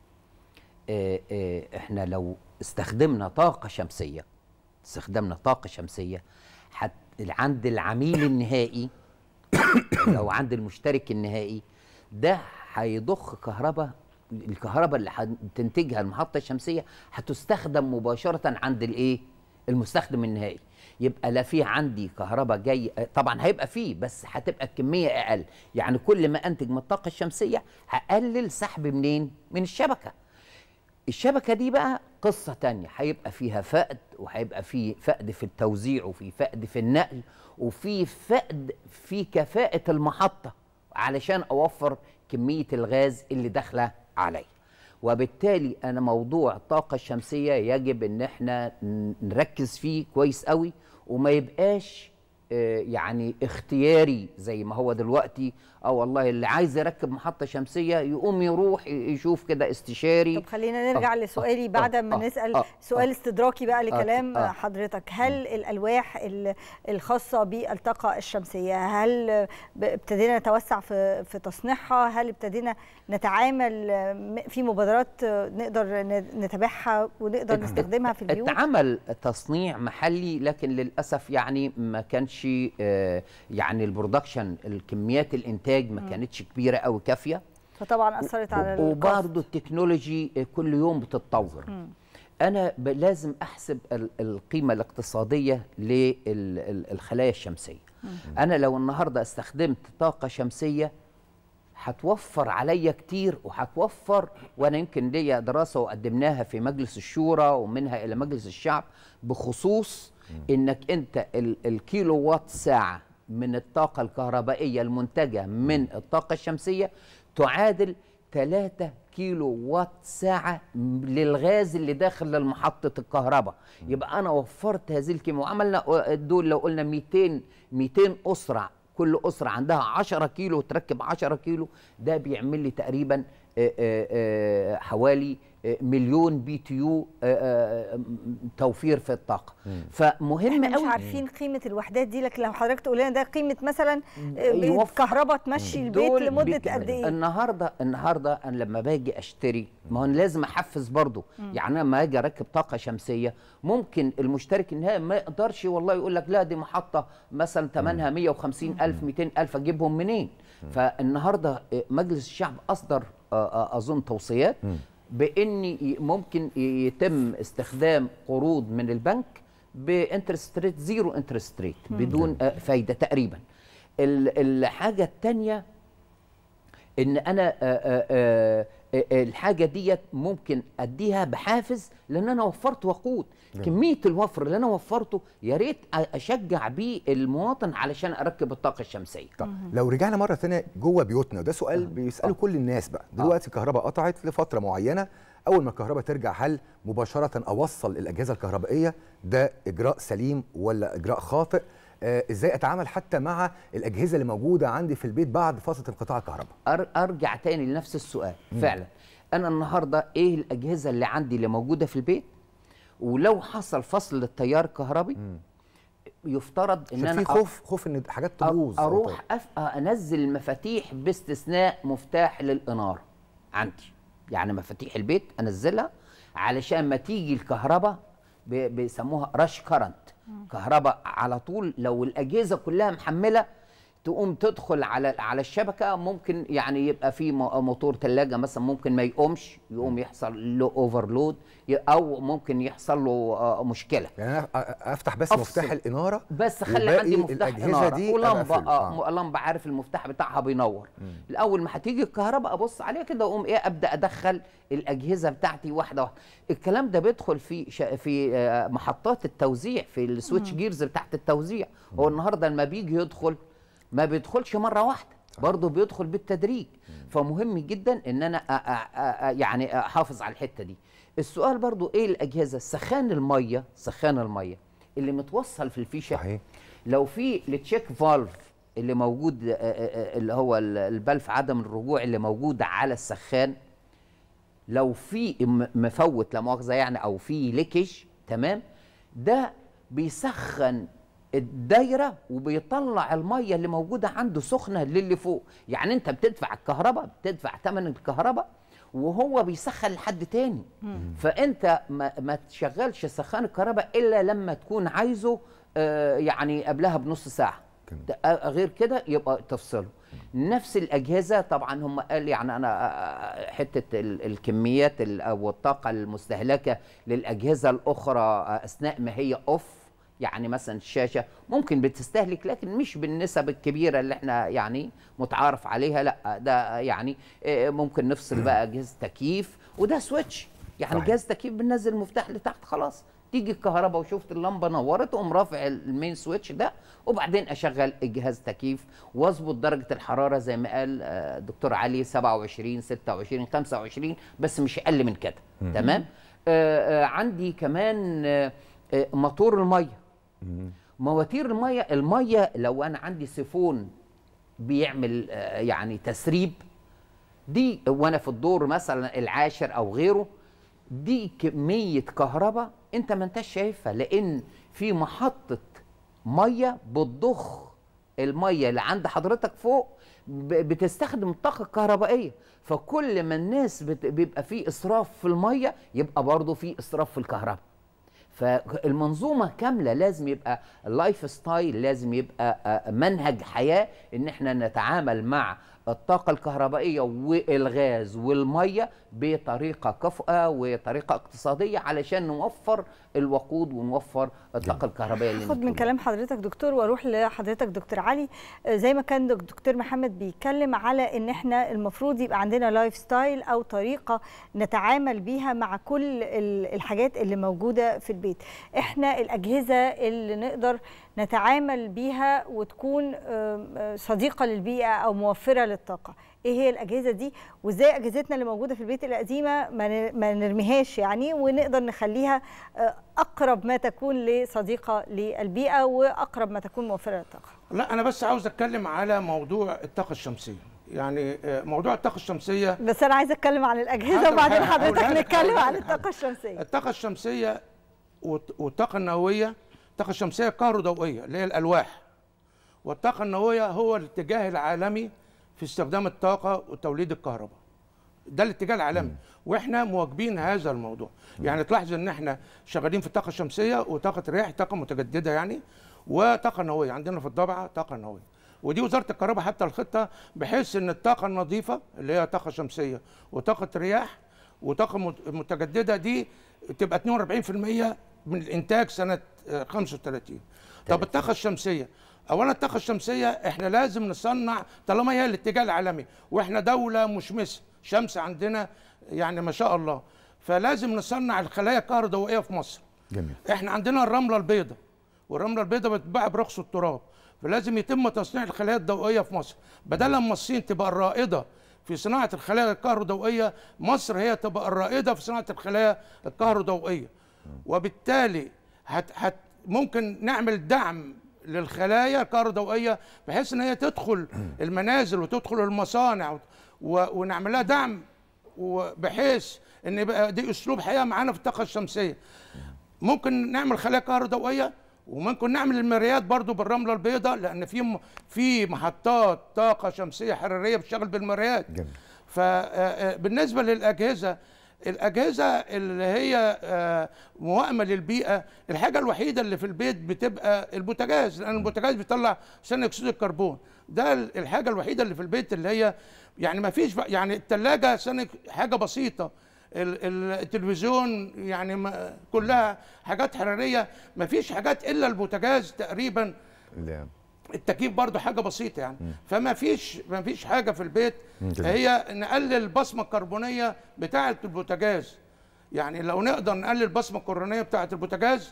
آه آه احنا لو استخدمنا طاقه شمسيه استخدمنا طاقه شمسيه حت عند العميل النهائي لو عند المشترك النهائي ده هيضخ كهرباء الكهرباء اللي هتنتجها المحطه الشمسيه هتستخدم مباشره عند الايه المستخدم النهائي يبقى لا في عندي كهرباء جاي طبعا هيبقى فيه بس هتبقى الكميه اقل يعني كل ما انتج من الطاقه الشمسيه هقلل سحب منين من الشبكه الشبكه دي بقى قصه تانية هيبقى فيها فقد وهيبقى في فقد في التوزيع وفي فقد في النقل وفي فقد في كفاءه المحطه علشان اوفر كميه الغاز اللي داخله عليا وبالتالي انا موضوع الطاقه الشمسيه يجب ان احنا ن- نركز فيه كويس قوي وما يبقاش آه، يعني اختياري زي ما هو دلوقتي اه والله اللي عايز يركب محطه شمسيه يقوم يروح ي- يشوف كده استشاري طب خلينا نرجع آه، لسؤالي آه، بعد آه، ما آه، نسال آه، سؤال آه. استدراكي بقى لكلام آه. حضرتك هل الالواح ال- الخاصه بالطاقه الشمسيه هل ب- ابتدينا نتوسع في في تصنيعها هل ابتدينا نتعامل م- في مبادرات نقدر ن- نتابعها ونقدر نستخدمها في البيوت اتعمل تصنيع محلي لكن للاسف يعني ما كانش آه، يعني البرودكشن الكميات الانتاج ما مم. كانتش كبيره قوي كافيه فطبعا اثرت على الكوست. وبرضه التكنولوجي كل يوم بتتطور مم. انا ب- لازم احسب ال- القيمه الاقتصاديه للخلايا الشمسيه انا لو النهارده استخدمت طاقه شمسيه هتوفر عليا كتير وهتوفر وانا يمكن ليا دراسه وقدمناها في مجلس الشورى ومنها الى مجلس الشعب بخصوص انك انت ال- الكيلو وات ساعه من الطاقه الكهربائيه المنتجه من الطاقه الشمسيه تعادل 3 كيلو وات ساعة م- للغاز اللي داخل لمحطة الكهرباء يبقى أنا وفرت هذه الكمية وعملنا دول لو قلنا 200 200 أسرة كل أسرة عندها 10 كيلو تركب 10 كيلو ده بيعمل لي تقريبا آه، آه، آه، حوالي آه، مليون بي تي يو توفير في الطاقة فمهم احنا مش قوي عارفين قيمه الوحدات دي لكن لو حضرتك تقول لنا ده قيمه مثلا يوفر. كهرباء تمشي البيت دول لمده بيك- قد ايه النهارده النهارده انا لما باجي اشتري ما هو أنا لازم احفز برضه يعني انا لما اجي اركب طاقه شمسيه ممكن المشترك النهائي ما يقدرش والله يقول لك لا دي محطه مثلا ثمنها 150 الف 200 الف اجيبهم منين فالنهارده مجلس الشعب اصدر آه، آه، اظن توصيات بان ي- ممكن يتم استخدام قروض من البنك بانترست ريت زيرو انترست ريت بدون آه، فايده تقريبا ال- الحاجه الثانيه ان انا آه، آه، آه، آه، الحاجه ديت ممكن اديها بحافز لان انا وفرت وقود كميه الوفر اللي انا وفرته يا ريت اشجع بيه المواطن علشان اركب الطاقه الشمسيه لو رجعنا مره ثانيه جوه بيوتنا وده سؤال بيساله كل الناس بقى دلوقتي الكهرباء قطعت لفتره معينه اول ما الكهرباء ترجع هل مباشره اوصل الاجهزه الكهربائيه ده اجراء سليم ولا اجراء خاطئ آه ازاي اتعامل حتى مع الاجهزه اللي موجوده عندي في البيت بعد فتره انقطاع الكهرباء أر ارجع تاني لنفس السؤال فعلا انا النهارده ايه الاجهزه اللي عندي اللي موجوده في البيت ولو حصل فصل للتيار الكهربي يفترض ان عشان انا في خوف خوف ان حاجات تبوظ أو اروح أف... انزل المفاتيح باستثناء مفتاح للاناره عندي يعني مفاتيح البيت انزلها علشان ما تيجي الكهرباء ب... بيسموها رش كرنت كهرباء على طول لو الاجهزه كلها محمله تقوم تدخل على على الشبكه ممكن يعني يبقى في م- موتور ثلاجه مثلا ممكن ما يقومش يقوم يحصل له اوفرلود او ممكن يحصل له آه، مشكله يعني انا أ- افتح بس أفصل. مفتاح الاناره بس خلي وباقي عندي مفتاح الأجهزة اناره دي ولمبه أقفل. اه لمبه عارف المفتاح بتاعها بينور الاول ما هتيجي الكهرباء ابص عليها كده واقوم ايه ابدا ادخل الاجهزه بتاعتي واحده واحده الكلام ده بيدخل في ش... في آه، محطات التوزيع في السويتش مم. جيرز بتاعت التوزيع هو النهارده لما بيجي يدخل ما بيدخلش مره واحده برضه بيدخل بالتدريج فمهم جدا ان انا أ أ أ يعني احافظ على الحته دي السؤال برضه ايه الاجهزه سخان الميه سخان الميه اللي متوصل في الفيشه صحيح. لو في التشيك فالف اللي موجود آه، آه، آه، اللي هو ال- البلف عدم الرجوع اللي موجود على السخان لو في م- مفوت لا مؤاخذه يعني او في ليكج تمام ده بيسخن الدايره وبيطلع الميه اللي موجوده عنده سخنه للي فوق يعني انت بتدفع الكهرباء بتدفع ثمن الكهرباء وهو بيسخن لحد تاني فانت ما, ما تشغلش سخان الكهرباء الا لما تكون عايزه آه، يعني قبلها بنص ساعه ده- آه، غير كده يبقى تفصله نفس الاجهزه طبعا هم قال يعني انا آه، حته ال- الكميات ال- او الطاقه المستهلكه للاجهزه الاخرى آه، اثناء ما هي اوف يعني مثلا الشاشه ممكن بتستهلك لكن مش بالنسب الكبيره اللي احنا يعني متعارف عليها لا ده يعني آه، ممكن نفصل بقى اجهزه تكييف وده سويتش يعني صحيح. جهاز تكييف بننزل المفتاح لتحت خلاص تيجي الكهرباء وشفت اللمبه نورت اقوم رافع المين سويتش ده وبعدين اشغل الجهاز تكييف واظبط درجه الحراره زي ما قال آه، الدكتور علي 27 26 25 بس مش اقل من كده مم. تمام آه، آه، عندي كمان آه، آه، موتور الميه مواتير الميه الميه لو انا عندي سيفون بيعمل آه، يعني تسريب دي وانا في الدور مثلا العاشر او غيره دي كميه كهرباء انت ما انتش شايفها لان في محطه ميه بتضخ الميه اللي عند حضرتك فوق ب- بتستخدم الطاقه الكهربائيه فكل ما الناس بت- بيبقى في اسراف في الميه يبقى برضه في اسراف في الكهرباء فالمنظومه كامله لازم يبقى اللايف ستايل لازم يبقى آه، منهج حياه ان احنا نتعامل مع الطاقة الكهربائية والغاز والمية بطريقة كفؤة وطريقة اقتصادية علشان نوفر الوقود ونوفر الطاقة الكهربائية اللي هاخد من كلام حضرتك دكتور واروح لحضرتك دكتور علي آه، زي ما كان دك- دكتور محمد بيتكلم على ان احنا المفروض يبقى عندنا لايف ستايل او طريقه نتعامل بيها مع كل ال- الحاجات اللي موجوده في البيت احنا الاجهزه اللي نقدر نتعامل بيها وتكون آم، آه، صديقه للبيئه او موفره للطاقه ايه هي الاجهزه دي وازاي اجهزتنا اللي موجوده في البيت القديمه ما ن- ما نرميهاش يعني ونقدر نخليها آه، اقرب ما تكون لصديقه للبيئه واقرب ما تكون موفره للطاقه لا انا بس عاوز اتكلم على موضوع الطاقه الشمسيه يعني آه، موضوع الطاقه الشمسيه بس انا عايزه اتكلم عن الاجهزه حاضر، وبعدين هقولها حضرتك لك، نتكلم هقولها عن لك، الطاقه الشمسيه الطاقه الشمسيه والط- والطاقه النوويه الطاقه الشمسيه الكهروضوئيه اللي هي الالواح والطاقه النوويه هو الاتجاه العالمي في استخدام الطاقه وتوليد الكهرباء ده الاتجاه العالمي واحنا مواكبين هذا الموضوع يعني تلاحظ ان احنا شغالين في الطاقه الشمسيه وطاقه الرياح طاقه متجدده يعني وطاقه نوويه عندنا في الضبعه طاقه نوويه ودي وزاره الكهرباء حتى الخطه بحيث ان الطاقه النظيفه اللي هي طاقه شمسيه وطاقه رياح وطاقه مت- متجدده دي تبقى 42% من الانتاج سنه آه، 35 طب الطاقه الشمسيه اولا الطاقه الشمسيه احنا لازم نصنع طالما هي الاتجاه العالمي واحنا دوله مشمسه شمس عندنا يعني ما شاء الله فلازم نصنع الخلايا الكهروضوئيه في مصر جميل احنا عندنا الرمله البيضاء والرمله البيضاء بتتباع برخص التراب فلازم يتم تصنيع الخلايا الضوئيه في مصر بدل ما الصين تبقى الرائده في صناعه الخلايا الكهروضوئيه مصر هي تبقى الرائده في صناعه الخلايا الكهروضوئيه وبالتالي هت هت ممكن نعمل دعم للخلايا الكهروضوئيه بحيث ان هي تدخل المنازل وتدخل المصانع و- ونعمل لها دعم وبحيث ان يبقى دي اسلوب حياه معانا في الطاقه الشمسيه ممكن نعمل خلايا كهروضوئيه وممكن نعمل المرايات برضو بالرمله البيضاء لان في م- في محطات طاقه شمسيه حراريه بتشتغل بالمرايات جميل فبالنسبه للاجهزه الاجهزه اللي هي آه، موائمه للبيئه الحاجه الوحيده اللي في البيت بتبقى البوتاجاز لان البوتاجاز بيطلع ثاني اكسيد الكربون ده ال- الحاجه الوحيده اللي في البيت اللي هي يعني ما فيش بقى- يعني الثلاجه ثاني حاجه بسيطه ال- ال- التلفزيون يعني ما كلها حاجات حراريه ما فيش حاجات الا البوتاجاز تقريبا لا. التكييف برضو حاجه بسيطه يعني فما فيش ما فيش حاجه في البيت مم، جميل. هي نقلل البصمه الكربونيه بتاعه البوتاجاز يعني لو نقدر نقلل البصمه الكربونيه بتاعه البوتاجاز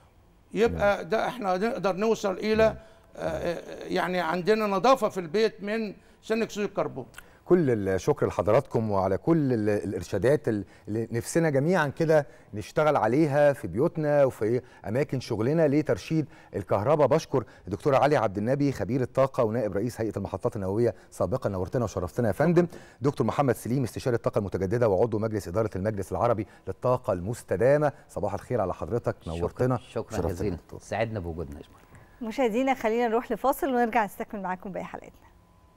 يبقى ده احنا نقدر نوصل الى آه، يعني عندنا نظافه في البيت من ثاني اكسيد الكربون كل الشكر لحضراتكم وعلى كل ال- الارشادات اللي نفسنا جميعا كده نشتغل عليها في بيوتنا وفي اماكن شغلنا لترشيد الكهرباء بشكر الدكتور علي عبد النبي خبير الطاقه ونائب رئيس هيئه المحطات النوويه سابقا نورتنا وشرفتنا يا فندم دكتور محمد سليم استشاري الطاقه المتجدده وعضو مجلس اداره المجلس العربي للطاقه المستدامه صباح الخير على حضرتك نورتنا شكرا شرفتنا. جزيلا سعدنا بوجودنا مشاهدينا خلينا نروح لفاصل ونرجع نستكمل معاكم باقي حلقتنا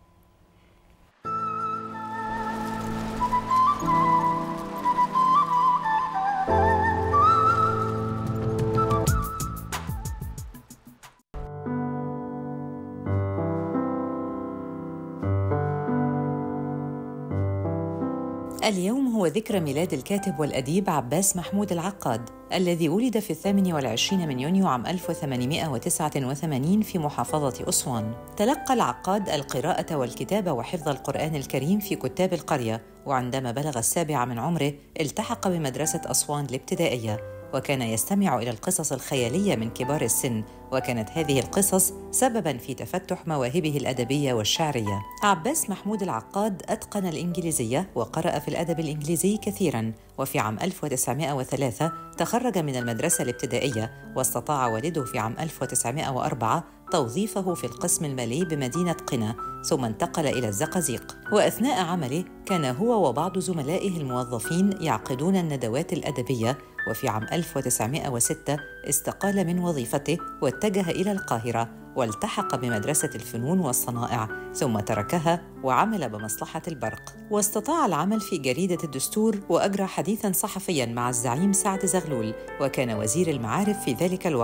اليوم هو ذكرى ميلاد الكاتب والأديب عباس محمود العقاد الذي ولد في الثامن والعشرين من يونيو عام 1889 في محافظة أسوان تلقى العقاد القراءة والكتابة وحفظ القرآن الكريم في كتاب القرية وعندما بلغ السابع من عمره التحق بمدرسة أسوان الابتدائية وكان يستمع الى القصص الخياليه من كبار السن وكانت هذه القصص سببا في تفتح مواهبه الادبيه والشعريه عباس محمود العقاد اتقن الانجليزيه وقرا في الادب الانجليزي كثيرا وفي عام 1903 تخرج من المدرسه الابتدائيه واستطاع والده في عام 1904 توظيفه في القسم المالي بمدينه قنا ثم انتقل الى الزقازيق واثناء عمله كان هو وبعض زملائه الموظفين يعقدون الندوات الادبيه وفي عام 1906 استقال من وظيفته واتجه إلى القاهرة والتحق بمدرسة الفنون والصنائع ثم تركها وعمل بمصلحة البرق واستطاع العمل في جريدة الدستور وأجرى حديثا صحفيا مع الزعيم سعد زغلول وكان وزير المعارف في ذلك الوقت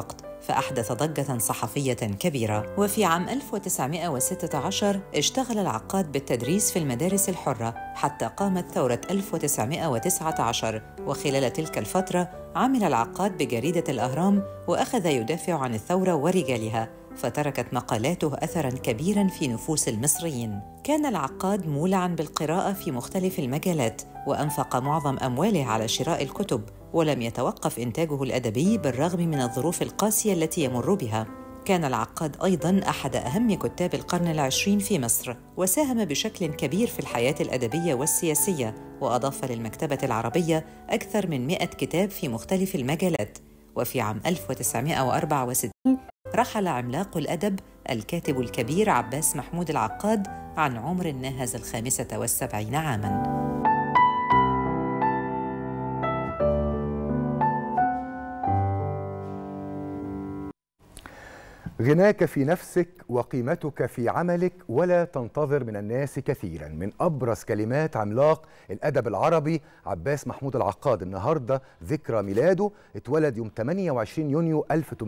فأحدث ضجة صحفية كبيرة وفي عام 1916 اشتغل العقاد بالتدريس في المدارس الحرة حتى قامت ثورة 1919 وخلال تلك الفترة عمل العقاد بجريدة الأهرام وأخذ يدافع عن الثورة ورجالها فتركت مقالاته اثرا كبيرا في نفوس المصريين كان العقاد مولعا بالقراءه في مختلف المجالات وانفق معظم امواله على شراء الكتب ولم يتوقف انتاجه الادبي بالرغم من الظروف القاسيه التي يمر بها كان العقاد ايضا احد اهم كتاب القرن العشرين في مصر وساهم بشكل كبير في الحياه الادبيه والسياسيه واضاف للمكتبه العربيه اكثر من 100 كتاب في مختلف المجالات وفي عام 1964 رحل عملاق الأدب الكاتب الكبير عباس محمود العقاد عن عمر ناهز الخامسة والسبعين عاماً غناك في نفسك وقيمتك في عملك ولا تنتظر من الناس كثيرا من ابرز كلمات عملاق الادب العربي عباس محمود العقاد النهارده ذكرى ميلاده اتولد يوم 28 يونيو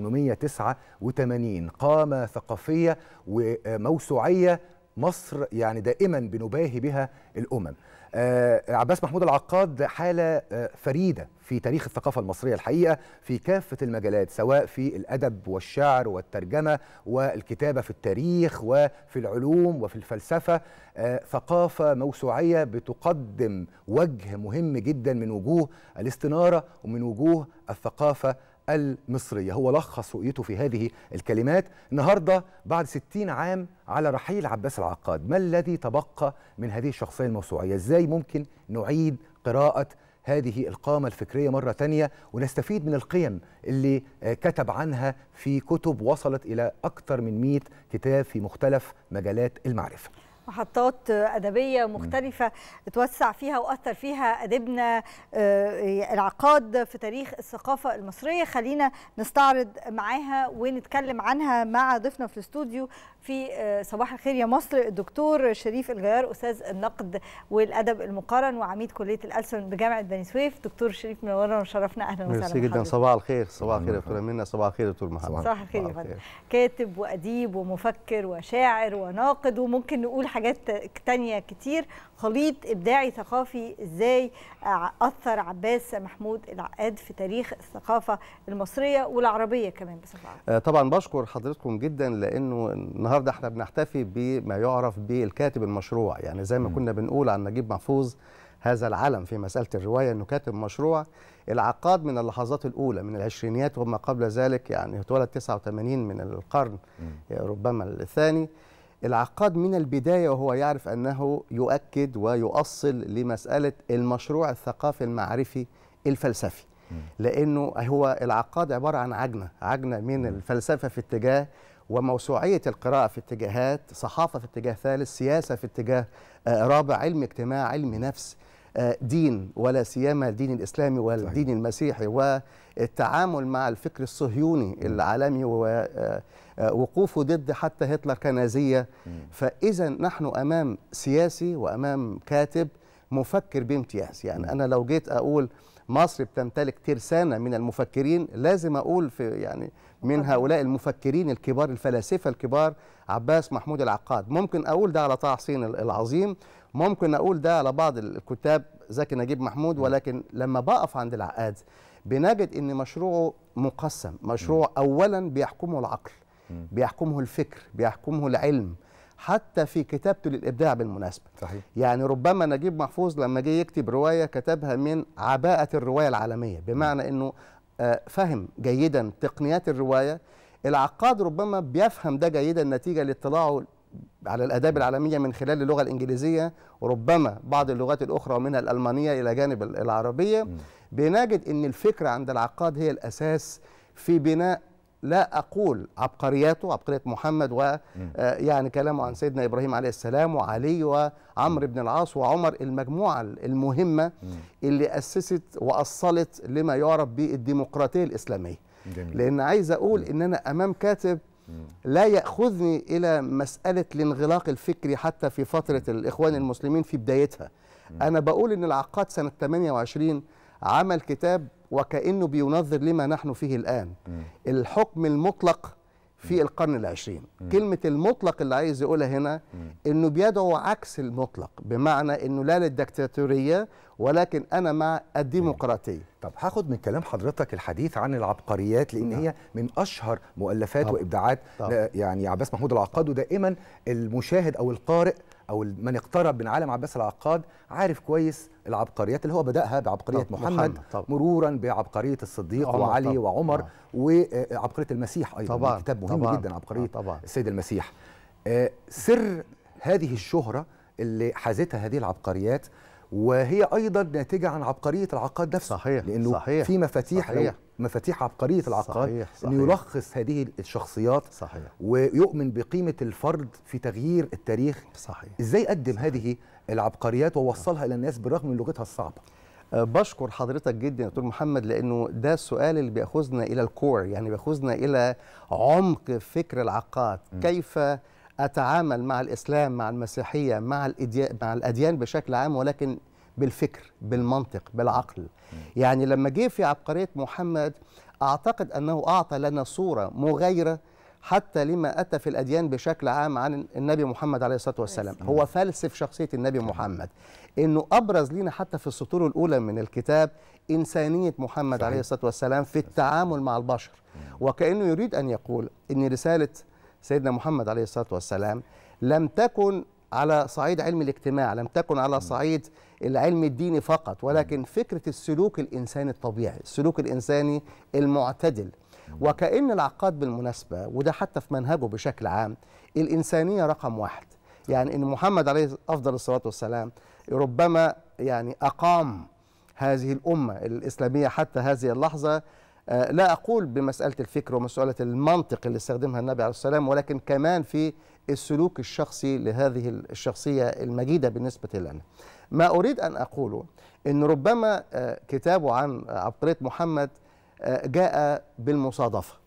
1889 قامه ثقافيه وموسوعيه مصر يعني دائما بنباهي بها الامم آه عباس محمود العقاد حالة آه فريدة في تاريخ الثقافة المصرية الحقيقة في كافة المجالات سواء في الأدب والشعر والترجمة والكتابة في التاريخ وفي العلوم وفي الفلسفة آه ثقافة موسوعية بتقدم وجه مهم جدا من وجوه الاستنارة ومن وجوه الثقافة المصرية هو لخص رؤيته في هذه الكلمات النهاردة بعد 60 عام على رحيل عباس العقاد ما الذي تبقى من هذه الشخصية الموسوعية ازاي ممكن نعيد قراءة هذه القامة الفكرية مرة تانية ونستفيد من القيم اللي كتب عنها في كتب وصلت إلى أكثر من 100 كتاب في مختلف مجالات المعرفة محطات أدبية مختلفة اتوسع فيها وأثر فيها أدبنا العقاد في تاريخ الثقافة المصرية خلينا نستعرض معاها ونتكلم عنها مع ضيفنا في الاستوديو في صباح الخير يا مصر الدكتور شريف الغيار أستاذ النقد والأدب المقارن وعميد كلية الألسن بجامعة بني سويف دكتور شريف منورنا وشرفنا أهلا وسهلا ميرسي جدا صباح الخير صباح الخير يا دكتوره منى صباح الخير يا دكتور محمد صباح الخير يا فندم كاتب وأديب ومفكر وشاعر وناقد وممكن نقول حاجات تانية كتير خليط إبداعي ثقافي إزاي أثر عباس محمود العقاد في تاريخ الثقافة المصرية والعربية كمان بصفة عامة طبعا بشكر حضرتكم جدا لأنه النهاردة احنا بنحتفي بما يعرف بالكاتب المشروع يعني زي ما كنا بنقول عن نجيب محفوظ هذا العلم في مسألة الرواية أنه كاتب مشروع العقاد من اللحظات الأولى من العشرينيات وما قبل ذلك يعني اتولد 89 من القرن ربما الثاني العقاد من البداية وهو يعرف أنه يؤكد ويؤصل لمسألة المشروع الثقافي المعرفي الفلسفي لأنه هو العقاد عبارة عن عجنة عجنة من الفلسفة في اتجاه وموسوعية القراءة في اتجاهات صحافة في اتجاه ثالث سياسة في اتجاه رابع علم اجتماع علم نفس دين ولا سيما الدين الإسلامي والدين المسيحي والتعامل مع الفكر الصهيوني العالمي ووقوفه ضد حتى هتلر كنازية فإذا نحن أمام سياسي وأمام كاتب مفكر بامتياز يعني أنا لو جيت أقول مصر بتمتلك ترسانة من المفكرين لازم أقول في يعني من هؤلاء المفكرين الكبار الفلاسفة الكبار عباس محمود العقاد ممكن أقول ده على طه حسين العظيم ممكن أقول ده على بعض الكتاب زكي نجيب محمود ولكن لما بقف عند العقاد بنجد أن مشروعه مقسم مشروع أولا بيحكمه العقل بيحكمه الفكر بيحكمه العلم حتى في كتابته للابداع بالمناسبه صحيح. يعني ربما نجيب محفوظ لما جه يكتب روايه كتبها من عباءه الروايه العالميه بمعنى انه فهم جيدا تقنيات الروايه العقاد ربما بيفهم ده جيدا نتيجه لاطلاعه على الاداب العالميه من خلال اللغه الانجليزيه وربما بعض اللغات الاخرى ومنها الالمانيه الى جانب العربيه بنجد ان الفكره عند العقاد هي الاساس في بناء لا اقول عبقرياته عبقريه محمد ويعني كلامه عن سيدنا ابراهيم عليه السلام وعلي وعمرو بن العاص وعمر المجموعه المهمه اللي اسست واصلت لما يعرف بالديمقراطيه الاسلاميه جميل. لان عايز اقول ان انا امام كاتب لا ياخذني الى مساله الانغلاق الفكري حتى في فتره الاخوان المسلمين في بدايتها انا بقول ان العقاد سنه 28 عمل كتاب وكانه بينظر لما نحن فيه الان الحكم المطلق في القرن العشرين كلمة المطلق اللي عايز يقولها هنا انه بيدعو عكس المطلق بمعنى انه لا للدكتاتورية ولكن انا مع الديمقراطية طب هاخد من كلام حضرتك الحديث عن العبقريات لان نعم. هي من اشهر مؤلفات طبعا. وابداعات طبعا. لا- يعني عباس محمود العقاد ودائما المشاهد او القارئ او من اقترب من عالم عباس العقاد عارف كويس العبقريات اللي هو بداها بعبقريه طبعا. محمد, محمد. طبعا. مرورا بعبقريه الصديق عمر وعلي طبعا. وعمر آه. وعبقريه المسيح ايضا طبعا. كتاب مهم طبعا. جدا عبقريه آه، طبعا. السيد المسيح آه، سر هذه الشهره اللي حازتها هذه العبقريات وهي ايضا ناتجه عن عبقريه العقاد نفسه صحيح لانه صحيح في مفاتيح صحيح. لو مفاتيح عبقريه العقاد صحيح، انه صحيح. يلخص هذه الشخصيات صحيح ويؤمن بقيمه الفرد في تغيير التاريخ صحيح ازاي قدم هذه العبقريات ووصلها الى الناس بالرغم من لغتها الصعبه أه، بشكر حضرتك جدا يا دكتور محمد لانه ده السؤال اللي بياخذنا الى الكور يعني بياخذنا الى عمق فكر العقاد كيف اتعامل مع الاسلام مع المسيحيه مع الاديان مع الاديان بشكل عام ولكن بالفكر بالمنطق بالعقل يعني لما جه في عبقريه محمد اعتقد انه اعطى لنا صوره مغايره حتى لما اتى في الاديان بشكل عام عن النبي محمد عليه الصلاه والسلام هو فلسف شخصيه النبي محمد انه ابرز لنا حتى في السطور الاولى من الكتاب انسانيه محمد عليه الصلاه والسلام في التعامل مع البشر وكانه يريد ان يقول ان رساله سيدنا محمد عليه الصلاه والسلام لم تكن على صعيد علم الاجتماع لم تكن على صعيد العلم الديني فقط ولكن فكره السلوك الانساني الطبيعي السلوك الانساني المعتدل وكأن العقاد بالمناسبة وده حتى في منهجه بشكل عام الإنسانية رقم واحد يعني أن محمد عليه أفضل الصلاة والسلام ربما يعني أقام هذه الأمة الإسلامية حتى هذه اللحظة آه، لا أقول بمسألة الفكر ومسألة المنطق اللي استخدمها النبي عليه السلام ولكن كمان في السلوك الشخصي لهذه الشخصية المجيدة بالنسبة لنا ما أريد أن أقوله أن ربما آه، كتابه عن عبقرية محمد آه، جاء بالمصادفة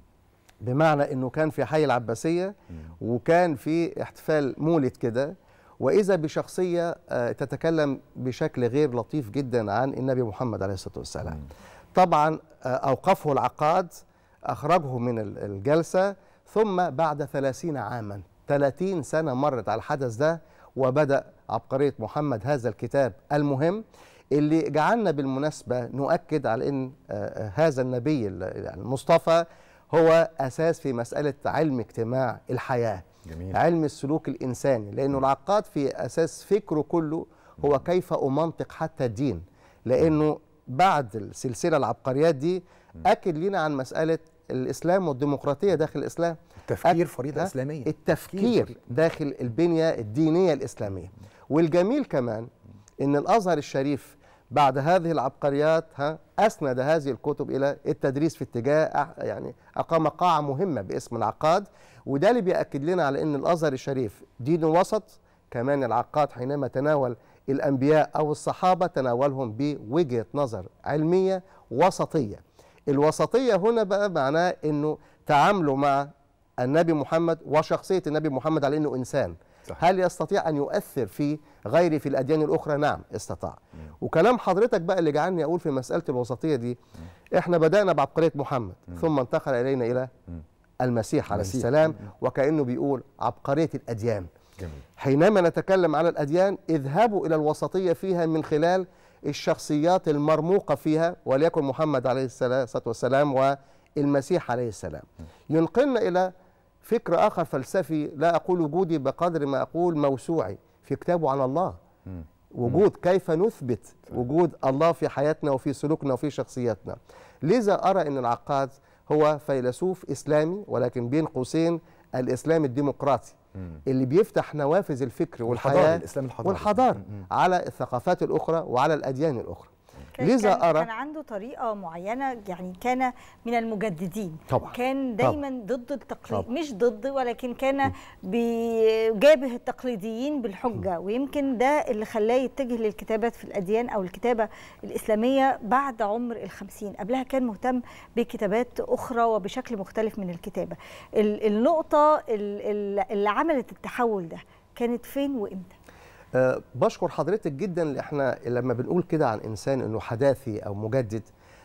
بمعنى أنه كان في حي العباسية وكان في احتفال مولد كده وإذا بشخصية آه، تتكلم بشكل غير لطيف جدا عن النبي محمد عليه الصلاة والسلام طبعا آه، أوقفه العقاد أخرجه من ال- الجلسة ثم بعد ثلاثين عاما 30 سنة مرت على الحدث ده وبدأ عبقرية محمد هذا الكتاب المهم اللي جعلنا بالمناسبة نؤكد على أن آه، آه، هذا النبي ال- يعني المصطفى هو أساس في مسألة علم اجتماع الحياة جميل. علم السلوك الإنساني لأنه العقاد في أساس فكره كله هو كيف أمنطق حتى الدين لأنه بعد السلسلة العبقريات دي أكد لنا عن مسألة الإسلام والديمقراطية داخل الإسلام التفكير فريضة ها؟ إسلامية. التفكير داخل البنية الدينية الإسلامية والجميل كمان ان الازهر الشريف بعد هذه العبقريات ها اسند هذه الكتب الى التدريس في اتجاه أح- يعني اقام قاعه مهمه باسم العقاد وده اللي بياكد لنا على ان الازهر الشريف دين وسط كمان العقاد حينما تناول الانبياء او الصحابه تناولهم بوجهه نظر علميه وسطيه الوسطيه هنا بقى معناه انه تعامله مع النبي محمد وشخصيه النبي محمد على انه انسان صح. هل يستطيع ان يؤثر في غيره في الاديان الاخرى نعم استطاع وكلام حضرتك بقى اللي جعلني اقول في مساله الوسطيه دي احنا بدانا بعبقريه محمد ثم انتقل الينا الى المسيح عليه المسيح. السلام وكانه بيقول عبقريه الاديان حينما نتكلم على الاديان اذهبوا الى الوسطيه فيها من خلال الشخصيات المرموقه فيها وليكن محمد عليه الصلاه والسلام والمسيح عليه السلام ينقلنا الى فكر اخر فلسفي لا اقول وجودي بقدر ما اقول موسوعي في كتابه عن الله وجود كيف نثبت وجود الله في حياتنا وفي سلوكنا وفي شخصياتنا لذا ارى ان العقاد هو فيلسوف اسلامي ولكن بين قوسين الاسلام الديمقراطي اللي بيفتح نوافذ الفكر والحضاري، والحياه الإسلام الحضاري. والحضاره على الثقافات الاخرى وعلى الاديان الاخرى كان لذا كان, ارى كان عنده طريقه معينه يعني كان من المجددين طبعا. كان طبعا. دايما ضد التقليد طبعا. مش ضد ولكن كان بيجابه التقليديين بالحجه ويمكن ده اللي خلاه يتجه للكتابات في الاديان او الكتابه الاسلاميه بعد عمر الخمسين قبلها كان مهتم بكتابات اخرى وبشكل مختلف من الكتابه ال- النقطه ال- ال- اللي عملت التحول ده كانت فين وامتى أه بشكر حضرتك جدا اللي احنا لما بنقول كده عن انسان انه حداثي او مجدد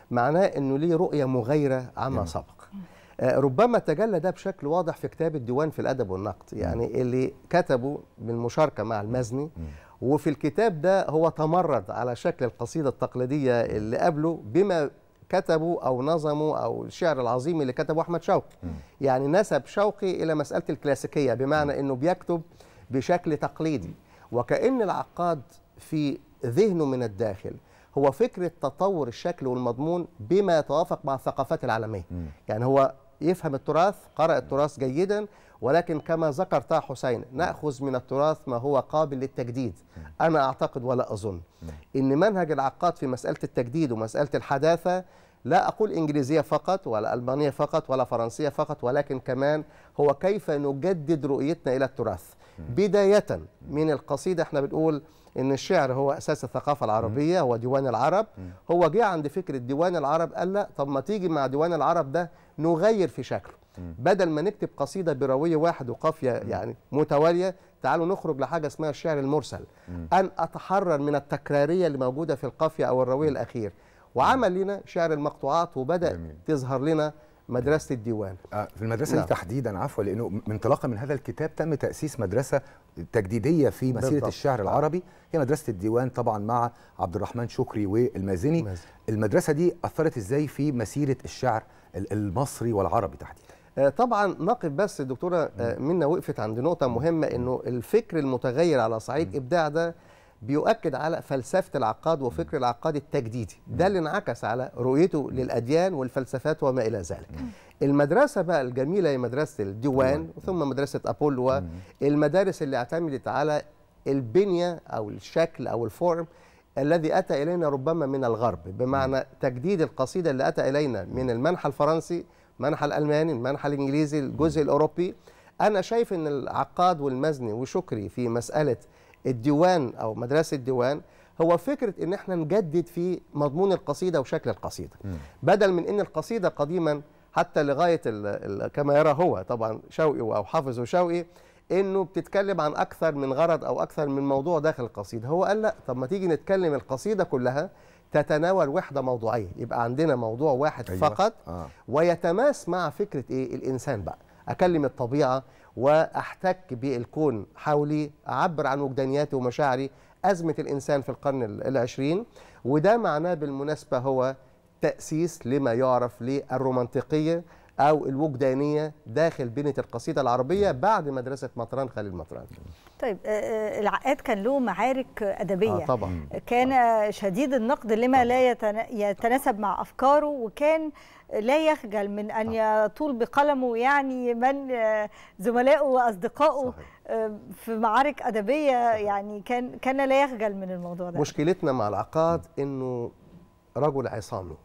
معناه انه ليه رؤيه مغايره عما سبق آه، ربما تجلى ده بشكل واضح في كتاب الديوان في الادب والنقد يعني اللي كتبه بالمشاركه مع المزني وفي الكتاب ده هو تمرد على شكل القصيده التقليديه اللي قبله بما كتبه او نظمه او الشعر العظيم اللي كتبه احمد شوقي يعني نسب شوقي الى مساله الكلاسيكيه بمعنى انه بيكتب بشكل تقليدي وكأن العقاد في ذهنه من الداخل هو فكرة تطور الشكل والمضمون بما يتوافق مع الثقافات العالمية يعني هو يفهم التراث قرأ التراث جيدا ولكن كما ذكر طه حسين نأخذ من التراث ما هو قابل للتجديد أنا أعتقد ولا أظن إن منهج العقاد في مسألة التجديد ومسألة الحداثة لا أقول إنجليزية فقط ولا ألمانية فقط ولا فرنسية فقط ولكن كمان هو كيف نجدد رؤيتنا إلى التراث بداية من القصيدة احنا بنقول ان الشعر هو اساس الثقافه العربيه هو ديوان العرب هو جه عند فكره ديوان العرب قال لا طب ما تيجي مع ديوان العرب ده نغير في شكله بدل ما نكتب قصيده برويه واحد وقافيه يعني متواليه تعالوا نخرج لحاجه اسمها الشعر المرسل ان اتحرر من التكراريه اللي موجوده في القافيه او الرويه الاخير وعمل لنا شعر المقطوعات وبدا تظهر لنا مدرسه الديوان آه، في المدرسه نعم. دي تحديدا عفوا لانه من انطلاقا من هذا الكتاب تم تاسيس مدرسه تجديديه في مسيره بالضبط. الشعر العربي هي مدرسه الديوان طبعا مع عبد الرحمن شكري والمازني المدرسه دي اثرت ازاي في مسيره الشعر ال- المصري والعربي تحديدا آه، طبعا نقف بس الدكتوره آه، منا وقفت عند نقطه مهمه انه الفكر المتغير على صعيد ابداع ده بيؤكد على فلسفه العقاد وفكر العقاد التجديدي ده اللي انعكس على رؤيته للاديان والفلسفات وما الى ذلك المدرسه بقى الجميله هي مدرسه الديوان ثم مدرسه ابولو المدارس اللي اعتمدت على البنيه او الشكل او الفورم الذي اتى الينا ربما من الغرب بمعنى تجديد القصيده اللي اتى الينا من المنحى الفرنسي المنحى الالماني المنحى الانجليزي الجزء الاوروبي انا شايف ان العقاد والمزني وشكري في مساله الديوان او مدرسه الديوان هو فكره ان احنا نجدد في مضمون القصيده وشكل القصيده بدل من ان القصيده قديما حتى لغايه ال ال كما يرى هو طبعا شوقي او حافظ وشوقي انه بتتكلم عن اكثر من غرض او اكثر من موضوع داخل القصيده هو قال لا طب ما تيجي نتكلم القصيده كلها تتناول وحده موضوعيه يبقى عندنا موضوع واحد أيوة. أيوة. فقط آه. ويتماس مع فكره ايه الانسان بقى اكلم الطبيعه واحتك بالكون حولي اعبر عن وجدانياتي ومشاعري ازمه الانسان في القرن ال- العشرين وده معناه بالمناسبه هو تاسيس لما يعرف للرومانتيقيه او الوجدانيه داخل بنيه القصيده العربيه بعد مدرسه مطران خليل مطران طيب آه، آه، العقاد كان له معارك أدبية آه طبعا كان شديد النقد لما لا يتنا- يتناسب مع أفكاره وكان لا يخجل من أن يطول بقلمه يعني من آه، زملائه وأصدقائه آه، في معارك أدبية يعني كان كان لا يخجل من الموضوع ده مشكلتنا مع العقاد انه رجل عصامي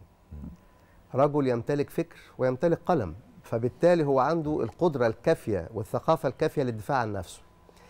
رجل يمتلك فكر ويمتلك قلم فبالتالي هو عنده القدره الكافيه والثقافه الكافيه للدفاع عن نفسه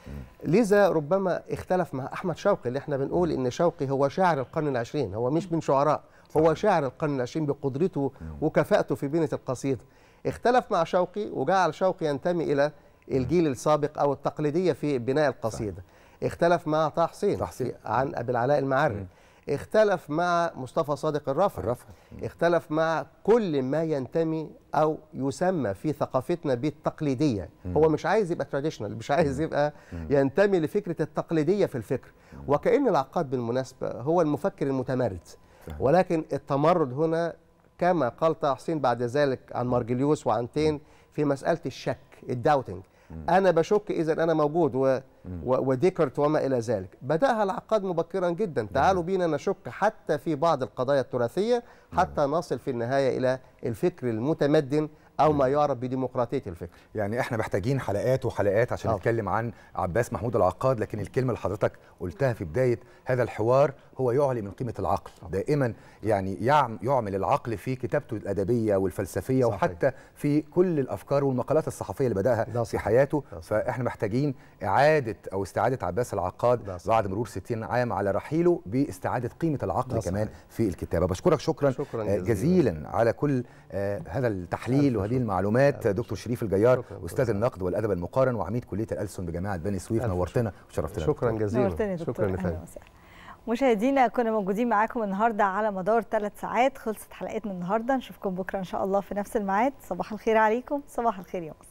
لذا ربما اختلف مع احمد شوقي اللي احنا بنقول ان شوقي هو شاعر القرن العشرين هو مش من شعراء هو شاعر القرن العشرين بقدرته وكفاءته في بنيه القصيده اختلف مع شوقي وجعل شوقي ينتمي الى الجيل السابق او التقليديه في بناء القصيده اختلف مع طه حسين في- عن ابي العلاء المعري اختلف مع مصطفى صادق الرافع اختلف مع كل ما ينتمي او يسمى في ثقافتنا بالتقليديه هو مش عايز يبقى تراديشنال مش عايز يبقى ينتمي لفكره التقليديه في الفكر وكأن العقاد بالمناسبه هو المفكر المتمرد ولكن التمرد هنا كما قال طه حسين بعد ذلك عن مارجليوس وعن تين في مساله الشك الداوتنج انا بشك اذا انا موجود و... و... وديكرت وما الى ذلك بداها العقاد مبكرا جدا تعالوا بينا نشك حتى في بعض القضايا التراثيه حتى نصل في النهايه الى الفكر المتمدن او ما يعرف بديمقراطيه الفكر يعني احنا محتاجين حلقات وحلقات عشان آه. نتكلم عن عباس محمود العقاد لكن الكلمه اللي حضرتك قلتها في بدايه هذا الحوار هو يعلي من قيمه العقل دائما يعني يعم يعمل العقل في كتابته الادبيه والفلسفيه صحيح. وحتى في كل الافكار والمقالات الصحفيه اللي بداها في حياته فاحنا محتاجين اعاده او استعاده عباس العقاد بعد مرور 60 عام على رحيله باستعاده قيمه العقل ده كمان في الكتابه بشكرك شكرا, شكراً آه، جزيلاً. جزيلا على كل آه، هذا التحليل وهذه المعلومات دكتور شريف الجيار استاذ النقد والادب المقارن وعميد كليه الألسن بجامعه بني سويف ألف نورتنا وشرفتنا شكرا جزيلا نورتني يا دكتور شكرا أهلا لفندم وسهلا مشاهدينا كنا موجودين معاكم النهارده على مدار ثلاث ساعات خلصت حلقتنا النهارده نشوفكم بكره ان شاء الله في نفس الميعاد صباح الخير عليكم صباح الخير يا مصر